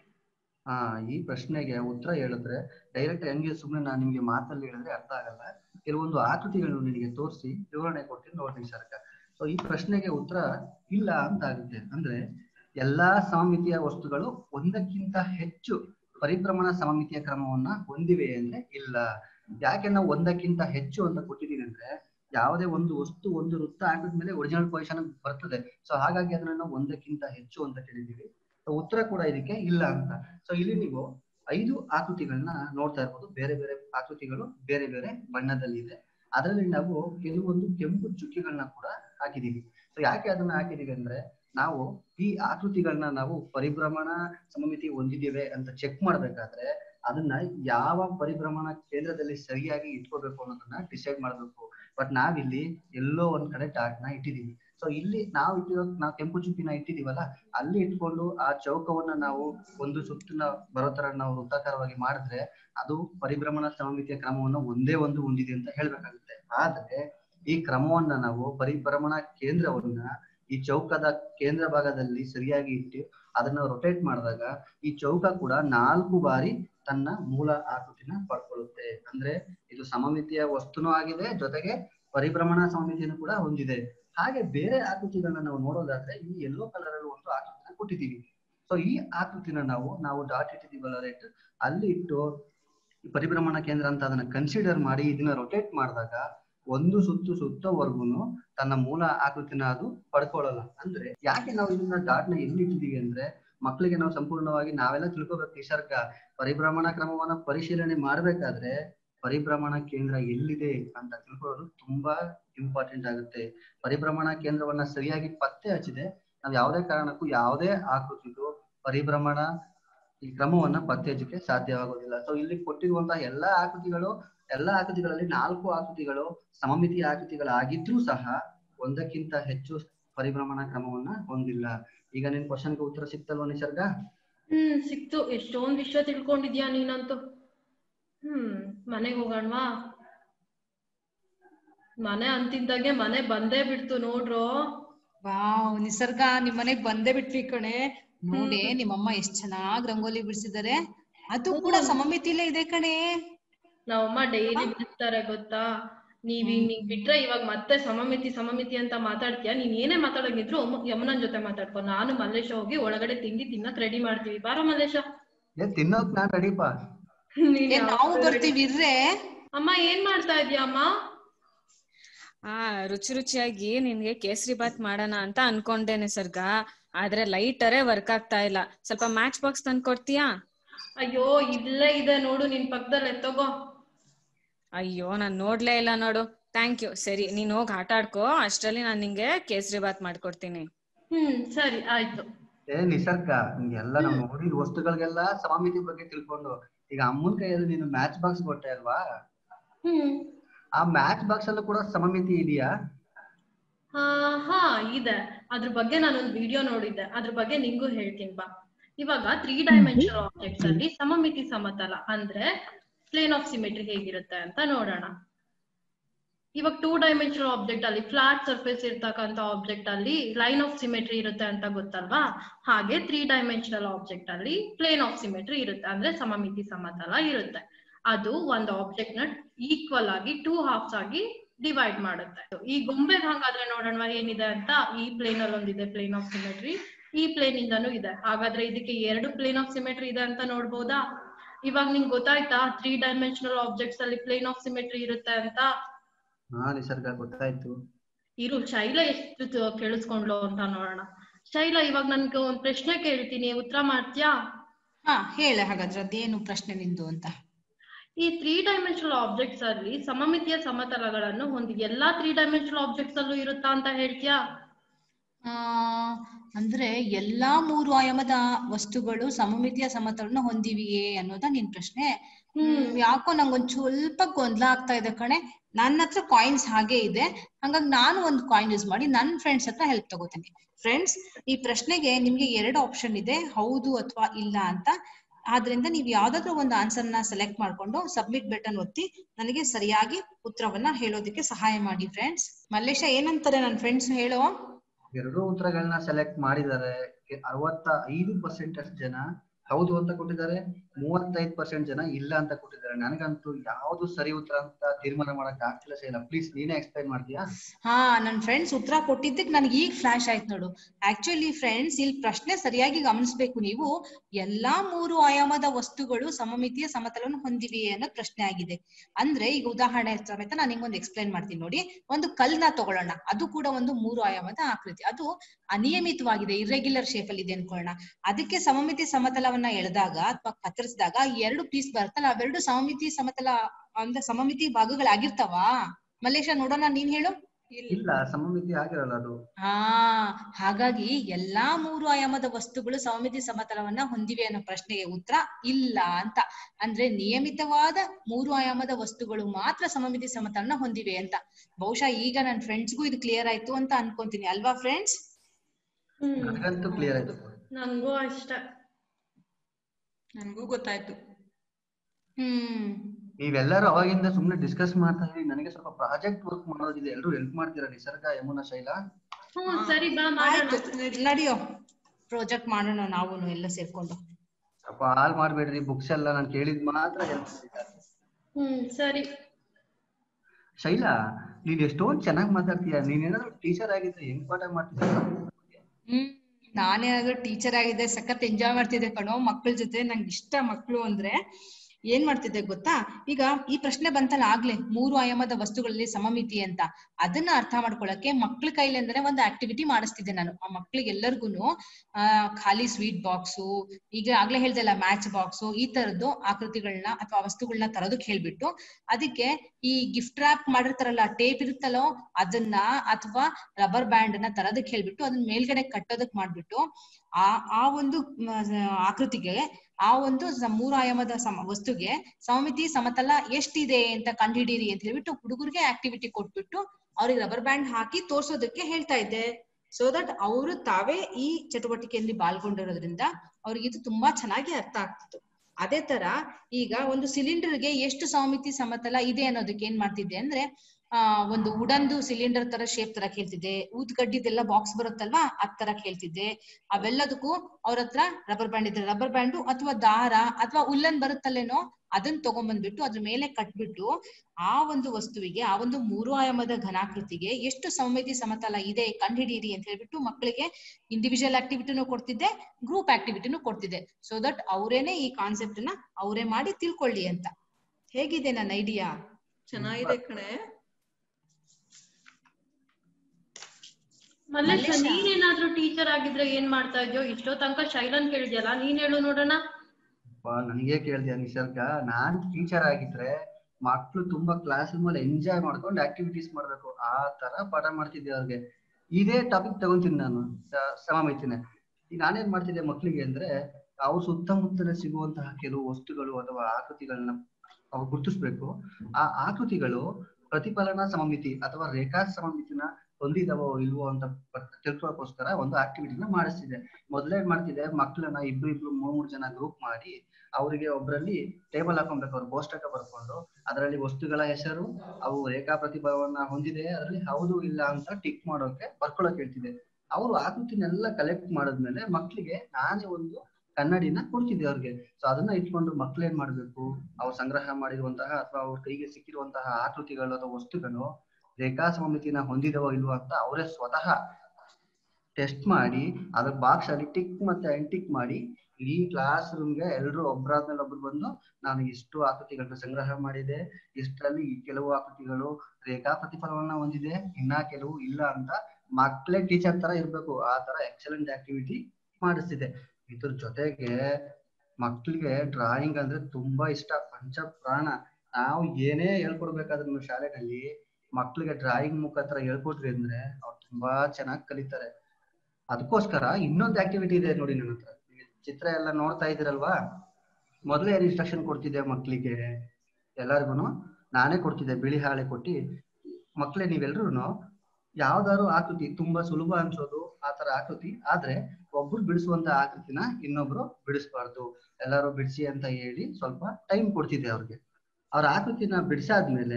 [SPEAKER 5] ಆ ಈ ಪ್ರಶ್ನೆಗೆ ಉತ್ತರ ಹೇಳಿದ್ರೆ ಡೈರೆಕ್ಟ್ ಹೆಂಗೆ ಸುಮ್ನೆ ನಾನು ನಿಮ್ಗೆ ಮಾತಲ್ಲಿ ಹೇಳಿದ್ರೆ ಅರ್ಥ ಆಗಲ್ಲ ಕೆಲವೊಂದು ಆಕೃತಿಗಳನ್ನು ನಿನಗೆ ತೋರಿಸಿ ವಿವರಣೆ ಕೊಡ್ತೀನಿ ನೋಡಿ ನಿಸರ್ಗ ಸೊ ಈ ಪ್ರಶ್ನೆಗೆ ಉತ್ತರ ಇಲ್ಲ ಅಂತ ಆಗುತ್ತೆ ಅಂದ್ರೆ ಎಲ್ಲಾ ಸಮಮಿತಿಯ ವಸ್ತುಗಳು ಒಂದಕ್ಕಿಂತ ಹೆಚ್ಚು ಪರಿಭ್ರಮಣ ಸಮಮಿತಿಯ ಕ್ರಮವನ್ನ ಹೊಂದಿವೆ ಅಂದ್ರೆ ಇಲ್ಲ ಯಾಕೆ ನಾವು ಒಂದಕ್ಕಿಂತ ಹೆಚ್ಚು ಅಂತ ಕೊಟ್ಟಿದೀವಿ ಅಂದ್ರೆ ಯಾವುದೇ ಒಂದು ವಸ್ತು ಒಂದು ವೃತ್ತ ಹಾಕಿದ್ಮೇಲೆ ಒರಿಜಿನಲ್ ಪೊಸಿಷನ್ ಬರ್ತದೆ ಸೊ ಹಾಗಾಗಿ ಅದನ್ನ ನಾವು ಒಂದಕ್ಕಿಂತ ಹೆಚ್ಚು ಅಂತ ಕೇಳಿದೀವಿ So ಉತ್ತರ ಕೂಡ ಇದಕ್ಕೆ ಇಲ್ಲ ಅಂತ ಸೊ ಇಲ್ಲಿ ನೀವು ಐದು ಆಕೃತಿಗಳನ್ನ ನೋಡ್ತಾ ಇರ್ಬೋದು ಬೇರೆ ಬೇರೆ ಆಕೃತಿಗಳು ಬೇರೆ ಬೇರೆ ಬಣ್ಣದಲ್ಲಿ ಇದೆ ಅದರಲ್ಲಿ ನಾವು ಕೆಲವೊಂದು ಕೆಂಪು ಚುಕ್ಕಿಗಳನ್ನ ಕೂಡ ಹಾಕಿದೀವಿ ಸೊ ಯಾಕೆ ಅದನ್ನ ಹಾಕಿದೀವಿ ಅಂದ್ರೆ ನಾವು ಈ ಆಕೃತಿಗಳನ್ನ ನಾವು ಪರಿಭ್ರಮಣ ಸಮಮಿತಿ ಹೊಂದಿದ್ದೇವೆ ಅಂತ ಚೆಕ್ ಮಾಡ್ಬೇಕಾದ್ರೆ ಅದನ್ನ ಯಾವ ಪರಿಭ್ರಮಣ ಕೇಂದ್ರದಲ್ಲಿ ಸರಿಯಾಗಿ ಇಟ್ಕೋಬೇಕು ಅನ್ನೋದನ್ನ ಡಿಸೈಡ್ ಮಾಡ್ಬೇಕು ಬಟ್ ನಾವಿಲ್ಲಿ ಎಲ್ಲೋ ಒಂದ್ ಕಡೆ ಡಾಟ್ ನ ಇಟ್ಟಿದೀವಿ ಸೊ ಇಲ್ಲಿ ನಾವು ಇಟ್ಟಿರೋ ನಾವು ಕೆಂಪು ಚುಕ್ಕಿನ ಇಟ್ಟಿದೀವಲ್ಲ ಅಲ್ಲಿ ಇಟ್ಕೊಂಡು ಆ ಚೌಕವನ್ನ ನಾವು ಒಂದು ಸುತ್ತಿನ ಬರೋ ತರ ನಾವು ವೃತ್ತಾಕಾರವಾಗಿ ಮಾಡಿದ್ರೆ ಅದು ಪರಿಭ್ರಮಣ ಸಮಮಿತಿಯ ಕ್ರಮವನ್ನು ಒಂದೇ ಒಂದು ಹೊಂದಿದೆ ಅಂತ ಹೇಳ್ಬೇಕಾಗುತ್ತೆ ಆದ್ರೆ ಈ ಕ್ರಮವನ್ನ ನಾವು ಪರಿಭ್ರಮಣ ಕೇಂದ್ರವನ್ನ ಈ ಚೌಕದ ಕೇಂದ್ರ ಭಾಗದಲ್ಲಿ ಸರಿಯಾಗಿ ಇಟ್ಟು ಅದನ್ನ ರೊಟೇಟ್ ಮಾಡಿದಾಗ ಈ ಚೌಕ ಕೂಡ ನಾಲ್ಕು ಬಾರಿ ತನ್ನ ಮೂಲ ಆಕೃತಿನ ಪಡ್ಕೊಳ್ಳುತ್ತೆ ಅಂದ್ರೆ ಇದು ಸಮಮಿತಿಯ ವಸ್ತುನೂ ಆಗಿದೆ ಜೊತೆಗೆ ಪರಿಭ್ರಮಣ ಸಮಮಿತಿಯನ್ನು ಕೂಡ ಹೊಂದಿದೆ ಹಾಗೆ ಬೇರೆ ಆಕೃತಿಗಳನ್ನ ನಾವು ನೋಡೋದಾದ್ರೆ ಈ ಯೆಲ್ಲೋ ಕಲರ್ ಅಲ್ಲಿ ಒಂದು ಆಕೃತಿನ ಕೊಟ್ಟಿದ್ದೀವಿ ಸೊ ಈ ಆಕೃತಿನ ನಾವು ನಾವು ಡಾಟ್ ಇಟ್ಟಿದ್ದೀವಲ್ಲ ರೈಟ್ ಅಲ್ಲಿ ಇಟ್ಟು ಈ ಪರಿಭ್ರಮಣ ಕೇಂದ್ರ ಅಂತ ಅದನ್ನ ಕನ್ಸಿಡರ್ ಮಾಡಿ ಇದನ್ನ ರೊಟೇಟ್ ಮಾಡಿದಾಗ ಒಂದು ಸುತ್ತು ಸುತ್ತೋವರೆಗೂ ತನ್ನ ಮೂಲ ಆಕೃತಿನ ಅದು ಪಡ್ಕೊಳ್ಳಲ್ಲ ಅಂದ್ರೆ ಯಾಕೆ ನಾವು ಇದನ್ನ ಡಾಟ್ ನ ಎಲ್ಲಿ ಇಟ್ಟಿದೀವಿ ಅಂದ್ರೆ ಮಕ್ಕಳಿಗೆ ನಾವು ಸಂಪೂರ್ಣವಾಗಿ ನಾವೆಲ್ಲ ತಿಳ್ಕೊಬೇಕು ನಿಸರ್ಗ ಪರಿಭ್ರಮಣ ಕ್ರಮವನ್ನ ಪರಿಶೀಲನೆ ಮಾಡ್ಬೇಕಾದ್ರೆ ಪರಿಭ್ರಮಣ ಕೇಂದ್ರ ಎಲ್ಲಿದೆ ಅಂತ ತಿಳ್ಕೊಳ್ಳೋದು ತುಂಬಾ ಇಂಪಾರ್ಟೆಂಟ್ ಆಗುತ್ತೆ ಪರಿಭ್ರಮಣ ಕೇಂದ್ರವನ್ನ ಸರಿಯಾಗಿ ಪತ್ತೆ ಹಚ್ಚಿದೆ ನಾವು ಯಾವುದೇ ಕಾರಣಕ್ಕೂ ಯಾವುದೇ ಆಕೃತಿಗೂ ಪರಿಭ್ರಮಣ ಈ ಕ್ರಮವನ್ನ ಪತ್ತೆ ಹಚ್ಚಕ್ಕೆ ಸಾಧ್ಯವಾಗೋದಿಲ್ಲ ಸೊ ಇಲ್ಲಿ ಕೊಟ್ಟಿರುವಂತಹ ಎಲ್ಲಾ ಆಕೃತಿಗಳು ಎಲ್ಲಾ ಆಕೃತಿಗಳಲ್ಲಿ ನಾಲ್ಕು ಆಕೃತಿಗಳು ಸಮಮಿತಿ ಆಕೃತಿಗಳಾಗಿದ್ರೂ ಸಹ ಒಂದಕ್ಕಿಂತ ಹೆಚ್ಚು ಪರಿಭ್ರಮಣ ಕ್ರಮವನ್ನ ಹೊಂದಿಲ್ಲ ಈಗ ನಿನ್ ಕ್ವಶನ್ಗೆ ಉತ್ತರ ಸಿಕ್ತಲ್ವಾ ನಿಸರ್ಗ
[SPEAKER 2] ಹ್ಮ್ ಸಿಕ್ತು ಎಷ್ಟೊಂದ್ ವಿಷಯ ತಿಳ್ಕೊಂಡಿದ್ಯಾ ನೀನಂತೂ ಹ್ಮ್ ಮನೆಗ್ ಹೋಗೋಣವಾ ಮನೆ ಅಂತಿದ್ದಾಗೆ ಮನೆ ಬಂದೇ ಬಿಡ್ತು ನೋಡ್ರೋ
[SPEAKER 3] ವಾವ್ ನಿಸರ್ಗ ನಿಮ್ ಮನೆಗ್ ಬಂದೇ ಬಿಟ್ವಿ ಕಣೆ ನೋಡಿ ನಿಮ್ಮಮ್ಮ ಎಷ್ಟ್ ಚೆನ್ನಾಗ್ ರಂಗೋಲಿ ಬಿಡಿಸಿದ್ದಾರೆ ಅದು ಕೂಡ ಸಮಮಿತಿಲೇ ಇದೆ ಕಣೆ
[SPEAKER 2] ನಾವಮ್ಮ ಡೈಲಿ ಬಿಡ್ತಾರೆ ಗೊತ್ತಾ ನೀವ್ ಹಿಂಗ್ ಹಿಂಗ್ ಬಿಟ್ರೆ ಇವಾಗ ಮತ್ತೆ ಸಮಮಿತಿ ಸಮಮಿತಿ ಅಂತ ಮಾತಾಡ್ತೀಯ ನೀನ್ ಏನೇ ಮಾತಾಡಂಗಿದ್ರು ಅಮ್ಮ- ಯಮುನನ್ ಜೊತೆ ಮಾತಾಡ್ಕೊ ನಾನು ಮಲ್ಲೇಶ ಹೋಗಿ ಒಳಗಡೆ ತಿಂಡಿ ತಿನ್ನಕ್ ರೆಡಿ ಮಾಡ್ತೀವಿ ಬಾರೋ ಮಲ್ಲೇಶ
[SPEAKER 5] ಏ ತಿನ್ನೋಕ್ ನಾನ್ ರೆಡಿಪಾ
[SPEAKER 2] ನೀನ್
[SPEAKER 3] ಏ, ನಾವು
[SPEAKER 2] ಯಾವಾಗ್ಲೂ
[SPEAKER 3] ಬರ್ತೀವಿ ಇರ್ರೆ
[SPEAKER 2] ಅಮ್ಮ ಏನ್ ಮಾಡ್ತಾ ಇದ್ಯಾ ಅಮ್ಮ
[SPEAKER 6] ಆ ರುಚಿ ರುಚಿಯಾಗಿ ನಿನ್ಗೆ ಕೇಸರಿ ಬಾತ್ ಮಾಡೋಣ ಅಂತ ಅನ್ಕೊಂಡೆ ನಿಸರ್ಗ ಆದ್ರೆ ಲೈಟರೇ ವರ್ಕ್ ಆಗ್ತಾ ಇಲ್ಲ ಸ್ವಲ್ಪ ಮ್ಯಾಚ್ ಬಾಕ್ಸ್ ತಂದ್ಕೊಡ್ತೀಯಾ
[SPEAKER 2] ಅಯ್ಯೋ ಇಲ್ಲೇ ಇದೆ ನೋಡು ನಿನ್ ಪಕ್ಕದಲ್ಲೇ ತಗೋ
[SPEAKER 6] ಅಯ್ಯೋ ನಾನ್ ನೋಡ್ಲೇ ಇಲ್ಲ ನೋಡು ಥ್ಯಾಂಕ್ ಯು ಸರಿ ನೀನ್ ಹೋಗ್ ಆಟ ಆಡ್ಕೋ ಅಷ್ಟ್ರಲ್ಲಿ ನಾನ್ ನಿಂಗೆ ಕೇಸರಿ ಬಾತ್ ಮಾಡ್ಕೊಡ್ತೀನಿ
[SPEAKER 2] ಹ್ಮ್ ಸರಿ ಆಯ್ತು
[SPEAKER 5] ಏ ನಿಸರ್ಗ ಹಿಂಗೆಲ್ಲ ನಾವು ನೋಡಿದ ವಸ್ತುಗಳಿಗೆಲ್ಲ ಸಮಾಮಿತಿ ಬಗ್ಗೆ ತಿಳ್ಕೊಂಡು ಈಗ ಅಮ್ಮನ್ ಕೈಯಲ್ಲಿ ನೀನು ಮ್ಯಾಚ್ ಬಾಕ್ಸ್ ಕೊಟ್ಟೆ ಅಲ್ವಾ
[SPEAKER 2] ಹ್ಮ್
[SPEAKER 5] ಆ ಮ್ಯಾಚ್ ಬಾಕ್ಸ್ ಅಲ್ಲೂ ಕೂಡ ಸಮಮಿತಿ ಇದೆಯಾ
[SPEAKER 2] ಹಾ ಹಾ ಇದೆ ಅದ್ರ ಬಗ್ಗೆ ನಾನೊಂದು ವಿಡಿಯೋ ನೋಡಿದ್ದೆ ಅದ್ರ ಬಗ್ಗೆ ನಿಂಗೂ ಹೇಳ್ತೀನಿ ಬಾ ಇವಾಗ ತ್ರೀ ಡೈಮೆನ್ಷನಲ್ ಆಬ್ಜೆಕ್ಟ್ಸ್ ಅಲ್ಲಿ ಸಮಮಿತಿ ಸಮತಲ ಅಂದ್ರೆ ಪ್ಲೇನ್ ಆಫ್ ಸಿಮೆಟ್ರಿ ಹೇಗಿರುತ್ತೆ ಅಂತ ನೋಡೋಣ ಇವಾಗ ಟೂ ಡೈಮೆನ್ಷನಲ್ ಆಬ್ಜೆಕ್ಟ್ ಅಲ್ಲಿ ಫ್ಲಾಟ್ ಸರ್ಫೇಸ್ ಇರ್ತಕ್ಕಂತ ಆಬ್ಜೆಕ್ಟ್ ಅಲ್ಲಿ ಲೈನ್ ಆಫ್ ಸಿಮೆಟ್ರಿ ಇರುತ್ತೆ ಅಂತ ಗೊತ್ತಲ್ವಾ ಹಾಗೆ ತ್ರೀ ಡೈಮೆನ್ಷನಲ್ ಆಬ್ಜೆಕ್ಟ್ ಅಲ್ಲಿ ಪ್ಲೇನ್ ಆಫ್ ಸಿಮೆಟ್ರಿ ಇರುತ್ತೆ ಅಂದ್ರೆ ಸಮಮಿತಿ ಸಮತಲ ಇರುತ್ತೆ ಅದು ಒಂದು ಆಬ್ಜೆಕ್ಟ್ ನ ಈಕ್ವಲ್ ಆಗಿ ಟೂ ಹಾಫ್ಸ್ ಆಗಿ ಡಿವೈಡ್ ಮಾಡುತ್ತೆ ಈ ಗೊಂಬೆಗೆ ಹಂಗಾದ್ರೆ ನೋಡೋಣ ಏನಿದೆ ಅಂತ ಈ ಪ್ಲೇನ್ ಅಲ್ಲಿ ಒಂದಿದೆ ಪ್ಲೇನ್ ಆಫ್ ಸಿಮೆಟ್ರಿ ಈ ಪ್ಲೇನ್ ಇಂದನೂ ಇದೆ ಹಾಗಾದ್ರೆ ಇದಕ್ಕೆ ಎರಡು ಪ್ಲೇನ್ ಆಫ್ ಸಿಮೆಟ್ರಿ ಇದೆ ಅಂತ ನೋಡ್ಬೋದಾ ಇವಾಗ ನಿಂಗೆ ಗೊತ್ತಾಯ್ತಾ ತ್ರೀ ಡೈಮೆನ್ಷನಲ್ ಆಬ್ಜೆಕ್ಟ್ಸ್ ಅಲ್ಲಿ ಪ್ಲೇನ್ ಆಫ್ ಸಿಮೆಟ್ರಿ ಇರುತ್ತೆ ಅಂತ
[SPEAKER 5] ಹಾ ನಿಸರ್ಗ ಗೊತ್ತಾಯ್ತು
[SPEAKER 2] ಇರು ಶೈಲಾ ಎಷ್ಟು ತ- ಕೇಳಿಸ್ಕೊಂಡ್ಲು ಅಂತ ನೋಡೋಣ ಶೈಲಾ ಇವಾಗ ನನ್ಗೆ ಒಂದ್ ಪ್ರಶ್ನೆ ಕೇಳ್ತೀನಿ ಉತ್ತರ ಮಾಡ್ತೀಯಾ
[SPEAKER 3] ಹಾ ಹೇಳ ಹಾಗಾದ್ರೆ ಅದೇನು ಪ್ರಶ್ನೆ ನಿಂದು ಅಂತ
[SPEAKER 2] ಈ ತ್ರೀ ಡೈಮೆನ್ಷನಲ್ ಆಬ್ಜೆಕ್ಟ್ಸ್ ಅಲ್ಲಿ ಸಮಮಿತಿಯ ಸಮತಲಗಳನ್ನು ಹೊಂದಿ ಎಲ್ಲಾ ತ್ರೀ ಡೈಮೆನ್ಷನಲ್ ಆಬ್ಜೆಕ್ಟ್ಸ್ ಅಲ್ಲೂ ಇರುತ್ತಾ ಅಂತ ಹೇಳ್ತೀಯಾ
[SPEAKER 3] ಆ ಅಂದ್ರೆ ಎಲ್ಲಾ ಮೂರು ಆಯಾಮದ ವಸ್ತುಗಳು ಸಮಮಿತಿಯ ಸಮತಲನ ಹೊಂದಿವಿಯೇ ಅನ್ನೋದ ನಿನ್ ಪ್ರಶ್ನೆ ಹ್ಮ್ ಯಾಕೋ ನಂಗೊಂದ್ ಸ್ವಲ್ಪ ಗೊಂದಲ ಆಗ್ತಾ ಇದೆ ಕಣೆ ನನ್ನ ಹತ್ರ ಕಾಯಿನ್ಸ್ ಹಾಗೆ ಇದೆ ಹಂಗಾಗಿ ನಾನು ಒಂದು ಕಾಯಿನ್ ಯೂಸ್ ಮಾಡಿ ನನ್ನ ಫ್ರೆಂಡ್ಸ್ ಹತ್ರ ಹೆಲ್ಪ್ ತಗೋತೀನಿ ಫ್ರೆಂಡ್ಸ್ ಈ ಪ್ರಶ್ನೆಗೆ ನಿಮ್ಗೆ ಎರಡು ಆಪ್ಷನ್ ಇದೆ ಹೌದು ಅಥವಾ ಇಲ್ಲ ಅಂತ ಆದ್ರಿಂದ ನೀವು ಯಾವ್ದಾದ್ರು ಒಂದು ಆನ್ಸರ್ ನ ಸೆಲೆಕ್ಟ್ ಮಾಡ್ಕೊಂಡು ಸಬ್ಮಿಟ್ ಬಟನ್ ಒತ್ತಿ ನನಗೆ ಸರಿಯಾಗಿ ಉತ್ತರವನ್ನ ಹೇಳೋದಕ್ಕೆ ಸಹಾಯ ಮಾಡಿ ಫ್ರೆಂಡ್ಸ್ ಮಲ್ಲೇಶ ಏನಂತಾರೆ ನನ್ನ ಫ್ರೆಂಡ್ಸ್ ಹೇಳೋ
[SPEAKER 5] ಎರಡೂ ಉತ್ತರಗಳನ್ನ ಸೆಲೆಕ್ಟ್ ಮಾಡಿದ್ದಾರೆ ಅರವತ್ತ ಐದು ಪರ್ಸೆಂಟ್ ಅಷ್ಟು ಜನ ಹೌದು ಅಂತ ಕೊಟ್ಟಿದ್ದಾರೆ ಮೂವತ್ತೈದು ಪರ್ಸೆಂಟ್ ಜನ ಇಲ್ಲ ಅಂತ ಕೊಟ್ಟಿದ್ದಾರೆ ನನಗಂತೂ ಯಾವ್ದು ಸರಿ ಉತ್ತರ ಅಂತ ತೀರ್ಮಾನ ಮಾಡಕ್ ಆಗ್ತಿಲ್ಲ ಶೈಲ ಪ್ಲೀಸ್ ನೀನೇ ಎಕ್ಸ್ಪ್ಲೈನ್ ಮಾಡ್ತೀಯಾ
[SPEAKER 3] ಹಾ ನನ್ ಫ್ರೆಂಡ್ಸ್ ಉತ್ತರ ಕೊಟ್ಟಿದ್ದಕ್ಕೆ ನನಗೆ ಈಗ ಫ್ಲಾಶ್ ಆಯ್ತು ನೋಡು ಆಕ್ಚುಲಿ ಫ್ರೆಂಡ್ಸ್ ಇಲ್ಲಿ ಪ್ರಶ್ನೆ ಸರಿಯಾಗಿ ಗಮನಿಸ್ಬೇಕು ನೀವು ಎಲ್ಲಾ ಮೂರು ಆಯಾಮದ ವಸ್ತುಗಳು ಸಮಮಿತಿಯ ಸಮತಲವನ್ನು ಹೊಂದಿವೆಯೇ ಅನ್ನೋದು ಪ್ರಶ್ನೆ ಆಗಿದೆ ಅಂದ್ರೆ ಈಗ ಉದಾಹರಣೆ ಸಮೇತ ನಾನು ನಿಮ್ಗೊಂದು ಎಕ್ಸ್ಪ್ಲೈನ್ ಮಾಡ್ತೀನಿ ನೋಡಿ ಒಂದು ಕಲ್ನ ತಗೊಳ್ಳೋಣ ಅದು ಕೂಡ ಒಂದು ಮೂರು ಆಯಾಮದ ಆಕೃತಿ ಅದು ಅನಿಯಮಿತವಾಗಿದೆ ಇರ್ರೆಗ್ಯುಲರ್ ಶೇಪ್ ಅಲ್ಲಿ ಇದೆ ಅನ್ಕೊಳ್ಳೋಣ ಅದಕ್ಕೆ ಸಮಮಿತಿ ಸಮತಲವನ್ನ ಎಳೆದಾಗ ಅಥವಾ ಕತ್ತರಿಸಿದಾಗ ಎರಡು ಪೀಸ್ ಬರುತ್ತಲ್ಲ ಅವೆರಡು ಸಮಮಿತಿ ಸಮತಲ ಅಂದ್ರೆ ಸಮಮಿತಿ ಭಾಗಗಳಾಗಿರ್ತಾವ ಮಲ್ಲೇಶ ನೋಡೋಣ ನೀನ್ ಹೇಳು
[SPEAKER 5] ಇಲ್ಲ ಸಮಮಿತಿ ಆಗಿರಲ್ಲ ಅದು
[SPEAKER 3] ಹಾ ಹಾಗಾಗಿ ಎಲ್ಲಾ ಮೂರು ಆಯಾಮದ ವಸ್ತುಗಳು ಸಮಮಿತಿ ಸಮತಲವನ್ನ ಹೊಂದಿವೆ ಅನ್ನೋ ಪ್ರಶ್ನೆಗೆ ಉತ್ತರ ಇಲ್ಲ ಅಂತ ಅಂದ್ರೆ ನಿಯಮಿತವಾದ ಮೂರು ಆಯಾಮದ ವಸ್ತುಗಳು ಮಾತ್ರ ಸಮಮಿತಿ ಸಮತಲನ ಹೊಂದಿವೆ ಅಂತ ಬಹುಶಃ ಈಗ ನನ್ನ ಫ್ರೆಂಡ್ಸ್ಗೂ ಇದು ಕ್ಲಿಯರ್ ಆಯ್ತು ಅಂತ ಅನ್ಕೊಂತೀನಿ ಅಲ್ವಾ ಫ್ರೆಂಡ್ಸ್
[SPEAKER 2] ಹ್ಮ್
[SPEAKER 5] ನನಗಂತೂ ಕ್ಲಿಯರ್ ಆಯ್ತು
[SPEAKER 2] ನಂಗೂ ಅಷ್ಟ
[SPEAKER 4] ನನ್ಗೂ ಗೊತ್ತಾಯ್ತು
[SPEAKER 3] ಹ್ಮ್
[SPEAKER 5] ನೀವೆಲ್ಲರೂ ಅವಾಗಿಂದ ಸುಮ್ನೆ ಡಿಸ್ಕಸ್ ಮಾಡ್ತಾ ಇದ್ರಿ ನನಗೆ ಸ್ವಲ್ಪ ಪ್ರಾಜೆಕ್ಟ್ ವರ್ಕ್ ಮಾಡೋದಿದೆ ಎಲ್ಲರೂ ಹೆಲ್ಪ್ ಮಾಡ್ತೀರಾ ನಿಸರ್ಗ ಯಮುನಾ ಶೈಲಾ
[SPEAKER 2] ಹ್ಮ್ ಸರಿ ಬಾ ಮಾಡೋಣ
[SPEAKER 3] ಆಯ್ತು ನಡಿಯೋ ಪ್ರಾಜೆಕ್ಟ್ ಮಾಡೋಣ ನಾವು ಎಲ್ಲ ಸೇರ್ಕೊಂಡು
[SPEAKER 5] ಸ್ವಲ್ಪ ಹಾಲ್ ಮಾಡ್ಬೇಡ್ರಿ ಬುಕ್ಸ್ ಎಲ್ಲ ನಾನು ಕೇಳಿದ್ ಮಾತ್ರ ಹೆಲ್ಪ್
[SPEAKER 2] ಹ್ಮ್ ಸರಿ
[SPEAKER 5] ಶೈಲಾ ನೀನ್ ಎಷ್ಟೊಂದ್ ಚೆನ್ನಾಗ್ ಮಾತಾಡ್ತೀಯ ನೀನ್ ಏನಾದ್ರು ಟೀಚರ್ ಆಗಿದ್ರೆ ಹೆಂಗ್ ಪಾಠ ಮಾಡ್ತಿದ್ಯ
[SPEAKER 3] ಹ್ಮ್ ನಾನೇನಾದ್ರೂ ಟೀಚರ್ ಆಗಿದ್ದೆ ಸಖತ್ ಎಂಜಾಯ್ ಮಾಡ್ತಿದ್ದೆ ಕಣೋ ಮಕ್ಳ ಜೊತೆ ನಂಗೆ ಇಷ್ಟ ಮಕ್ಳು ಅಂದ್ರೆ ಏನ್ ಮಾಡ್ತಿದ್ದೆ ಗೊತ್ತಾ ಈಗ ಈ ಪ್ರಶ್ನೆ ಬಂತಲ್ಲ ಆಗ್ಲೇ ಮೂರು ಆಯಾಮದ ವಸ್ತುಗಳಲ್ಲಿ ಸಮಮಿತಿ ಅಂತ ಅದನ್ನ ಅರ್ಥ ಮಾಡ್ಕೊಳಕ್ಕೆ ಮಕ್ಳ ಕೈಲಿ ಅಂದ್ರೆ ಒಂದು ಆಕ್ಟಿವಿಟಿ ಮಾಡಿಸ್ತಿದ್ದೆ ನಾನು ಆ ಮಕ್ಳಿಗೆಲ್ಲರಿಗೂನು ಆ ಖಾಲಿ ಸ್ವೀಟ್ ಬಾಕ್ಸು ಈಗ ಆಗ್ಲೇ ಹೇಳ್ದಲ್ಲ ಮ್ಯಾಚ್ ಬಾಕ್ಸು ಈ ತರದ್ದು ಆಕೃತಿಗಳನ್ನ ಅಥವಾ ವಸ್ತುಗಳನ್ನ ತರೋದಕ್ ಹೇಳ್ಬಿಟ್ಟು ಅದಕ್ಕೆ ಈ ಗಿಫ್ಟ್ ರ್ಯಾಪ್ ಮಾಡಿರ್ತಾರಲ್ಲ ಟೇಪ್ ಇರುತ್ತಲ್ಲೋ ಅದನ್ನ ಅಥವಾ ರಬ್ಬರ್ ಬ್ಯಾಂಡ್ ಅನ್ನ ತರೋದಕ್ ಹೇಳ್ಬಿಟ್ಟು ಅದನ್ನ ಮೇಲ್ಗಡೆ ಕಟ್ಟೋದಕ್ ಮಾಡ್ಬಿಟ್ಟು ಆ ಆ ಒಂದು ಮ, ಆಕೃತಿಗೆ ಆ ಒಂದು ಸ- ಮೂರು ಆಯಾಮದ ಸಮ ವಸ್ತುಗೆ ಸಮಮಿತಿ ಸಮತಲ ಎಷ್ಟಿದೆ ಅಂತ ಕಂಡುಹಿಡೀರಿ ಅಂತ ಹೇಳ್ಬಿಟ್ಟು ಹುಡುಗರಿಗೆ ಆಕ್ಟಿವಿಟಿ ಕೊಟ್ಬಿಟ್ಟು ಅವ್ರಿಗೆ ರಬ್ಬರ್ ಬ್ಯಾಂಡ್ ಹಾಕಿ ತೋರ್ಸೋದಕ್ಕೆ ಹೇಳ್ತಾ ಇದ್ದೆ ಸೊ ದಟ್ ಅವರು ತಾವೇ ಈ ಚಟುವಟಿಕೆಯಲ್ಲಿ ಪಾಲ್ಗೊಂಡಿರೋದ್ರಿಂದ ಅವ್ರಿಗೆ ಇದು ತುಂಬಾ ಚೆನ್ನಾಗಿ ಅರ್ಥ ಆಗ್ತಿತ್ತು ಅದೇ ತರ ಈಗ ಒಂದು ಸಿಲಿಂಡರ್ಗೆ ಎಷ್ಟು ಸಮಮಿತಿ ಸಮತಲ ಇದೆ ಅನ್ನೋದಕ್ಕೆ ಏನ್ ಮಾಡ್ತಿದ್ದೆ ಅಂದ್ರೆ ಆ ಒಂದು ಉಡನ್ದು ಸಿಲಿಂಡರ್ ತರ ಶೇಪ್ ತರ ಕೇಳ್ತಿದ್ದೆ ಊದ್ಗಡ್ಡಿದೆಲ್ಲ ಬಾಕ್ಸ್ ಬರುತ್ತಲ್ವಾ ಅದ್ ತರ ಕೇಳ್ತಿದ್ದೆ ಅವೆಲ್ಲದಕ್ಕೂ ಅವ್ರ ಹತ್ರ ರಬ್ಬರ್ ಬ್ಯಾಂಡ್ ಇದ್ರೆ ರಬ್ಬರ್ ಬ್ಯಾಂಡು ಅಥವಾ ದಾರ ಅಥವಾ ಉಲ್ಲನ್ ಬರುತ್ತಲ್ಲೇನೋ ಅದನ್ನ ತಗೊಂಡ್ಬಂದ್ಬಿಟ್ಟು ಅದ್ರ ಮೇಲೆ ಕಟ್ಬಿಟ್ಟು ಆ ಒಂದು ವಸ್ತುವಿಗೆ ಆ ಒಂದು ಮೂರು ಆಯಾಮದ ಘನಾಕೃತಿಗೆ ಎಷ್ಟು ಸೌಮ್ಯತಿ ಸಮತಲ ಇದೆ ಕಂಡುಹಿಡಿಯಿರಿ ಅಂತ ಹೇಳ್ಬಿಟ್ಟು ಮಕ್ಕಳಿಗೆ ಇಂಡಿವಿಜುವಲ್ ಆಕ್ಟಿವಿಟಿನೂ ಕೊಡ್ತಿದ್ದೆ ಗ್ರೂಪ್ ಆಕ್ಟಿವಿಟಿನೂ ಕೊಡ್ತಿದ್ದೆ ಸೊ ದಟ್ ಅವರೇನೆ ಈ ಕಾನ್ಸೆಪ್ಟ್ ನ ಅವರೇ ಮಾಡಿ ತಿಳ್ಕೊಳ್ಳಿ ಅಂತ ಹೇಗಿದೆ ನನ್ನ ಐಡಿಯಾ
[SPEAKER 4] ಚೆನ್ನಾಗಿದೆ ಕಣೆ
[SPEAKER 2] ಮಲ್ಲೇಶ
[SPEAKER 3] ಮಲ್ಲೇಶ.
[SPEAKER 2] ನೀನೇನಾದ್ರೂ ಟೀಚರ್ ಆಗಿದ್ರೆ ಏನ್ ಮಾಡ್ತಾ ಇದ್ಯೋ ಇಷ್ಟೋ ತನಕ ಶೈಲನ್ ಕೇಳಿದ್ಯಲ್ಲ ನೀನ್ ಹೇಳು ನೋಡೋಣ
[SPEAKER 5] ನನಗೆ ಕೇಳ್ದೆ ನಿಸರ್ಗ ನಾನ್ ಟೀಚರ್ ಆಗಿದ್ರೆ ಮಕ್ಳು ತುಂಬಾ ಕ್ಲಾಸ್ ರೂಮಲ್ಲಿ ಎಂಜಾಯ್ ಮಾಡ್ಕೊಂಡು ಆಕ್ಟಿವಿಟೀಸ್ ಮಾಡ್ಬೇಕು ಆ ತರ ಪಾಠ ಮಾಡ್ತಿದ್ದೆ ಅವ್ರಿಗೆ ಇದೇ ಟಾಪಿಕ್ ತಗೊಂತೀನಿ ನಾನು ಸ- ಸಮಾಮಿತಿನೇ ಈಗ ನಾನೇನ್ ಮಾಡ್ತಿದ್ದೆ ಮಕ್ಳಿಗೆ ಅಂದ್ರೆ ಅವ್ರ ಸುತ್ತಮುತ್ತಲೇ ಸಿಗುವಂತಹ ಕೆಲವು ವಸ್ತುಗಳು ಅಥವಾ ಆಕೃತಿಗಳನ್ನ ಅವ್ರು ಗುರುತಿಸ್ಬೇಕು ಆ ಆಕೃತಿಗಳು ಪ್ರತಿಫಲನ ಸಮಮಿತಿ ಅಥವಾ ರೇಖಾ ಸಮಮಿತಿನ ಹೊಂದಿದವೋ ಇಲ್ವೋ ಅಂತ ಪ- ತಿಳ್ಕೊಳಕ್ಕೋಸ್ಕರ ಒಂದು ಆಕ್ಟಿವಿಟಿನ ಮಾಡಿಸ್ತಿದ್ದೆ ಮೊದ್ಲೇನ್ ಮಾಡ್ತಿದ್ದೆ ಮಕ್ಳನ್ನ ಇಬ್ರು ಇಬ್ರು ಮೂರ್ ಮೂರ್ ಜನ ಗ್ರೂಪ್ ಮಾಡಿ ಅವರಿಗೆ ಒಬ್ರಲ್ಲಿ ಟೇಬಲ್ ಹಾಕೊಬೇಕು ಅವ್ರು ಕೋಷ್ಟಕ ಬರ್ಕೊಂಡು ಅದರಲ್ಲಿ ವಸ್ತುಗಳ ಹೆಸರು ಅವು ರೇಖಾ ಪ್ರತಿಭವನ್ನ ಹೊಂದಿದೆ ಅದರಲ್ಲಿ ಹೌದು ಇಲ್ಲ ಅಂತ ಟಿಕ್ ಮಾಡೋಕೆ ಬರ್ಕೊಳಕ್ ಹೇಳ್ತಿದ್ದೆ ಅವರು ಆಕೃತಿನೆಲ್ಲ ಕಲೆಕ್ಟ್ ಮಾಡಿದ್ಮೇಲೆ ಮಕ್ಳಿಗೆ ನಾನೇ ಒಂದು ಕನ್ನಡಿನ ಕೊಡ್ತಿದ್ದೆ ಅವ್ರಿಗೆ ಸೊ ಅದನ್ನ ಇಟ್ಕೊಂಡು ಮಕ್ಳು ಏನ್ ಮಾಡ್ಬೇಕು ಅವ್ರು ಸಂಗ್ರಹ ಮಾಡಿರುವಂತಹ ಅಥವಾ ಅವ್ರ ಕೈಗೆ ಸಿಕ್ಕಿರುವಂತಹ ಆಕೃತಿಗಳು ಅಥವಾ ವಸ್ತುಗಳು ರೇಖಾ ಸಮಮಿತಿನ ಹೊಂದಿದವೋ ಇಲ್ವೋ ಅಂತ ಅವರೇ ಸ್ವತಃ ಟೆಸ್ಟ್ ಮಾಡಿ ಅದ್ರ ಬಾಕ್ಸ್ ಅಲ್ಲಿ ಟಿಕ್ ಮತ್ತೆ ಟಿಕ್ ಮಾಡಿ ಇಡೀ ಕ್ಲಾಸ್ ರೂಮ್ಗೆ ಎಲ್ರು ಒಬ್ರಾದ್ಮೇಲೆ ಒಬ್ರು ಬಂದು ನಾನು ಇಷ್ಟು ಆಕೃತಿಗಳನ್ನ ಸಂಗ್ರಹ ಮಾಡಿದೆ ಇಷ್ಟರಲ್ಲಿ ಈ ಕೆಲವು ಆಕೃತಿಗಳು ರೇಖಾ ಪ್ರತಿಫಲವನ್ನ ಹೊಂದಿದೆ ಇನ್ನ ಕೆಲವು ಇಲ್ಲ ಅಂತ ಮಕ್ಳೇ ಟೀಚರ್ ತರ ಇರ್ಬೇಕು ಆ ತರ ಎಕ್ಸಲೆಂಟ್ ಆಕ್ಟಿವಿಟಿ ಮಾಡಿಸ್ತಿದೆ ಇದ್ರ ಜೊತೆಗೆ ಮಕ್ಳಿಗೆ ಡ್ರಾಯಿಂಗ್ ಅಂದ್ರೆ ತುಂಬಾ ಇಷ್ಟ ಪಂಚ ಪ್ರಾಣ ನಾವು ಏನೇ ಹೇಳ್ಕೊಡ್ಬೇಕಾದ್ರೂ ಶಾಲೆನಲ್ಲಿ ಮಕ್ಳಿಗೆ ಡ್ರಾಯಿಂಗ್ ಮುಖಾಂತರ ಹೇಳ್ಕೊಟ್ರಿ ಅಂದ್ರೆ ಅವ್ರು ತುಂಬಾ ಚೆನ್ನಾಗಿ ಕಲಿತಾರೆ ಅದಕ್ಕೋಸ್ಕರ ಇನ್ನೊಂದು ಆಕ್ಟಿವಿಟಿ ಇದೆ ನೋಡಿ ನನ್ನ ಹತ್ರ ನೀವು ಚಿತ್ರ ಎಲ್ಲ ನೋಡ್ತಾ ಇದ್ದೀರಲ್ವಾ ಮೊದಲೇ ಏನ್ ಇನ್ಸ್ಟ್ರಕ್ಷನ್ ಕೊಡ್ತಿದ್ದೆ ಮಕ್ಳಿಗೆ ಎಲ್ಲಾರ್ಗುನು ನಾನೇ ಕೊಡ್ತಿದ್ದೆ ಬಿಳಿ ಹಾಳೆ ಕೊಟ್ಟು ಮಕ್ಳೇ ನೀವೆಲ್ರೂ ಯಾವ್ದಾದ್ರು ಆಕೃತಿ ತುಂಬಾ ಸುಲಭ ಅನ್ಸೋದು ಆ ತರ ಆಕೃತಿ ಆದ್ರೆ ಒಬ್ರು ಬಿಡಿಸುವಂತ ಆಕೃತಿನ ಇನ್ನೊಬ್ರು ಬಿಡಿಸ್ಬಾರ್ದು ಎಲ್ಲಾರು ಬಿಡಿಸಿ ಅಂತ ಹೇಳಿ ಸ್ವಲ್ಪ ಟೈಮ್ ಕೊಡ್ತಿದ್ದೆ ಅವ್ರಿಗೆ ಅವ್ರ ಆಕೃತಿನ ಬಿಡಿಸಾದ್ಮೇಲೆ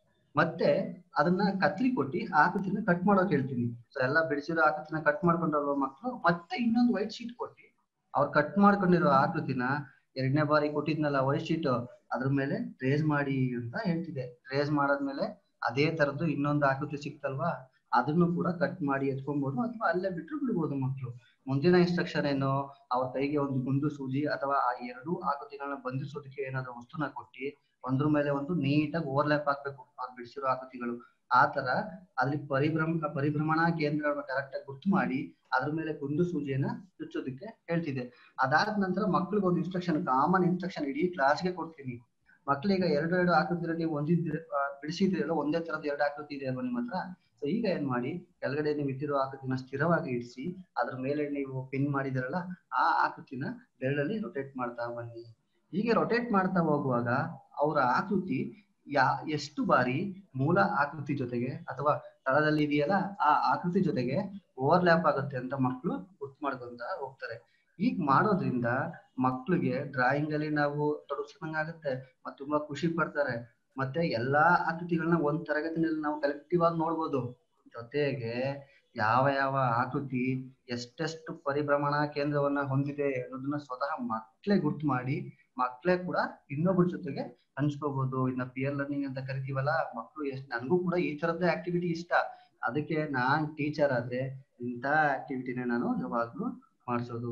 [SPEAKER 5] ಮತ್ತೆ ಅದನ್ನ ಕತ್ರಿ ಕೊಟ್ಟು ಆಕೃತಿನ ಕಟ್ ಮಾಡೋಕ್ ಹೇಳ್ತೀನಿ ಸೊ ಎಲ್ಲ ಬಿಡಿಸಿರೋ ಆಕೃತಿನ ಕಟ್ ಮಾಡ್ಕೊಂಡಲ್ವ ಮಕ್ಕಳು ಮತ್ತೆ ಇನ್ನೊಂದು ವೈಟ್ ಶೀಟ್ ಕೊಟ್ಟು ಅವ್ರು ಕಟ್ ಮಾಡ್ಕೊಂಡಿರೋ ಆಕೃತಿನ ಎರಡನೇ ಬಾರಿ ಕೊಟ್ಟಿದ್ನಲ್ಲ ವೈಟ್ ಶೀಟ್ ಅದ್ರ ಮೇಲೆ ಟ್ರೇಸ್ ಮಾಡಿ ಅಂತ ಹೇಳ್ತಿದ್ದೆ ಟ್ರೇಸ್ ಮಾಡಾದ್ಮೇಲೆ ಅದೇ ತರದ್ದು ಇನ್ನೊಂದು ಆಕೃತಿ ಸಿಕ್ತಲ್ವಾ ಅದನ್ನು ಕೂಡ ಕಟ್ ಮಾಡಿ ಎತ್ಕೊಬಹುದು ಅಥವಾ ಅಲ್ಲೇ ಬಿಟ್ರು ಬಿಡ್ಬೋದು ಮಕ್ಕಳು ಮುಂದಿನ ಇನ್ಸ್ಟ್ರಕ್ಷನ್ ಏನು ಅವ್ರ ಕೈಗೆ ಒಂದು ಗುಂಡು ಸೂಜಿ ಅಥವಾ ಆ ಎರಡು ಆಕೃತಿಗಳನ್ನ ಬಂಧಿಸೋದಕ್ಕೆ ಏನಾದ್ರು ವಸ್ತುನ ಕೊಟ್ಟು ಒಂದ್ರ ಮೇಲೆ ಒಂದು ನೀಟಾಗಿ ಓವರ್ಲ್ಯಾಪ್ ಹಾಕ್ಬೇಕು ಅವ್ರು ಬಿಡಿಸಿರೋ ಆಕೃತಿಗಳು ಆ ತರ ಅಲ್ಲಿ ಪರಿಭ್ರಮ ಪರಿಭ್ರಮಣಾ ಕೇಂದ್ರಗಳನ್ನ ಕರೆಕ್ಟ್ ಆಗಿ ಗುರ್ತು ಮಾಡಿ ಅದ್ರ ಮೇಲೆ ಗುಂಡು ಸೂಜಿಯನ್ನ ಚುಚ್ಚೋದಕ್ಕೆ ಹೇಳ್ತಿದ್ದೆ ಅದಾದ ನಂತರ ಮಕ್ಳಿಗೆ ಒಂದು ಇನ್ಸ್ಟ್ರಕ್ಷನ್ ಕಾಮನ್ ಇನ್ಸ್ಟ್ರಕ್ಷನ್ ಇಡೀ ಕ್ಲಾಸ್ಗೆ ಕೊಡ್ತೀನಿ ಮಕ್ಳಿಗೆ ಎರಡು ಎರಡು ಆಕೃತಿ ನೀವು ಒಂದಿದ್ದೀರ ಬಿಡಿಸಿದ್ರಲ್ಲ ಒಂದೇ ತರದ ಎರಡು ಆಕೃತಿ ಇದೆ ಅಲ್ವಾ ನಿಮ್ಮ ಹತ್ರ ಸೊ ಈಗ ಏನ್ ಮಾಡಿ ಕೆಳಗಡೆ ನೀವು ಇಟ್ಟಿರೋ ಆಕೃತಿನ ಸ್ಥಿರವಾಗಿ ಇಡಿಸಿ ಅದ್ರ ಮೇಲೆ ನೀವು ಪಿನ್ ಮಾಡಿದಿರಲ್ಲ ಆ ಆಕೃತಿನ ಬೆರಳಲ್ಲಿ ರೊಟೇಟ್ ಮಾಡ್ತಾ ಬನ್ನಿ ಹೀಗೆ ರೊಟೇಟ್ ಮಾಡ್ತಾ ಹೋಗುವಾಗ ಅವರ ಆಕೃತಿ ಯಾ ಎಷ್ಟು ಬಾರಿ ಮೂಲ ಆಕೃತಿ ಜೊತೆಗೆ ಅಥವಾ ತಳದಲ್ಲಿ ಇದೆಯಲ್ಲ ಆ ಆಕೃತಿ ಜೊತೆಗೆ ಓವರ್ಲ್ಯಾಪ್ ಆಗುತ್ತೆ ಅಂತ ಮಕ್ಕಳು ಗುರ್ತು ಮಾಡ್ಕೊಂತ ಹೋಗ್ತಾರೆ ಈಗ ಮಾಡೋದ್ರಿಂದ ಮಕ್ಳಿಗೆ ಡ್ರಾಯಿಂಗ್ ಅಲ್ಲಿ ನಾವು ತೊಡಗಿಸ್ದಂಗಾಗುತ್ತೆ ಮತ್ತೆ ತುಂಬಾ ಖುಷಿ ಪಡ್ತಾರೆ ಮತ್ತೆ ಎಲ್ಲಾ ಆಕೃತಿಗಳನ್ನ ಒಂದ್ ತರಗತಿನಲ್ಲಿ ನಾವು ಕಲೆಕ್ಟಿವ್ ಆಗಿ ನೋಡ್ಬೋದು ಜೊತೆಗೆ ಯಾವ ಯಾವ ಆಕೃತಿ ಎಷ್ಟೆಷ್ಟು ಪರಿಭ್ರಮಣಾ ಕೇಂದ್ರವನ್ನ ಹೊಂದಿದೆ ಅನ್ನೋದನ್ನ ಸ್ವತಃ ಮಕ್ಳೇ ಗುರ್ತು ಮಾಡಿ ಮಕ್ಳೇ ಕೂಡ ಇನ್ನೊಬ್ಬರ ಜೊತೆಗೆ ಹಂಚ್ಕೋಬಹುದು ಇನ್ನ ಪಿಯರ್ ಲರ್ನಿಂಗ್ ಅಂತ ಕರಿತೀವಲ್ಲ ಮಕ್ಳು ಎಷ್ಟ್ ನನ್ಗೂ ಕೂಡ ಈ ತರದ್ದೇ ಆಕ್ಟಿವಿಟಿ ಇಷ್ಟ ಅದಕ್ಕೆ ನಾನ್ ಟೀಚರ್ ಆದ್ರೆ ಇಂಥ ಆಕ್ಟಿವಿಟಿನ ನಾನು ಯಾವಾಗ್ಲೂ ಮಾಡ್ಸೋದು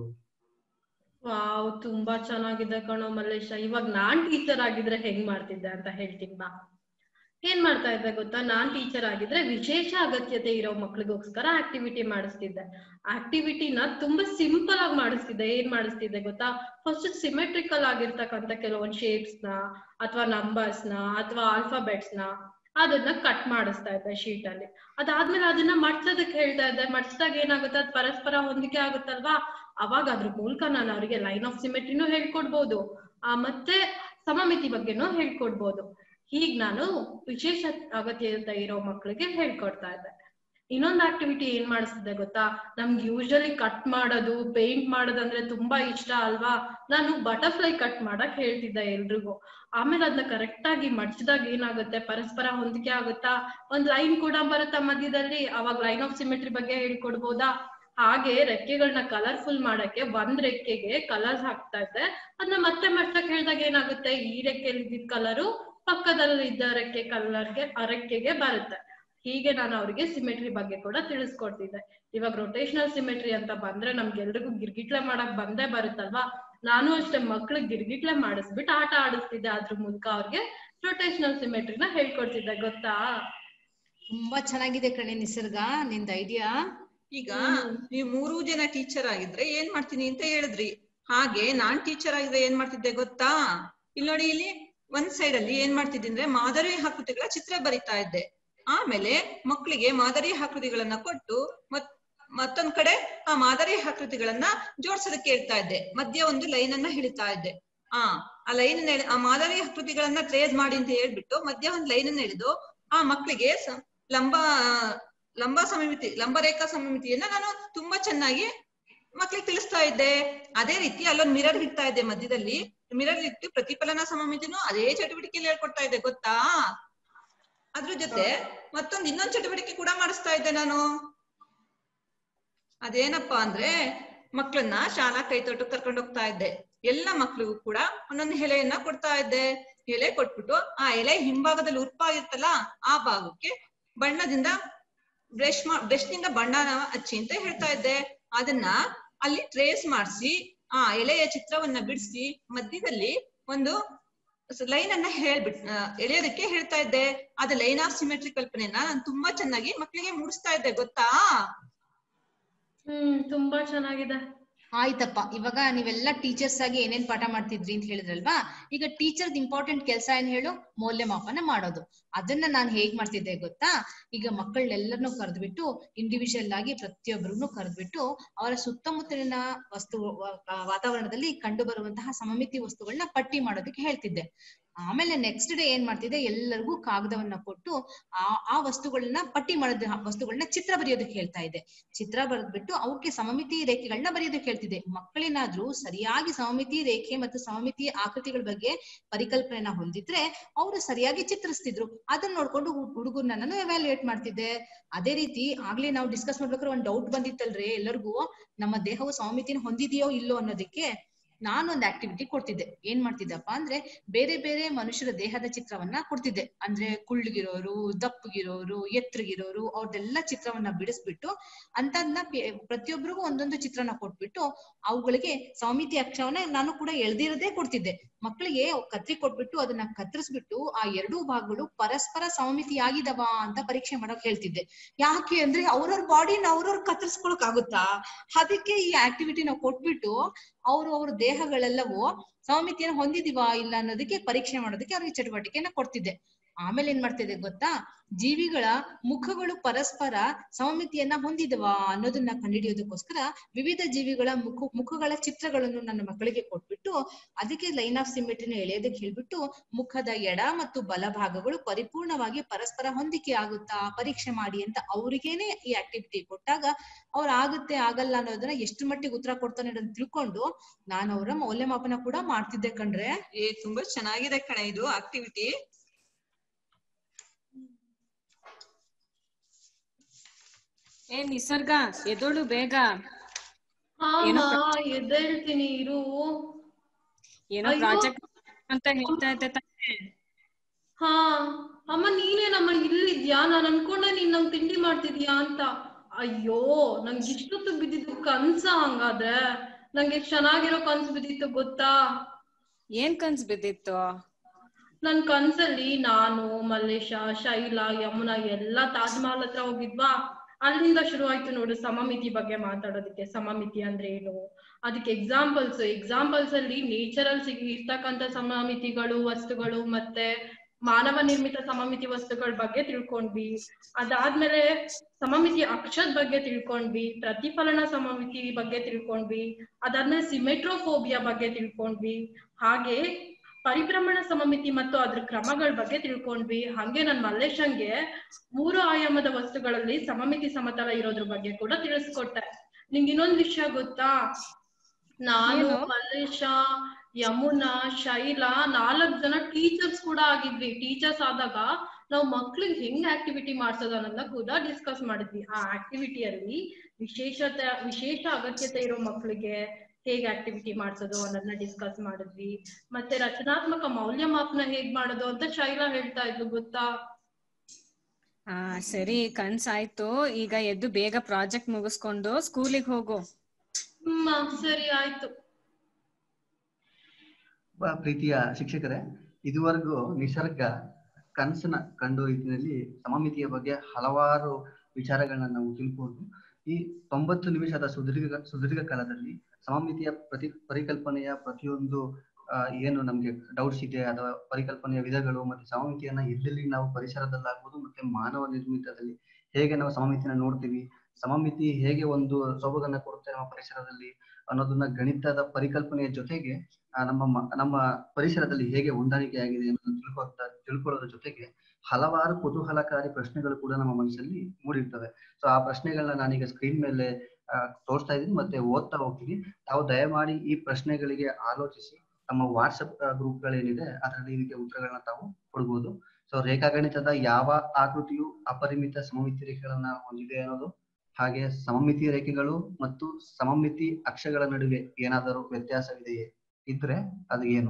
[SPEAKER 2] ವಾವ್ ತುಂಬಾ ಚೆನ್ನಾಗಿದೆ ಕಣೋ ಮಲ್ಲೇಶ ಇವಾಗ ನಾನ್ ಟೀಚರ್ ಆಗಿದ್ರೆ ಹೆಂಗ್ ಮಾಡ್ತಿದ್ದೆ ಅಂತ ಹೇಳ್ತೀನಿ ಬಾ ಏನ್ ಮಾಡ್ತಾ ಇದ್ದೆ ಗೊತ್ತಾ ನಾನ್ ಟೀಚರ್ ಆಗಿದ್ರೆ ವಿಶೇಷ ಅಗತ್ಯತೆ ಇರೋ ಮಕ್ಳಿಗೋಸ್ಕರ ಆಕ್ಟಿವಿಟಿ ಮಾಡಿಸ್ತಿದ್ದೆ ಆಕ್ಟಿವಿಟಿನ ತುಂಬಾ ಸಿಂಪಲ್ ಆಗಿ ಮಾಡಿಸ್ತಿದ್ದೆ ಏನ್ ಮಾಡಿಸ್ತಿದ್ದೆ ಗೊತ್ತಾ ಫಸ್ಟ್ ಸಿಮೆಟ್ರಿಕಲ್ ಆಗಿರ್ತಕ್ಕಂಥ ಕೆಲವೊಂದ್ ಶೇಪ್ಸ್ ನ ಅಥವಾ ನಂಬರ್ಸ್ ನ ಅಥವಾ ಆಲ್ಫಾಬೆಟ್ಸ್ ನ ಅದನ್ನ ಕಟ್ ಮಾಡಿಸ್ತಾ ಇದ್ದೆ ಶೀಟ್ ಅಲ್ಲಿ ಅದಾದ್ಮೇಲೆ ಅದನ್ನ ಮಡ್ಸೋದಕ್ಕೆ ಹೇಳ್ತಾ ಇದ್ದೆ ಮಡ್ಸಿದಾಗ ಏನಾಗುತ್ತೆ ಅದ್ ಪರಸ್ಪರ ಹೊಂದಿಕೆ ಆಗುತ್ತಲ್ವಾ ಅವಾಗ ಅದ್ರ ಮೂಲಕ ನಾನು ಅವರಿಗೆ ಲೈನ್ ಆಫ್ ಸಿಮೆಟ್ರಿನೂ ಹೇಳ್ಕೊಡ್ಬೋದು ಆ ಮತ್ತೆ ಸಮಮಿತಿ ಬಗ್ಗೆನೂ ಹೇಳ್ಕೊಡ್ಬೋದು ಹೀಗ್ ನಾನು ವಿಶೇಷ ಅಗತ್ಯತೆ ಇರೋ ಮಕ್ಕಳಿಗೆ ಹೇಳ್ಕೊಡ್ತಾ ಇದ್ದೆ ಇನ್ನೊಂದ್ ಆಕ್ಟಿವಿಟಿ ಏನ್ ಮಾಡಿಸ್ತಿದ್ದೆ ಗೊತ್ತಾ ನಮ್ಗೆ ಯೂಶಲಿ ಕಟ್ ಮಾಡೋದು ಪೇಂಟ್ ಮಾಡೋದಂದ್ರೆ ತುಂಬಾ ಇಷ್ಟ ಅಲ್ವಾ ನಾನು ಬಟರ್ಫ್ಲೈ ಕಟ್ ಮಾಡಕ್ ಹೇಳ್ತಿದ್ದೆ ಎಲ್ರಿಗೂ ಆಮೇಲೆ ಅದನ್ನ ಕರೆಕ್ಟ್ ಆಗಿ ಮಡ್ಚಿದಾಗ ಏನಾಗುತ್ತೆ ಪರಸ್ಪರ ಹೊಂದಿಕೆ ಆಗುತ್ತಾ ಒಂದ್ ಲೈನ್ ಕೂಡ ಬರುತ್ತಾ ಮಧ್ಯದಲ್ಲಿ ಅವಾಗ ಲೈನ್ ಆಫ್ ಸಿಮೆಟ್ರಿ ಬಗ್ಗೆ ಹೇಳ್ಕೊಡ್ಬೋದಾ ಹಾಗೆ ರೆಕ್ಕೆಗಳನ್ನ ಕಲರ್ಫುಲ್ ಮಾಡಕ್ಕೆ ಒಂದ್ ರೆಕ್ಕೆಗೆ ಕಲರ್ಸ್ ಹಾಕ್ತಾ ಇದ್ದೆ ಅದನ್ನ ಮತ್ತೆ ಮಡ್ಚಕ್ ಹೇಳ್ದಾಗ ಏನಾಗುತ್ತೆ ಈ ರೆಕ್ಕೆಯಲ್ಲಿ ಇದ್ದಿದ್ ಕಲರು ಪಕ್ಕದಲ್ಲಿ ಇದ್ದ ರೆಕ್ಕೆ ಕಲರ್ಗೆ ಆ ರೆಕ್ಕೆಗೆ ಬರುತ್ತೆ ಹೀಗೆ ನಾನು ಅವ್ರಿಗೆ ಸಿಮೆಟ್ರಿ ಬಗ್ಗೆ ಕೂಡ ತಿಳಿಸ್ಕೊಡ್ತಿದ್ದೆ ಇವಾಗ ರೊಟೇಷನಲ್ ಸಿಮೆಟ್ರಿ ಅಂತ ಬಂದ್ರೆ ನಮ್ಗೆಲ್ರಿಗೂ ಗಿರ್ಗಿಟ್ಲೆ ಮಾಡಕ್ ಬಂದೇ ಬರುತ್ತಲ್ವಾ ನಾನು ಅಷ್ಟೇ ಮಕ್ಳಿಗೆ ಗಿರ್ಗಿಟ್ಲೆ ಮಾಡಿಸ್ಬಿಟ್ಟು ಆಟ ಆಡಿಸ್ತಿದ್ದೆ ಅದ್ರ ಮೂಲಕ ಅವ್ರಿಗೆ ರೊಟೇಷನಲ್ ಸಿಮೆಟ್ರಿನ ಹೇಳ್ಕೊಡ್ತಿದ್ದೆ ಗೊತ್ತಾ
[SPEAKER 3] ತುಂಬಾ ಚೆನ್ನಾಗಿದೆ ಕಣೆ ನಿಸರ್ಗ ನಿಂದ ಐಡಿಯಾ
[SPEAKER 4] ಈಗ ನೀವು ಮೂರು ಜನ ಟೀಚರ್ ಆಗಿದ್ರೆ ಏನ್ ಮಾಡ್ತೀನಿ ಅಂತ ಹೇಳಿದ್ರಿ ಹಾಗೆ ನಾನ್ ಟೀಚರ್ ಆಗಿದ್ರೆ ಏನ್ ಮಾಡ್ತಿದ್ದೆ ಗೊತ್ತಾ ಇಲ್ಲಿ ನೋಡಿ ಇಲ್ಲಿ ಒಂದ್ ಸೈಡ್ ಅಲ್ಲಿ ಏನ್ ಮಾಡ್ತಿದ್ದೆ ಅಂದ್ರೆ ಮಾದರಿ ಆಕೃತಿಗಳ ಚಿತ್ರ ಬರಿತಾ ಇದ್ದೆ ಆಮೇಲೆ ಮಕ್ಕಳಿಗೆ ಮಾದರಿ ಆಕೃತಿಗಳನ್ನ ಕೊಟ್ಟು ಮತ್ ಮತ್ತೊಂದ್ ಕಡೆ ಆ ಮಾದರಿ ಆಕೃತಿಗಳನ್ನ ಜೋಡ್ಸೋದಕ್ಕೆ ಹೇಳ್ತಾ ಇದ್ದೆ ಮಧ್ಯ ಒಂದು ಲೈನ್ ಅನ್ನ ಹಿಡಿತಾ ಇದ್ದೆ ಆ ಆ ಲೈನ್ ಆ ಮಾದರಿ ಆಕೃತಿಗಳನ್ನ ಟ್ರೇಸ್ ಮಾಡಿ ಅಂತ ಹೇಳ್ಬಿಟ್ಟು ಮಧ್ಯ ಒಂದ್ ಲೈನ್ ಅನ್ನ ಹಿಡಿದು ಆ ಮಕ್ಕಳಿಗೆ ಸ- ಲಂಬ ಲಂಬ ಸಮಮಿತಿ ಲಂಬರೇಖಾ ಸಮಮಿತಿಯನ್ನ ನಾನು ತುಂಬಾ ಚೆನ್ನಾಗಿ ಮಕ್ಳಿಗೆ ತಿಳಿಸ್ತಾ ಇದ್ದೆ ಅದೇ ರೀತಿ ಅಲ್ಲೊಂದ್ ಮಿರರ್ ಇಡ್ತಾ ಇದ್ದೆ ಮಧ್ಯದಲ್ಲಿ ಮಿರರ್ ಇಟ್ಟು ಪ್ರತಿಫಲನ ಸಮಮಿತಿನೂ ಅದೇ ಚಟುವಟಿಕೆಯಲ್ಲಿ ಹೇಳ್ಕೊಡ್ತಾ ಇದ್ದೆ ಗೊತ್ತಾ ಅದ್ರ ಜೊತೆ ಮತ್ತೊಂದ್ ಇನ್ನೊಂದ್ ಚಟುವಟಿಕೆ ಕೂಡ ಮಾಡಿಸ್ತಾ ಇದ್ದೆ ನಾನು ಅದೇನಪ್ಪಾ ಅಂದ್ರೆ ಮಕ್ಕಳನ್ನ ಶಾಲಾ ಕೈತೋಟಕ್ಕೆ ಕರ್ಕೊಂಡು ಹೋಗ್ತಾ ಇದ್ದೆ ಎಲ್ಲ ಮಕ್ಳಿಗೂ ಕೂಡ ಒಂದೊಂದು ಎಲೆಯನ್ನ ಕೊಡ್ತಾ ಇದ್ದೆ ಎಲೆ ಕೊಟ್ಬಿಟ್ಟು ಆ ಎಲೆ ಹಿಂಭಾಗದಲ್ಲಿ ಉಪ್ಪಾಗಿರ್ತಲ್ಲ ಆ ಭಾಗಕ್ಕೆ ಬಣ್ಣದಿಂದ ಬ್ರಷ್ ಮಾ ಬ್ರಷ್ ನಿಂದ ಬಣ್ಣನ ಹಚ್ಚಿ ಅಂತ ಹೇಳ್ತಾ ಇದ್ದೆ ಅದನ್ನ ಅಲ್ಲಿ ಟ್ರೇಸ್ ಮಾಡಿಸಿ ಆ ಎಲೆಯ ಚಿತ್ರವನ್ನ ಬಿಡಿಸಿ ಮಧ್ಯದಲ್ಲಿ ಒಂದು ಲೈನ್ ಅನ್ನ ಹೇಳ್ಬಿಟ್ ಆ, ಎಳೆಯೋದಕ್ಕೆ ಹೇಳ್ತಾ ಇದ್ದೆ ಅದು ಲೈನ್ ಆಫ್ ಸಿಮೆಟ್ರಿ ಕಲ್ಪನೆನ ನಾನು ತುಂಬಾ ಚೆನ್ನಾಗಿ ಮಕ್ಕಳಿಗೆ ಮೂಡಿಸ್ತಾ ಇದ್ದೆ ಗೊತ್ತಾ
[SPEAKER 2] ಹ್ಮ್ ತುಂಬಾ ಚೆನ್ನಾಗಿದೆ
[SPEAKER 3] ಆಯ್ತಪ್ಪ ಇವಾಗ ನೀವೆಲ್ಲ ಟೀಚರ್ಸ್ ಆಗಿ ಏನೇನ್ ಪಾಠ ಮಾಡ್ತಿದ್ರಿ ಅಂತ ಹೇಳಿದ್ರಲ್ವಾ ಈಗ ಟೀಚರ್ದ್ ಇಂಪಾರ್ಟೆಂಟ್ ಕೆಲಸ ಏನ್ ಹೇಳು ಮೌಲ್ಯಮಾಪನ ಮಾಡೋದು ಅದನ್ನ ನಾನು ಹೇಗ್ ಮಾಡ್ತಿದ್ದೆ ಗೊತ್ತಾ ಈಗ ಮಕ್ಕಳನ್ನೆಲ್ಲರನ್ನು ಕರೆದ್ಬಿಟ್ಟು ಇಂಡಿವಿಜುವಲ್ ಆಗಿ ಪ್ರತಿಯೊಬ್ಬರನ್ನು ಕರೆದ್ಬಿಟ್ಟು ಅವರ ಸುತ್ತಮುತ್ತಲಿನ ವಸ್ತು ವ- ವಾತಾವರಣದಲ್ಲಿ ಕಂಡು ಬರುವಂತಹ ಸಮಮಿತಿ ವಸ್ತುಗಳನ್ನ ಪಟ್ಟಿ ಮಾಡೋದಕ್ಕೆ ಹೇಳ್ತಿದ್ದೆ ಆಮೇಲೆ ನೆಕ್ಸ್ಟ್ ಡೇ ಏನ್ ಮಾಡ್ತಿದ್ದೆ ಎಲ್ಲರಿಗೂ ಕಾಗದವನ್ನ ಕೊಟ್ಟು ಆ ಆ ವಸ್ತುಗಳನ್ನ ಪಟ್ಟಿ ಮಾಡೋದ ವಸ್ತುಗಳನ್ನ ಚಿತ್ರ ಬರೆಯೋದಕ್ಕೆ ಹೇಳ್ತಾ ಇದ್ದೆ ಚಿತ್ರ ಬರೆದ್ಬಿಟ್ಟು ಅವಕ್ಕೆ ಸಮಮಿತಿ ರೇಖೆಗಳನ್ನ ಬರೆಯೋದಕ್ಕೆ ಹೇಳ್ತಿದ್ದೆ ಮಕ್ಕಳೇನಾದ್ರೂ ಸರಿಯಾಗಿ ಸಮಮಿತಿ ರೇಖೆ ಮತ್ತು ಸಮಮಿತಿ ಆಕೃತಿಗಳ ಬಗ್ಗೆ ಪರಿಕಲ್ಪನೆನ ಹೊಂದಿದ್ರೆ ಅವರು ಸರಿಯಾಗಿ ಚಿತ್ರಿಸ್ತಿದ್ರು ಅದನ್ನ ನೋಡ್ಕೊಂಡು ಹುಡುಗರ್ನ ನಾನು ಎವ್ಯಾಲ್ಯೂಯೇಟ್ ಮಾಡ್ತಿದ್ದೆ ಅದೇ ರೀತಿ ಆಗ್ಲೇ ನಾವು ಡಿಸ್ಕಸ್ ಮಾಡ್ಬೇಕಾದ್ರೆ ಒಂದ್ ಡೌಟ್ ಬಂದಿತ್ತಲ್ರಿ ಎಲ್ಲರಿಗೂ ನಮ್ಮ ದೇಹವು ಸಮಮಿತಿನ ಹೊಂದಿದೆಯೋ ಇಲ್ಲೋ ಅನ್ನೋದಕ್ಕೆ ನಾನೊಂದ್ ಆಕ್ಟಿವಿಟಿ ಕೊಡ್ತಿದ್ದೆ ಏನ್ ಮಾಡ್ತಿದ್ದಪ್ಪ ಅಂದ್ರೆ ಬೇರೆ ಬೇರೆ ಮನುಷ್ಯರ ದೇಹದ ಚಿತ್ರವನ್ನ ಕೊಡ್ತಿದ್ದೆ ಅಂದ್ರೆ ಕುಳ್ಳಗಿರೋರು ದಪ್ಪಗಿರೋರು ಎತ್ತರಗಿರೋರು ಅವ್ರದೆಲ್ಲ ಚಿತ್ರವನ್ನ ಬಿಡಿಸ್ಬಿಟ್ಟು ಅಂತದ್ನ ಪೆ- ಪ್ರತಿಯೊಬ್ಬರಿಗೂ ಒಂದೊಂದು ಚಿತ್ರನ ಕೊಟ್ಬಿಟ್ಟು ಅವುಗಳಿಗೆ ಸೌಮಿತಿ ಅಕ್ಷರವನ್ನ ನಾನು ಕೂಡ ಎಳ್ದಿರೋದೇ ಕೊಡ್ತಿದ್ದೆ ಮಕ್ಕಳಿಗೆ ಕತ್ರಿ ಕೊಟ್ಬಿಟ್ಟು ಅದನ್ನ ಕತ್ತರಿಸ್ಬಿಟ್ಟು ಆ ಎರಡೂ ಭಾಗಗಳು ಪರಸ್ಪರ ಸೌಮಿತಿ ಆಗಿದವ ಅಂತ ಪರೀಕ್ಷೆ ಮಾಡಕ್ ಹೇಳ್ತಿದ್ದೆ ಯಾಕೆ ಅಂದ್ರೆ ಅವ್ರವ್ರ ಬಾಡಿನ ಅವ್ರವ್ರ ಕತ್ತರಿಸ್ಕೊಳಕ್ ಆಗುತ್ತಾ ಅದಕ್ಕೆ ಈ ಆಕ್ಟಿವಿಟಿ ನಾವು ಕೊಟ್ಬಿಟ್ಟು ಅವ್ರು ಅವ್ರ ದೇಹಗಳೆಲ್ಲವೂ ಸೌಮಿತಿಯನ್ನು ಹೊಂದಿದೀವಾ ಇಲ್ಲ ಅನ್ನೋದಕ್ಕೆ ಪರೀಕ್ಷೆ ಮಾಡೋದಕ್ಕೆ ಅವ್ರಿಗೆ ಚಟುವಟಿಕೆನ ಕೊಡ್ತಿದ್ದೆ ಆಮೇಲೆ ಏನ್ ಮಾಡ್ತಿದ್ದೆ ಗೊತ್ತಾ ಜೀವಿಗಳ ಮುಖಗಳು ಪರಸ್ಪರ ಸೌಮಿತಿಯನ್ನ ಹೊಂದಿದವಾ ಅನ್ನೋದನ್ನ ಕಂಡುಹಿಡಿಯೋದಕ್ಕೋಸ್ಕರ ವಿವಿಧ ಜೀವಿಗಳ ಮುಖ ಮುಖಗಳ ಚಿತ್ರಗಳನ್ನು ನನ್ನ ಮಕ್ಕಳಿಗೆ ಕೊಟ್ಬಿಟ್ಟು ಅದಕ್ಕೆ ಲೈನ್ ಆಫ್ ಸಿಮೆಟ್ರಿನ ಎಳೆಯೋದಕ್ಕೆ ಹೇಳ್ಬಿಟ್ಟು ಮುಖದ ಎಡ ಮತ್ತು ಬಲ ಭಾಗಗಳು ಪರಿಪೂರ್ಣವಾಗಿ ಪರಸ್ಪರ ಹೊಂದಿಕೆ ಆಗುತ್ತಾ ಪರೀಕ್ಷೆ ಮಾಡಿ ಅಂತ ಅವ್ರಿಗೇನೆ ಈ ಆಕ್ಟಿವಿಟಿ ಕೊಟ್ಟಾಗ ಅವ್ರು ಆಗುತ್ತೆ ಆಗಲ್ಲ ಅನ್ನೋದನ್ನ ಎಷ್ಟು ಮಟ್ಟಿಗೆ ಉತ್ತರ ಕೊಡ್ತಾನೆ ಅಂತ ತಿಳ್ಕೊಂಡು ನಾನು ಅವರ ಮೌಲ್ಯಮಾಪನ ಕೂಡ ಮಾಡ್ತಿದ್ದೆ ಕಣ್ರೆ
[SPEAKER 4] ಏ ತುಂಬಾ ಚೆನ್ನಾಗಿದೆ ಕಣೆ ಇದು ಆಕ್ಟಿವಿಟಿ
[SPEAKER 6] ಏ ನಿಸರ್ಗ ಎದೋಳು ಬೇಗ
[SPEAKER 2] ಹಾ
[SPEAKER 6] ಏನೋ
[SPEAKER 2] ಮಾ ಎದ್ದೇಳ್ತೀನಿ ಇರು
[SPEAKER 6] ಏನೋ
[SPEAKER 2] ಅಯ್ಯೋ.
[SPEAKER 6] ಪ್ರಾಜೆಕ್ಟ್ ಅಂತ ಹೇಳ್ತಾ ಇದ್ದೆ ತಾನೇ
[SPEAKER 2] ಹಾ ಅಮ್ಮ ನೀನೇನಮ್ಮ ಇಲ್ಲಿದ್ಯಾ ನಾನ್ ಅನ್ಕೊಂಡೆ ನೀನ್ ನಂಗ್ ತಿಂಡಿ ಮಾಡ್ತಿದ್ಯಾ ಅಂತ ಅಯ್ಯೋ ನಂಗೆ ಇಷ್ಟೊತ್ತು ಬಿದ್ದಿದ್ದು ಕನ್ಸ ಹಂಗಾದ್ರೆ ನಂಗೆ ಎಷ್ಟ್ ಚೆನ್ನಾಗಿರೋ ಕನ್ಸು ಬಿದ್ದಿತ್ತು ಗೊತ್ತಾ
[SPEAKER 6] ಏನ್ ಕನ್ಸ್ ಬಿದ್ದಿತ್ತು
[SPEAKER 2] ನನ್ ಕನ್ಸಲ್ಲಿ ನಾನು ಮಲ್ಲೇಶ ಶೈಲಾ ಯಮುನಾ ಎಲ್ಲಾ ತಾಜ್ ಮಹಲ್ ಹತ್ರ ಹೋಗಿದ್ವಾ ಅಲ್ಲಿಂದ ಶುರು ಆಯ್ತು ನೋಡು ಸಮಮಿತಿ ಬಗ್ಗೆ ಮಾತಾಡೋದಕ್ಕೆ ಸಮಮಿತಿ ಅಂದ್ರೆ ಏನು ಅದಕ್ಕೆ ಎಕ್ಸಾಂಪಲ್ಸ್ ಎಕ್ಸಾಂಪಲ್ಸ್ ಅಲ್ಲಿ ನೇಚರ್ ಅಲ್ಲಿ ಸಿಗಿ ಇರ್ತಕ್ಕಂತ ಸಮಮಿತಿಗಳು ವಸ್ತುಗಳು ಮತ್ತೆ ಮಾನವ ನಿರ್ಮಿತ ಸಮಮಿತಿ ವಸ್ತುಗಳ ಬಗ್ಗೆ ತಿಳ್ಕೊಂಡ್ವಿ ಅದಾದ್ಮೇಲೆ ಸಮಮಿತಿ ಅಕ್ಷದ ಬಗ್ಗೆ ತಿಳ್ಕೊಂಡ್ವಿ ಪ್ರತಿಫಲನ ಸಮಮಿತಿ ಬಗ್ಗೆ ತಿಳ್ಕೊಂಡ್ವಿ ಅದಾದ್ಮೇಲೆ ಸಿಮೆಟ್ರೋಫೋಬಿಯಾ ಬಗ್ಗೆ ತಿಳ್ಕೊಂಡ್ವಿ ಹಾಗೆ ಪರಿಭ್ರಮಣ ಸಮಮಿತಿ ಮತ್ತು ಅದ್ರ ಕ್ರಮಗಳ ಬಗ್ಗೆ ತಿಳ್ಕೊಂಡ್ವಿ ಹಂಗೆ ನನ್ ಮಲ್ಲೇಶಂಗೆ ಮೂರು ಆಯಾಮದ ವಸ್ತುಗಳಲ್ಲಿ ಸಮಮಿತಿ ಸಮತಲ ಇರೋದ್ರ ಬಗ್ಗೆ ಕೂಡ ತಿಳಿಸ್ಕೊಟ್ಟೆ ನಿಂಗೆ ಇನ್ನೊಂದ್ ವಿಷಯ ಗೊತ್ತಾ ನಾನು
[SPEAKER 6] ಏನು?
[SPEAKER 2] ಮಲ್ಲೇಶ ಯಮುನಾ ಶೈಲಾ ನಾಲ್ಕ್ ಜನ ಟೀಚರ್ಸ್ ಕೂಡ ಆಗಿದ್ವಿ ಟೀಚರ್ಸ್ ಆದಾಗ ನಾವು ಮಕ್ಳಿಗೆ ಹೆಂಗ್ ಆಕ್ಟಿವಿಟಿ ಮಾಡ್ಸೋದು ಅನ್ನೋದನ್ನ ಕೂಡ ಡಿಸ್ಕಸ್ ಮಾಡಿದ್ವಿ ಆ ಆಕ್ಟಿವಿಟಿಯಲ್ಲಿ ವಿಶೇಷತೆ ವಿಶೇಷ ಅಗತ್ಯತೆ ಇರೋ ಮಕ್ಳಿಗೆ ಹೇಗ್ ಆಕ್ಟಿವಿಟಿ ಮಾಡ್ಸೋದು ಅನ್ನೋದನ್ನ ಡಿಸ್ಕಸ್ ಮಾಡಿದ್ವಿ ಮತ್ತೆ ರಚನಾತ್ಮಕ ಮೌಲ್ಯಮಾಪನ ಹೇಗ್ ಮಾಡೋದು ಅಂತ ಶೈಲಾ ಹೇಳ್ತಾ ಇದ್ಲು ಗೊತ್ತಾ
[SPEAKER 6] ಆ ಸರಿ ಕನ್ಸಾಯ್ತು ಈಗ ಎದ್ದು ಬೇಗ ಪ್ರಾಜೆಕ್ಟ್ ಮುಗಿಸ್ಕೊಂಡು ಸ್ಕೂಲಿಗೆ ಹೋಗು
[SPEAKER 2] ಹ್ಮ್ ಸರಿ ಆಯ್ತು
[SPEAKER 5] ಬ- ಪ್ರೀತಿಯ ಶಿಕ್ಷಕರೇ ಇದುವರೆಗೂ ನಿಸರ್ಗ ಕನಸನ್ನ ಕಂಡು ರೀತಿಯಲ್ಲಿ ಸಮಮಿತಿಯ ಬಗ್ಗೆ ಹಲವಾರು ವಿಚಾರಗಳನ್ನ ನಾವು ತಿಳ್ಕೊಂಡು ಈ ತೊಂಬತ್ತು ನಿಮಿಷದ ಸುದೀರ್ಘ ಸುದೀರ್ಘ ಕಾಲದಲ್ಲಿ ಸಮಮಿತಿಯ ಪ್ರತಿ ಪರಿಕಲ್ಪನೆಯ ಪ್ರತಿಯೊಂದು ಆ, ಏನು ನಮ್ಗೆ ಡೌಟ್ಸ್ ಇದೆ ಅಥವಾ ಪರಿಕಲ್ಪನೆಯ ವಿಧಗಳು ಮತ್ತೆ ಸಮಮಿತಿಯನ್ನ ಎಲ್ಲೆಲ್ಲಿ ನಾವು ಪರಿಸರದಲ್ಲಾಗ್ಬೋದು ಮತ್ತೆ ಮಾನವ ನಿರ್ಮಿತದಲ್ಲಿ ಹೇಗೆ ನಾವು ಸಮಮಿತಿನ ನೋಡ್ತೀವಿ ಸಮಮಿತಿ ಹೇಗೆ ಒಂದು ಸೊಬಗನ್ನ ಕೊಡುತ್ತೆ ನಮ್ಮ ಪರಿಸರದಲ್ಲಿ ಅನ್ನೋದನ್ನ ಗಣಿತದ ಪರಿಕಲ್ಪನೆಯ ಜೊತೆಗೆ ಆ, ನಮ್ಮ ಮ- ನಮ್ಮ ಪರಿಸರದಲ್ಲಿ ಹೇಗೆ ಹೊಂದಾಣಿಕೆ ಆಗಿದೆ ಅನ್ನೋದನ್ನ ತಿಳ್ಕೊತಾ ತಿಳ್ಕೊಳ್ಳೋದ್ರ ಜೊತೆಗೆ ಹಲವಾರು ಕುತೂಹಲಕಾರಿ ಪ್ರಶ್ನೆಗಳು ಕೂಡ ನಮ್ಮ ಮನಸ್ಸಲ್ಲಿ ಮೂಡಿರ್ತವೆ ಸೊ ಆ ಪ್ರಶ್ನೆಗಳನ್ನ ನಾನೀಗ ಸ್ಕ್ರೀನ್ ಮೇಲೆ ಆ, ತೋರಿಸ್ತಾ ಇದ್ದೀನಿ ಮತ್ತೆ ಓದ್ತಾ ಹೋಗ್ತೀನಿ ತಾವು ದಯಮಾಡಿ ಈ ಪ್ರಶ್ನೆಗಳಿಗೆ ಆಲೋಚಿಸಿ ತಮ್ಮ ವಾಟ್ಸಪ್ ಗ್ರೂಪ್ಗಳೇನಿದೆ ಅದರಲ್ಲಿ ಇದಕ್ಕೆ ಉತ್ತರಗಳನ್ನ ತಾವು ಕೊಡ್ಬೋದು ಸೊ ರೇಖಾಗಣಿತದ ಯಾವ ಆಕೃತಿಯು ಅಪರಿಮಿತ ಸಮಮಿತಿ ರೇಖೆಗಳನ್ನ ಹೊಂದಿದೆ ಅನ್ನೋದು ಹಾಗೆ ಸಮಮಿತಿ ರೇಖೆಗಳು ಮತ್ತು ಸಮಮಿತಿ ಅಕ್ಷಗಳ ನಡುವೆ ಏನಾದರೂ ವ್ಯತ್ಯಾಸವಿದೆಯೇ ಇದ್ರೆ ಅದು ಏನು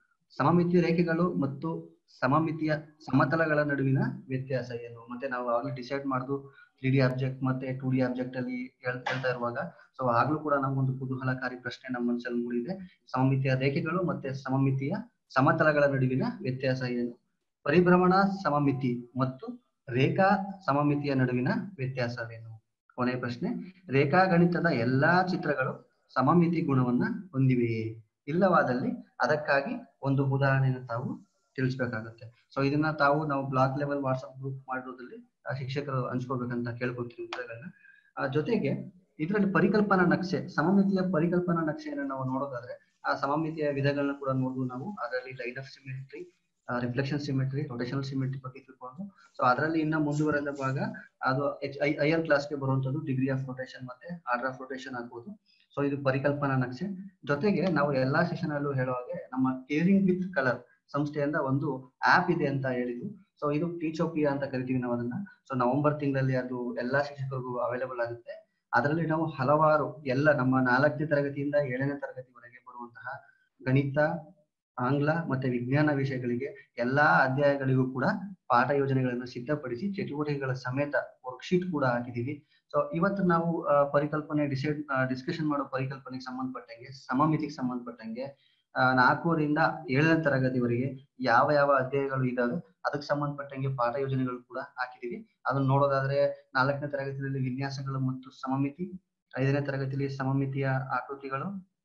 [SPEAKER 5] ಸಮಮಿತಿ ರೇಖೆಗಳು ಮತ್ತು ಸಮಮಿತಿಯ ಸಮತಲಗಳ ನಡುವಿನ ವ್ಯತ್ಯಾಸ ಏನು ಮತ್ತೆ ನಾವು ಆಗ್ಲೂ ಡಿಸೈಡ್ ಮಾಡುದು ತ್ರೀ ಡಿ ಆಬ್ಜೆಕ್ಟ್ ಮತ್ತೆ ಟೂ ಡಿ ಆಬ್ಜೆಕ್ಟ್ ಅಲ್ಲಿ ಹೇಳ್- ಹೇಳ್ತಾ ಇರುವಾಗ ಸೊ ಆಗ್ಲೂ ಕೂಡ ನಮ್ಗೊಂದು ಕುತೂಹಲಕಾರಿ ಪ್ರಶ್ನೆ ನಮ್ಮ ಮನಸ್ಸಲ್ಲಿ ಮೂಡಿದೆ ಸಮಮಿತಿಯ ರೇಖೆಗಳು ಮತ್ತೆ ಸಮಮಿತಿಯ ಸಮತಲಗಳ ನಡುವಿನ ವ್ಯತ್ಯಾಸ ಏನು ಪರಿಭ್ರಮಣ ಸಮಮಿತಿ ಮತ್ತು ರೇಖಾ ಸಮಮಿತಿಯ ನಡುವಿನ ವ್ಯತ್ಯಾಸವೇನು ಕೊನೆಯ ಪ್ರಶ್ನೆ ರೇಖಾಗಣಿತದ ಎಲ್ಲಾ ಚಿತ್ರಗಳು ಸಮಮಿತಿ ಗುಣವನ್ನ ಹೊಂದಿವೆಯೇ ಇಲ್ಲವಾದಲ್ಲಿ ಅದಕ್ಕಾಗಿ ಒಂದು ಉದಾಹರಣೆಯನ್ನು ತಾವು ತಿಳಿಸ್ಬೇಕಾಗತ್ತೆ ಸೊ ಇದನ್ನ ತಾವು ನಾವು ಬ್ಲಾಕ್ ಲೆವೆಲ್ ವಾಟ್ಸ್ಆಪ್ ಗ್ರೂಪ್ ಮಾಡೋದ್ರಲ್ಲಿ ಆ, ಶಿಕ್ಷಕರು ಹಂಚ್ಕೋಬೇಕಂತ ಕೇಳ್ಕೊತೀವಿ ಉತ್ತರಗಳನ್ನ ಆ, ಜೊತೆಗೆ ಇದರಲ್ಲಿ ಪರಿಕಲ್ಪನಾ ನಕ್ಷೆ ಸಮಮಿತಿಯ ಪರಿಕಲ್ಪನಾ ನಕ್ಷೆಯನ್ನು ನಾವು ನೋಡೋದಾದ್ರೆ ಆ ಸಮಮಿತಿಯ ವಿಧಗಳನ್ನ ಕೂಡ ನೋಡುದು ನಾವು ಅದರಲ್ಲಿ line of symmetry reflection symmetry rotational symmetry ಬಗ್ಗೆ ತಿಳ್ಕೊಂಡು ಸೊ ಅದರಲ್ಲಿ ಇನ್ನ ಮುಂದುವರೆದ ಭಾಗ ಅದು ಎಚ್ ಐ ಐ ಎಲ್ ಕ್ಲಾಸ್ಗೆ ಬರುವಂತದ್ದು ಡಿಗ್ರಿ ಆಫ್ ರೊಟೇಷನ್ ಮತ್ತೆ ಆರ್ಡರ್ ಆಫ್ ರೊಟೇಷನ್ ಆಗ್ಬೋದು ಸೊ ಇದು ಪರಿಕಲ್ಪನಾ ನಕ್ಷೆ ಜೊತೆಗೆ ನಾವು ಎಲ್ಲಾ ಸೆಷನ್ ಅಲ್ಲೂ ಹೇಳೋ ಹಾಗೆ ನಮ್ಮ ಕೇರಿಂಗ್ ವಿತ್ ಕಲರ್ ಸಂಸ್ಥೆಯಿಂದ ಒಂದು ಆಪ್ ಇದೆ ಅಂತ ಹೇಳಿದ್ವಿ ಸೊ ಇದು ಟೀಚೋಪಿಯಾ ಅಂತ ಕರಿತೀವಿ ನಾವು ಅದನ್ನ ಸೊ ನವೆಂಬರ್ ತಿಂಗಳಲ್ಲಿ ಅದು ಎಲ್ಲಾ ಶಿಕ್ಷಕರಿಗೂ ಅವೈಲೇಬಲ್ ಆಗುತ್ತೆ ಅದರಲ್ಲಿ ನಾವು ಹಲವಾರು ಎಲ್ಲ ನಮ್ಮ ನಾಲ್ಕನೇ ತರಗತಿಯಿಂದ ಏಳನೇ ತರಗತಿವರೆಗೆ ಬರುವಂತಹ ಗಣಿತ ಆಂಗ್ಲ ಮತ್ತೆ ವಿಜ್ಞಾನ ವಿಷಯಗಳಿಗೆ ಎಲ್ಲಾ ಅಧ್ಯಾಯಗಳಿಗೂ ಕೂಡ ಪಾಠ ಯೋಜನೆಗಳನ್ನು ಸಿದ್ಧಪಡಿಸಿ ಚಟುವಟಿಕೆಗಳ ಸಮೇತ ವರ್ಕ್ಶೀಟ್ ಕೂಡ ಹಾಕಿದೀವಿ ಸೊ ಇವತ್ತು ನಾವು ಆ, ಪರಿಕಲ್ಪನೆ ಡಿಸೈಡ್ ಡಿಸ್ಕಷನ್ ಮಾಡೋ ಪರಿಕಲ್ಪನೆಗೆ ಸಂಬಂಧಪಟ್ಟಂಗೆ ಸಮಮಿತಿಗೆ ಸಂಬಂಧಪಟ್ಟಂಗೆ ಆ, ನಾಲ್ಕೂವರಿಂದ ಏಳನೇ ತರಗತಿವರೆಗೆ ಯಾವ ಯಾವ ಅಧ್ಯಾಯಗಳು ಇದಾವೆ ಅದಕ್ಕೆ ಸಂಬಂಧಪಟ್ಟಂಗೆ ಪಾಠ ಯೋಜನೆಗಳು ಕೂಡ ಹಾಕಿದೀವಿ ಅದನ್ನ ನೋಡೋದಾದ್ರೆ ನಾಲ್ಕನೇ ತರಗತಿಯಲ್ಲಿ ವಿನ್ಯಾಸಗಳು ಮತ್ತು ಸಮಮಿತಿ ಐದನೇ ತರಗತಿಯಲ್ಲಿ ಸಮಮಿತಿಯ ಆಕೃತಿಗಳು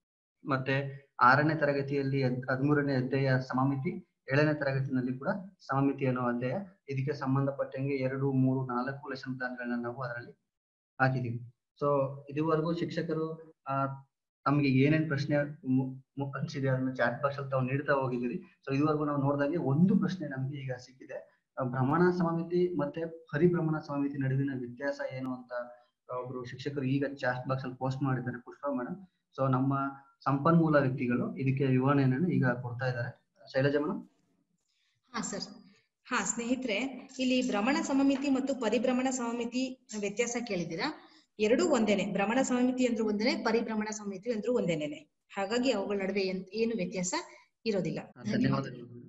[SPEAKER 5] ಮತ್ತೆ ಆರನೇ ತರಗತಿಯಲ್ಲಿ ಹದ್- ಹದಿಮೂರನೇ ಅಧ್ಯಾಯ ಸಮಮಿತಿ ಏಳನೇ ತರಗತಿನಲ್ಲಿ ಕೂಡ ಸಮಮಿತಿ ಅನ್ನೋ ಅಧ್ಯಾಯ ಇದಕ್ಕೆ ಸಂಬಂಧಪಟ್ಟಂಗೆ ಎರಡು ಮೂರು ನಾಲ್ಕು ಲೆಸನ್ ಪ್ಲಾನ್ಗಳನ್ನ ನಾವು ಅದರಲ್ಲಿ ಹಾಕಿದೀವಿ ಸೊ ಇದುವರೆಗೂ ಶಿಕ್ಷಕರು ಆ ತಮಗೆ ಏನೇನ್ ಪ್ರಶ್ನೆ ಮು- ಮು- ಅನ್ಸಿದೆ ಅದನ್ನ ಚಾಟ್ ಬಾಕ್ಸ್ ಅಲ್ಲಿ ತಾವು ನೀಡ್ತಾ ಹೋಗಿದ್ದೀರಿ ಸೊ ಇದುವರೆಗೂ ನಾವು ನೋಡಿದಾಗೆ ಒಂದು ಪ್ರಶ್ನೆ ನಮ್ಗೆ ಈಗ ಸಿಕ್ಕಿದೆ ಆ, ಭ್ರಮಣ ಸಮಮಿತಿ ಮತ್ತೆ ಪರಿಭ್ರಮಣ ಸಮಮಿತಿ ನಡುವಿನ ವ್ಯತ್ಯಾಸ ಏನು ಅಂತ ಒಬ್ರು ಶಿಕ್ಷಕರು ಈಗ ಚಾಟ್ ಬಾಕ್ಸ್ ಅಲ್ಲಿ ಪೋಸ್ಟ್ ಮಾಡಿದ್ದಾರೆ ಪುಷ್ಪ ಮೇಡಮ್ ಸೊ ನಮ್ಮ ಸಂಪನ್ಮೂಲ ವ್ಯಕ್ತಿಗಳು ಇದಕ್ಕೆ ವಿವರಣೆಯನ್ನು ಈಗ ಕೊಡ್ತಾ ಇದ್ದಾರೆ ಶೈಲಜಾ ಮೇಡಮ್
[SPEAKER 3] ಹಾ ಸರ್ ಹಾ ಸ್ನೇಹಿತರೆ ಇಲ್ಲಿ ಭ್ರಮಣ ಸಮಮಿತಿ ಮತ್ತು ಪರಿಭ್ರಮಣ ಸಮಮಿತಿ ವ್ಯತ್ಯಾಸ ಕೇಳಿದ್ದೀರಾ ಎರಡೂ ಒಂದೇನೆ ಭ್ರಮಣ ಸಮಮಿತಿ ಅಂದ್ರೂ ಒಂದೇನೆ ಪರಿಭ್ರಮಣ ಸಮಮಿತಿ ಅಂದ್ರೂ ಒಂದೇನೆ ಹಾಗಾಗಿ ಅವುಗಳ ನಡುವೆ ಏನ್- ಏನು ವ್ಯತ್ಯಾಸ ಇರೋದಿಲ್ಲ
[SPEAKER 5] ಧನ್ಯವಾದಗಳು